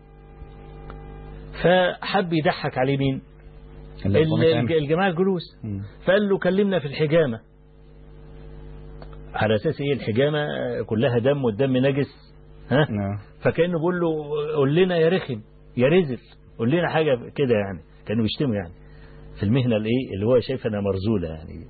فحب يضحك عليه مين اللي ال- ربما الج- كان- الجماعه الجلوس مم. فقال له كلمنا في الحجامه على اساس ايه الحجامه كلها دم والدم نجس ها نعم فكانه بيقول له قول لنا يا رخم يا رزل قول لنا حاجه كده يعني كانوا بيشتموا يعني في المهنه الايه اللي هو شايف انها مرزوله يعني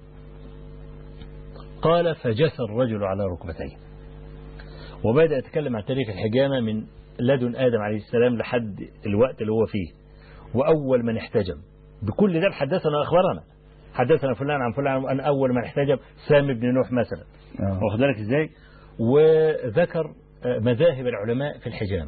قال فجث الرجل على ركبتيه وبدا يتكلم عن تاريخ الحجامه من لدن ادم عليه السلام لحد الوقت اللي هو فيه واول من احتجم بكل ده حدثنا اخبارنا حدثنا فلان عن فلان عن اول من احتجم سام بن نوح مثلا آه. واخد بالك ازاي وذكر آه، مذاهب العلماء في الحجامة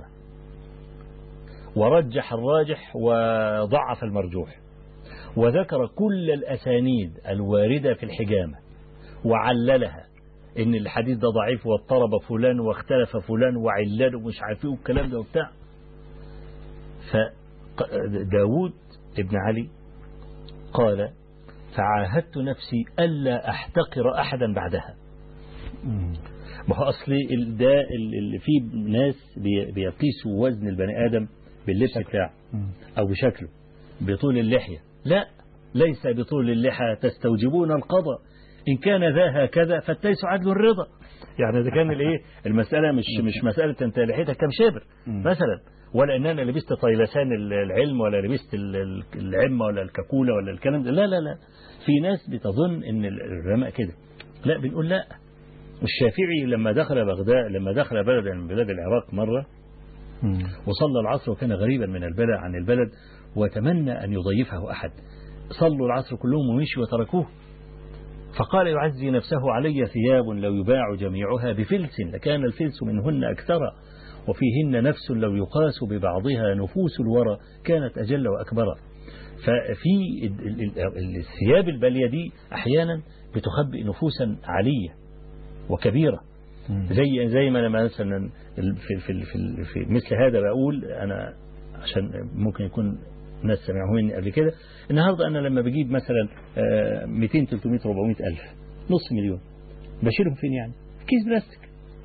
ورجح الراجح وضعف المرجوح وذكر كل الأسانيد الواردة في الحجامة وعللها إن الحديث ده ضعيف واضطرب فلان واختلف فلان وعلل ومش عارف ايه والكلام ده وبتاع فداود ابن علي قال فعاهدت نفسي ألا أحتقر أحدا بعدها مم. ما هو اصل ال- ده ال- اللي فيه ناس بي- بيقيسوا وزن البني ادم باللبس بتاعه مم. او بشكله بطول اللحيه لا ليس بطول اللحى تستوجبون القضاء ان كان ذا هكذا فالتيس عدل الرضا يعني اذا كان الايه المساله مش مش مساله انت لحيتك كم شبر مم. مثلا ولا ان انا لبست طيلسان ال- العلم ولا لبست ال- ال- العمه ولا الكاكوله ولا الكلام ده لا لا لا في ناس بتظن ان العلماء كده لا بنقول لا الشافعي لما دخل بغداد لما دخل بلدا من بلاد العراق مرة مم. وصلى العصر وكان غريبا من البلد عن البلد وتمنى أن يضيفه أحد صلوا العصر كلهم ومشوا وتركوه فقال يعزي نفسه علي ثياب لو يباع جميعها بفلس لكان الفلس منهن أكثر وفيهن نفس لو يقاس ببعضها نفوس الورى كانت أجل وأكبر ففي ال- ال- ال- الثياب البالية دي أحيانا بتخبئ نفوسا علية وكبيرة مم. زي زي ما انا مثلا ال- في في في, في مثل هذا بقول انا عشان ممكن يكون ناس سمعوه مني قبل كده النهارده انا لما بجيب مثلا آه، 200 300 400 الف نص مليون بشيلهم فين يعني؟ كيس بلاستيك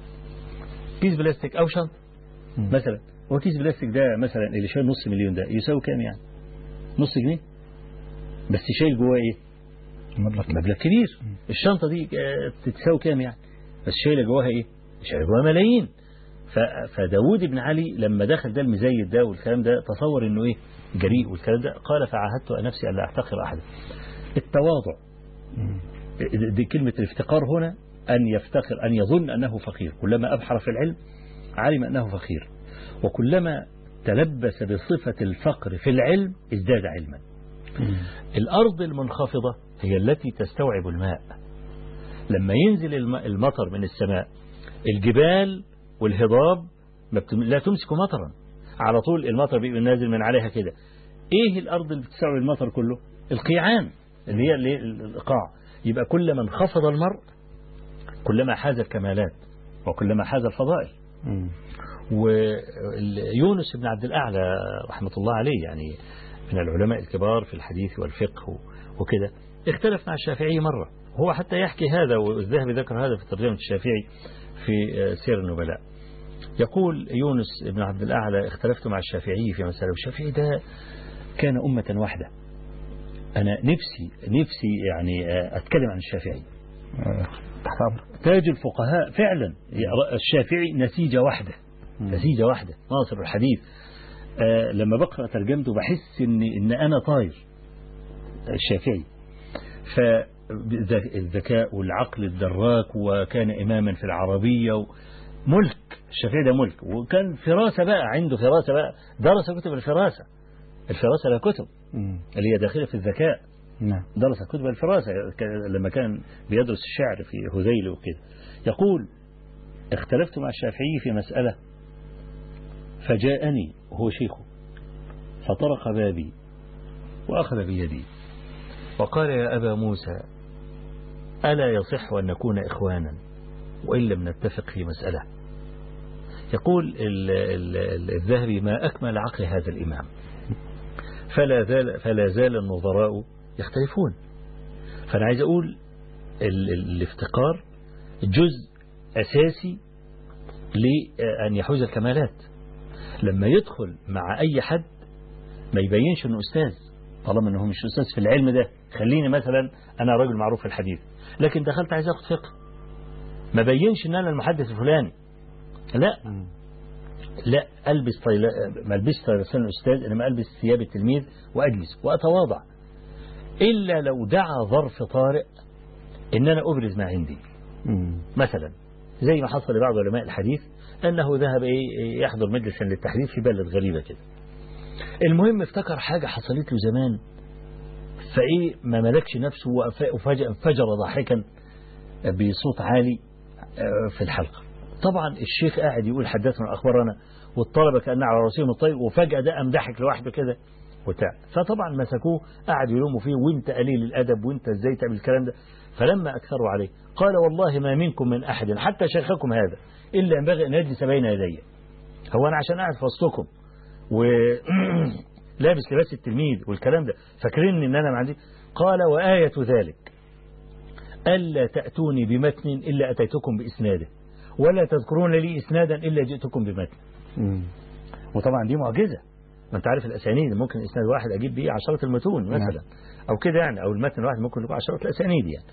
كيس بلاستيك او شنطه مم. مثلا هو كيس بلاستيك ده مثلا اللي شايل نص مليون ده يساوي كام يعني؟ نص جنيه بس شايل جواه ايه؟ مبلغ مبلغ كبير الشنطة دي آه، تتساوي كام يعني بس شايلة جواها ايه شايلة جواها ملايين ف- فداود بن علي لما دخل ده المزيد ده والكلام ده تصور انه ايه جريء والكلام ده قال فعاهدت نفسي الا احتقر احدا التواضع مم. دي كلمة الافتقار هنا أن يفتقر أن يظن أنه فقير كلما أبحر في العلم علم أنه فقير وكلما تلبس بصفة الفقر في العلم ازداد علما مم. الأرض المنخفضة هي التي تستوعب الماء لما ينزل الم- المطر من السماء الجبال والهضاب ما بتم- لا تمسك مطرا على طول المطر بيبقى نازل من عليها كده ايه الارض اللي بتستوعب المطر كله القيعان اللي هي اللي هي القاع يبقى كلما انخفض المرء كلما حاز الكمالات وكلما حاز الفضائل مم. ويونس بن عبد الأعلى رحمة الله عليه يعني من العلماء الكبار في الحديث والفقه و- وكده اختلف مع الشافعي مرة هو حتى يحكي هذا والذهبي ذكر هذا في ترجمة الشافعي في آه، سير النبلاء يقول يونس بن عبد الأعلى اختلفت مع الشافعي في مسألة والشافعي ده كان أمة واحدة أنا نفسي نفسي يعني آه، أتكلم عن الشافعي آه، تحت أمرك تاج الفقهاء فعلا الشافعي نسيجة واحدة مم. نسيجة واحدة ناصر الحديث آه لما بقرأ ترجمته بحس إن إن أنا طاير الشافعي ف بذ- الذكاء والعقل الدراك وكان إماما في العربية و- ملك الشافعي ده ملك وكان فراسة بقى عنده فراسة بقى درس كتب الفراسة الفراسة لها كتب مم. اللي هي داخلة في الذكاء نعم درس كتب الفراسة ك- لما كان بيدرس الشعر في هذيل وكده يقول اختلفت مع الشافعي في مسألة فجاءني وهو شيخه فطرق بابي وأخذ بيدي وقال يا أبا موسى ألا يصح أن نكون إخوانا وإن لم نتفق في مسألة يقول ال- ال- ال- الذهبي ما أكمل عقل هذا الإمام فلا زال, فلا زال النظراء يختلفون فأنا عايز أقول ال- ال- الافتقار جزء أساسي لأن يحوز الكمالات لما يدخل مع أي حد ما يبينش أنه أستاذ طالما أنه مش أستاذ في العلم ده خليني مثلا أنا راجل معروف في الحديث لكن دخلت عايز أخد فقه ما بينش أن أنا المحدث الفلاني لا مم. لا ألبس طيلا ما ألبس طيلسان الأستاذ إنما ألبس ثياب التلميذ وأجلس وأتواضع إلا لو دعا ظرف طارئ إن أنا أبرز ما عندي مم. مثلا زي ما حصل لبعض علماء الحديث أنه ذهب إيه يحضر مجلسا للتحديث في بلد غريبة كده المهم افتكر حاجة حصلت له زمان فإيه ما ملكش نفسه وف- وفجأة انفجر ضاحكا بصوت عالي آه، في الحلقة طبعا الشيخ قاعد يقول حدثنا أخبرنا والطلبة كأنها على رأسهم الطير وفجأة ده قام ضحك لوحده كده وبتاع فطبعا مسكوه قعدوا يلوموا فيه وانت قليل الأدب وانت ازاي تعمل الكلام ده فلما أكثروا عليه قال والله ما منكم من أحد حتى شيخكم هذا إلا ينبغي أن يجلس بين يدي هو أنا عشان قاعد في وسطكم ولابس لباس التلميذ والكلام ده فاكرين ان انا ما عندي قال وآية ذلك ألا تأتوني بمتن إلا أتيتكم بإسناده ولا تذكرون لي إسنادا إلا جئتكم بمتن مم. وطبعا دي معجزة ما انت عارف الأسانيد ممكن إسناد واحد أجيب بيه عشرة المتون مثلا أو كده يعني أو المتن الواحد ممكن يكون عشرة الأسانيد يعني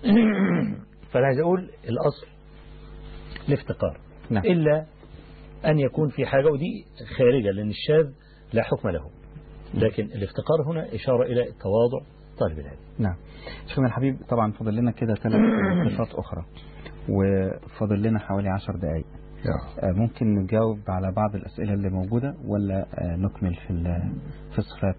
فأنا عايز أقول الأصل الافتقار نعم. إلا أن يكون في حاجة ودي خارجة لأن الشاذ لا حكم له لكن الافتقار هنا إشارة إلى تواضع طالب العلم نعم شيخنا الحبيب طبعا فاضل لنا كده ثلاث صفات أخرى وفاضل لنا حوالي عشر دقايق آه، ممكن نجاوب على بعض الأسئلة اللي موجودة ولا آه، نكمل في ال- في الصفات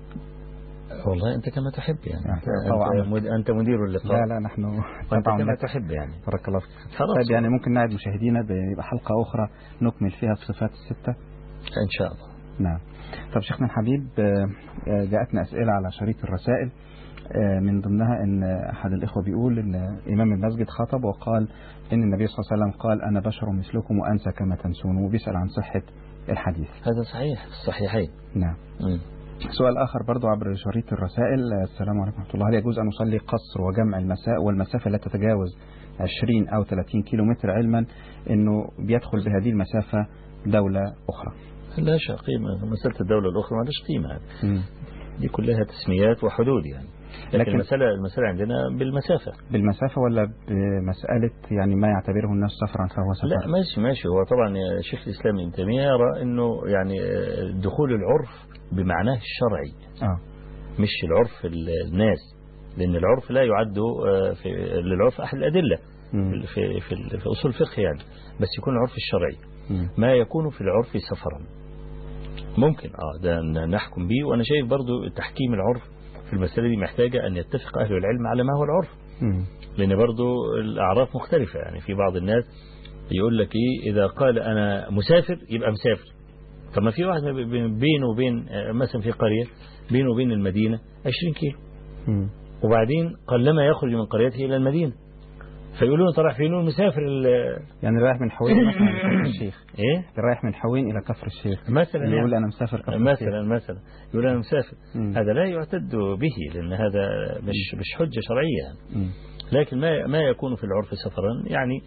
والله أنت كما تحب يعني نعم. أنت, طبعا. أنت, مد- أنت مدير اللقاء لا لا نحن وأنت طبعا كما لا تحب يعني بارك الله فيك خلاص طيب يعني ممكن نعد مشاهدينا بيبقى حلقة أخرى نكمل فيها الصفات الستة إن شاء الله نعم طب شيخنا الحبيب آه، آه، جاءتنا أسئلة على شريط الرسائل آه، من ضمنها أن أحد الإخوة بيقول أن إمام المسجد خطب وقال أن النبي صلى الله عليه وسلم قال أنا بشر مثلكم وأنسى كما تنسون وبيسأل عن صحة الحديث هذا صحيح في الصحيحين نعم مم. سؤال آخر برضو عبر شريط الرسائل آه، السلام عليكم ورحمة الله هل يجوز أن أصلي قصر وجمع المساء والمسافة لا تتجاوز 20 أو 30 كيلو متر علما أنه بيدخل بهذه المسافة دولة أخرى لا شيء قيمة مسألة الدولة الأخرى ما لهاش قيمة هذه. مم. دي كلها تسميات وحدود يعني لكن, لكن- المسألة المسألة عندنا بالمسافة بالمسافة ولا بمسألة يعني ما يعتبره الناس سفرا فهو سفر لا ماشي ماشي هو طبعا يا شيخ الإسلام ابن تيمية يرى أنه يعني آه، دخول العرف بمعناه الشرعي آه. مش العرف ال- الناس لأن العرف لا يعد آه، في للعرف أحد الأدلة مم. في في في أصول الفقه يعني بس يكون العرف الشرعي مم. ما يكون في العرف سفرا ممكن اه ده ن- نحكم به وانا شايف برضو تحكيم العرف في المسألة دي محتاجة أن يتفق أهل العلم على ما هو العرف مم. لأن برضو الأعراف مختلفة يعني في بعض الناس يقول لك إيه إذا قال أنا مسافر يبقى مسافر طب ما في واحد ب- بينه وبين آه، مثلا في قرية بينه وبين المدينة 20 كيلو مم. وبعدين قلما يخرج من قريته إلى المدينة فيقولون أنت رايح فين يقول مسافر ال- يعني رايح من حوين مثلا لكفر الشيخ إيه رايح من حوين إلى كفر الشيخ مثلا اللي يقول يعني. أنا مسافر كفر الشيخ مثلا مثلا يقول أنا مسافر مم. هذا لا يعتد به لأن هذا مش مش حجة شرعية يعني. مم. لكن ما ما يكون في العرف سفرا يعني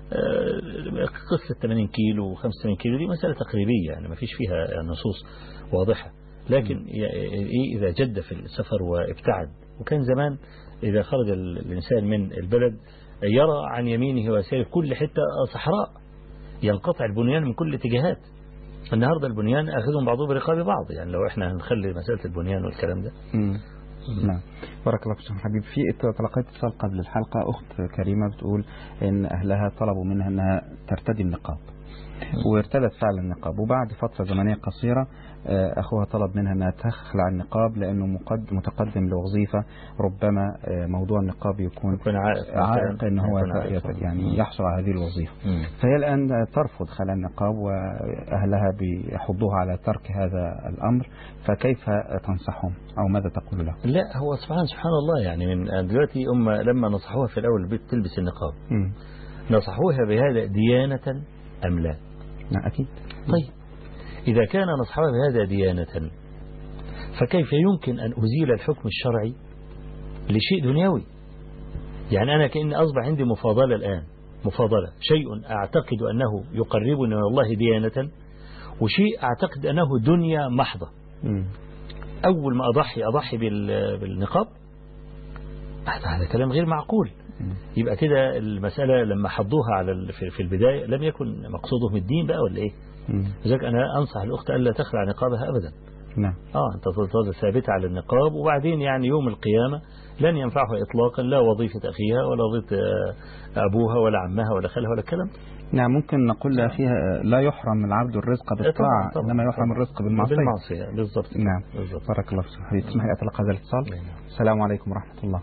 آه، قصة 80 كيلو و85 كيلو دي مسألة تقريبية يعني ما فيش فيها نصوص واضحة لكن ي- إيه إذا جد في السفر وابتعد وكان زمان إذا خرج ال- الإنسان من البلد يرى عن يمينه ويساره في كل حتة صحراء ينقطع البنيان من كل الاتجاهات النهاردة البنيان أخذهم بعضهم برقاب بعض يعني لو إحنا هنخلي مسألة البنيان والكلام ده مم. نعم بارك الله فيك شيخ حبيب في تلقيت اتصال قبل الحلقة أخت كريمة بتقول إن أهلها طلبوا منها أنها ترتدي النقاب وارتدت فعلا النقاب وبعد فترة زمنية قصيرة آه، أخوها طلب منها أنها تخلع النقاب لأنه مقد- متقدم لوظيفة ربما آه، موضوع النقاب يكون يكون عائق مثلاً. عائق أن هو يكون يت- عائق. يت- يعني يحصل على هذه الوظيفة مم. فهي الآن ترفض خلع النقاب وأهلها بيحضوها على ترك هذا الأمر فكيف تنصحهم أو ماذا تقول لهم لا هو سبحان سبحان الله يعني من دلوقتي هم لما نصحوها في الأول البيت تلبس النقاب مم. نصحوها بهذا ديانة أم لا نعم أكيد طيب إذا كان نصحوها بهذا ديانة فكيف يمكن أن أزيل الحكم الشرعي لشيء دنيوي يعني أنا كأن أصبح عندي مفاضلة الآن مفاضلة شيء أعتقد أنه يقربني من الله ديانة وشيء أعتقد أنه دنيا محضة مم. أول ما أضحي أضحي بال- بالنقاب هذا هذا كلام غير معقول مم. يبقى كده المسألة لما حضوها على ال- في- في البداية لم يكن مقصودهم الدين بقى ولا إيه مم. لذلك أنا أنصح الأخت ألا تخلع نقابها أبدا نعم آه أنت تظل ثابتة على النقاب وبعدين يعني يوم القيامة لن ينفعها إطلاقا لا وظيفة أخيها ولا وظيفة آه، أبوها ولا عمها ولا خالها ولا كلام نعم ممكن نقول لها فيها لا يحرم العبد الرزق بالطاعة طبعاً، إنما يحرم طبعاً. الرزق بالمعصية بالمعصية بالضبط نعم بالضبط بارك الله فيك حبيبي تسمح لي أتلقى هذا الاتصال نعم. السلام عليكم ورحمة الله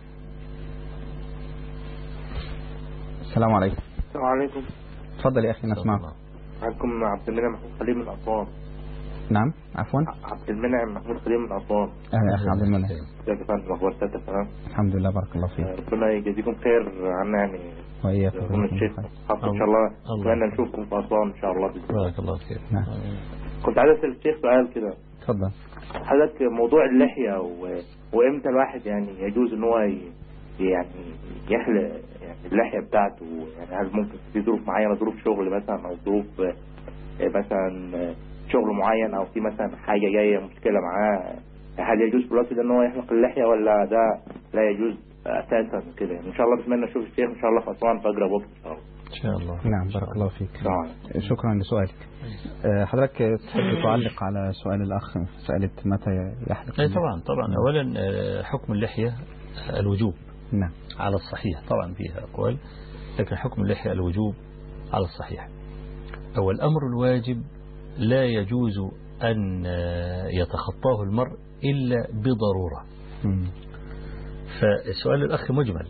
السلام عليكم السلام عليكم تفضل يا أخي نسمعك معكم عبد المنعم محمود خليل من أسوان نعم عفوا عبد المنعم محمود خليل من أسوان أهلا يا أخي عبد المنعم ازيك يا فندم أخبار سيادتك تمام الحمد لله بارك الله فيك ربنا يجازيكم خير عنا يعني وإياك يكون جزاكم الشيخ الله خير. حافظ إن شاء الله الله. أتمنى نشوفكم في أسوان إن شاء الله بإذن الله. بارك الله فيك نعم. كنت عايز أسأل الشيخ سؤال كده تفضل حضرتك موضوع اللحية و... وإمتى الواحد يعني يجوز إن هو ي... يعني يحلق يعني اللحية بتاعته يعني هل ممكن في ظروف معينة ظروف شغل مثلا أو ظروف آه، مثلا آه، شغل معين أو في مثلا حاجة جاية مشكلة معاه هل يجوز في الوقت ده إن هو يحلق اللحية ولا ده لا يجوز أساسا كده يعني إن شاء الله بتمنى أشوف الشيخ إن شاء الله في أسوان في أقرب وقت إن شاء الله إن شاء الله نعم بارك الله فيك السلام عليكم. شكرا لسؤالك آه، حضرتك تحب تعلق على سؤال الأخ سألت متى يحلق أي طبعا طبعا أولا آه، حكم اللحية آه، الوجوب نعم على الصحيح طبعا فيها أقوال لكن حكم اللحية الوجوب على الصحيح أو الأمر الواجب لا يجوز أن آه، يتخطاه المرء إلا بضرورة مم. فالسؤال الأخ مجمل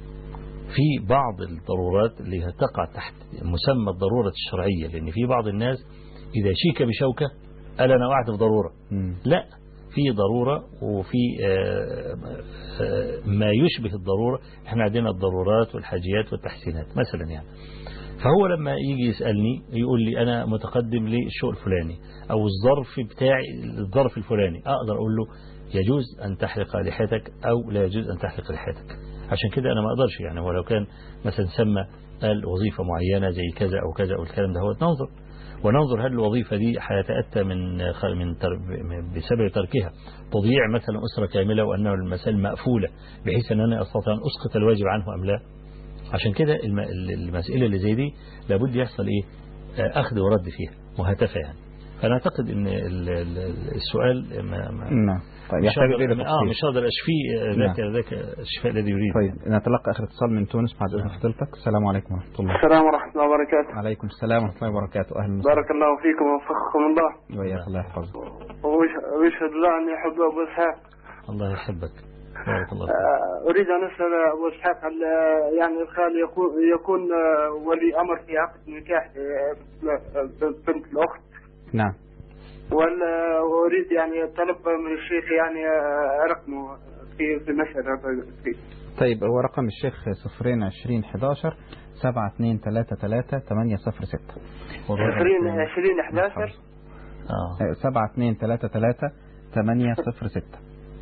في بعض الضرورات اللي تقع تحت مسمى الضرورة الشرعية لأن في بعض الناس إذا شيك بشوكة قال أنا وقعت في ضرورة مم. لا في ضرورة وفي آه، آه، ما يشبه الضرورة احنا عندنا الضرورات والحاجيات والتحسينات مثلا يعني فهو لما يجي يسألني يقول لي أنا متقدم للشيء الفلاني أو الظرف بتاعي الظرف الفلاني أقدر أقول له يجوز أن تحلق لحيتك أو لا يجوز أن تحلق لحيتك عشان كده أنا ما أقدرش يعني ولو كان مثلا سمى قال وظيفة معينة زي كذا أو كذا أو الكلام ده هو ننظر وننظر هل الوظيفة دي هيتأتى من من تر- بسبب تركها تضييع مثلا أسرة كاملة وأنه المسائل مقفولة بحيث أن أنا أستطيع أن أسقط الواجب عنه أم لا عشان كده الم- المسألة اللي زي دي لابد يحصل إيه آه، أخذ ورد فيها مهتفة يعني فأنا أعتقد أن ال- ال- السؤال ما ما نعم طيب مش يحتاج هقدر إلى اه تفصيل مش هقدر اشفيه آه، ذاك ذاك الشفاء الذي يريد طيب نتلقى آخر اتصال من تونس بعد إذن فضيلتك السلام عليكم ورحمة الله السلام ورحمة الله وبركاته عليكم السلام ورحمة الله وبركاته أهلا وسهلا بارك الله فيكم ووفقكم الله وإياك الله يحفظك ويش- ويشهد الله أني أحب أبو إسحاق الله يحبك بارك الله فيك آه، أريد أن أسأل أبو إسحاق هل آه، يعني الخال يكون يكون آه، ولي أمر في عقد نكاح آه، بنت الأخت نعم ولا أريد يعني طلب من الشيخ يعني آه، رقمه في في مسألة في طيب هو رقم الشيخ صفرين عشرين حداشر سبعة اتنين تلاتة تلاتة تمانية صفر ستة 20 20 11 اه سبعة اتنين تلاتة تلاتة تمانية صفر ستة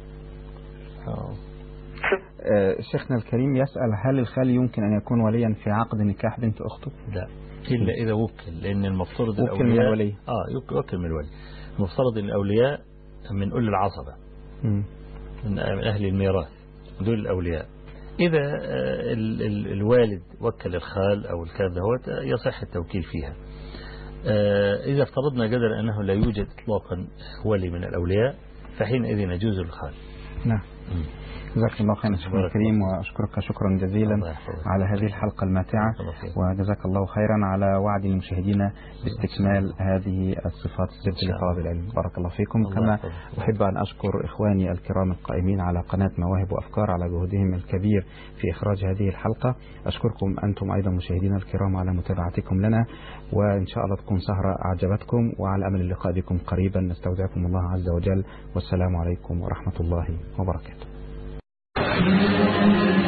آه. آه، شيخنا الكريم يسأل هل الخال يمكن أن يكون وليا في عقد نكاح بنت أخته لا إلا إذا وكل لأن المفترض وكل من الأولياء الولي. آه يك- وكل من الولي المفترض أن الأولياء من أولي العصبة مم. من أهل الميراث دول الأولياء إذا آه، ال- ال- الوالد وكل الخال أو الكلام ده يصح التوكيل فيها آه، إذا افترضنا جدلا أنه لا يوجد إطلاقا ولي من الأولياء فحينئذ يجوز الخال نعم مم. جزاك الله خيرا شكرا بارك الكريم الله وأشكرك شكرا جزيلا الله يحفظك. على هذه الحلقة الماتعة الله خير. وجزاك الله خيرا على وعد المشاهدين باستكمال هذه الصفات الست شاء الله. لطلب العلم بارك الله فيكم الله كما يحفظك. أحب أن أشكر إخواني الكرام القائمين على قناة مواهب وأفكار على جهودهم الكبير في إخراج هذه الحلقة أشكركم أنتم أيضا مشاهدينا الكرام على متابعتكم لنا وإن شاء الله تكون سهرة أعجبتكم وعلى أمل اللقاء بكم قريبا نستودعكم الله عز وجل والسلام عليكم ورحمة الله وبركاته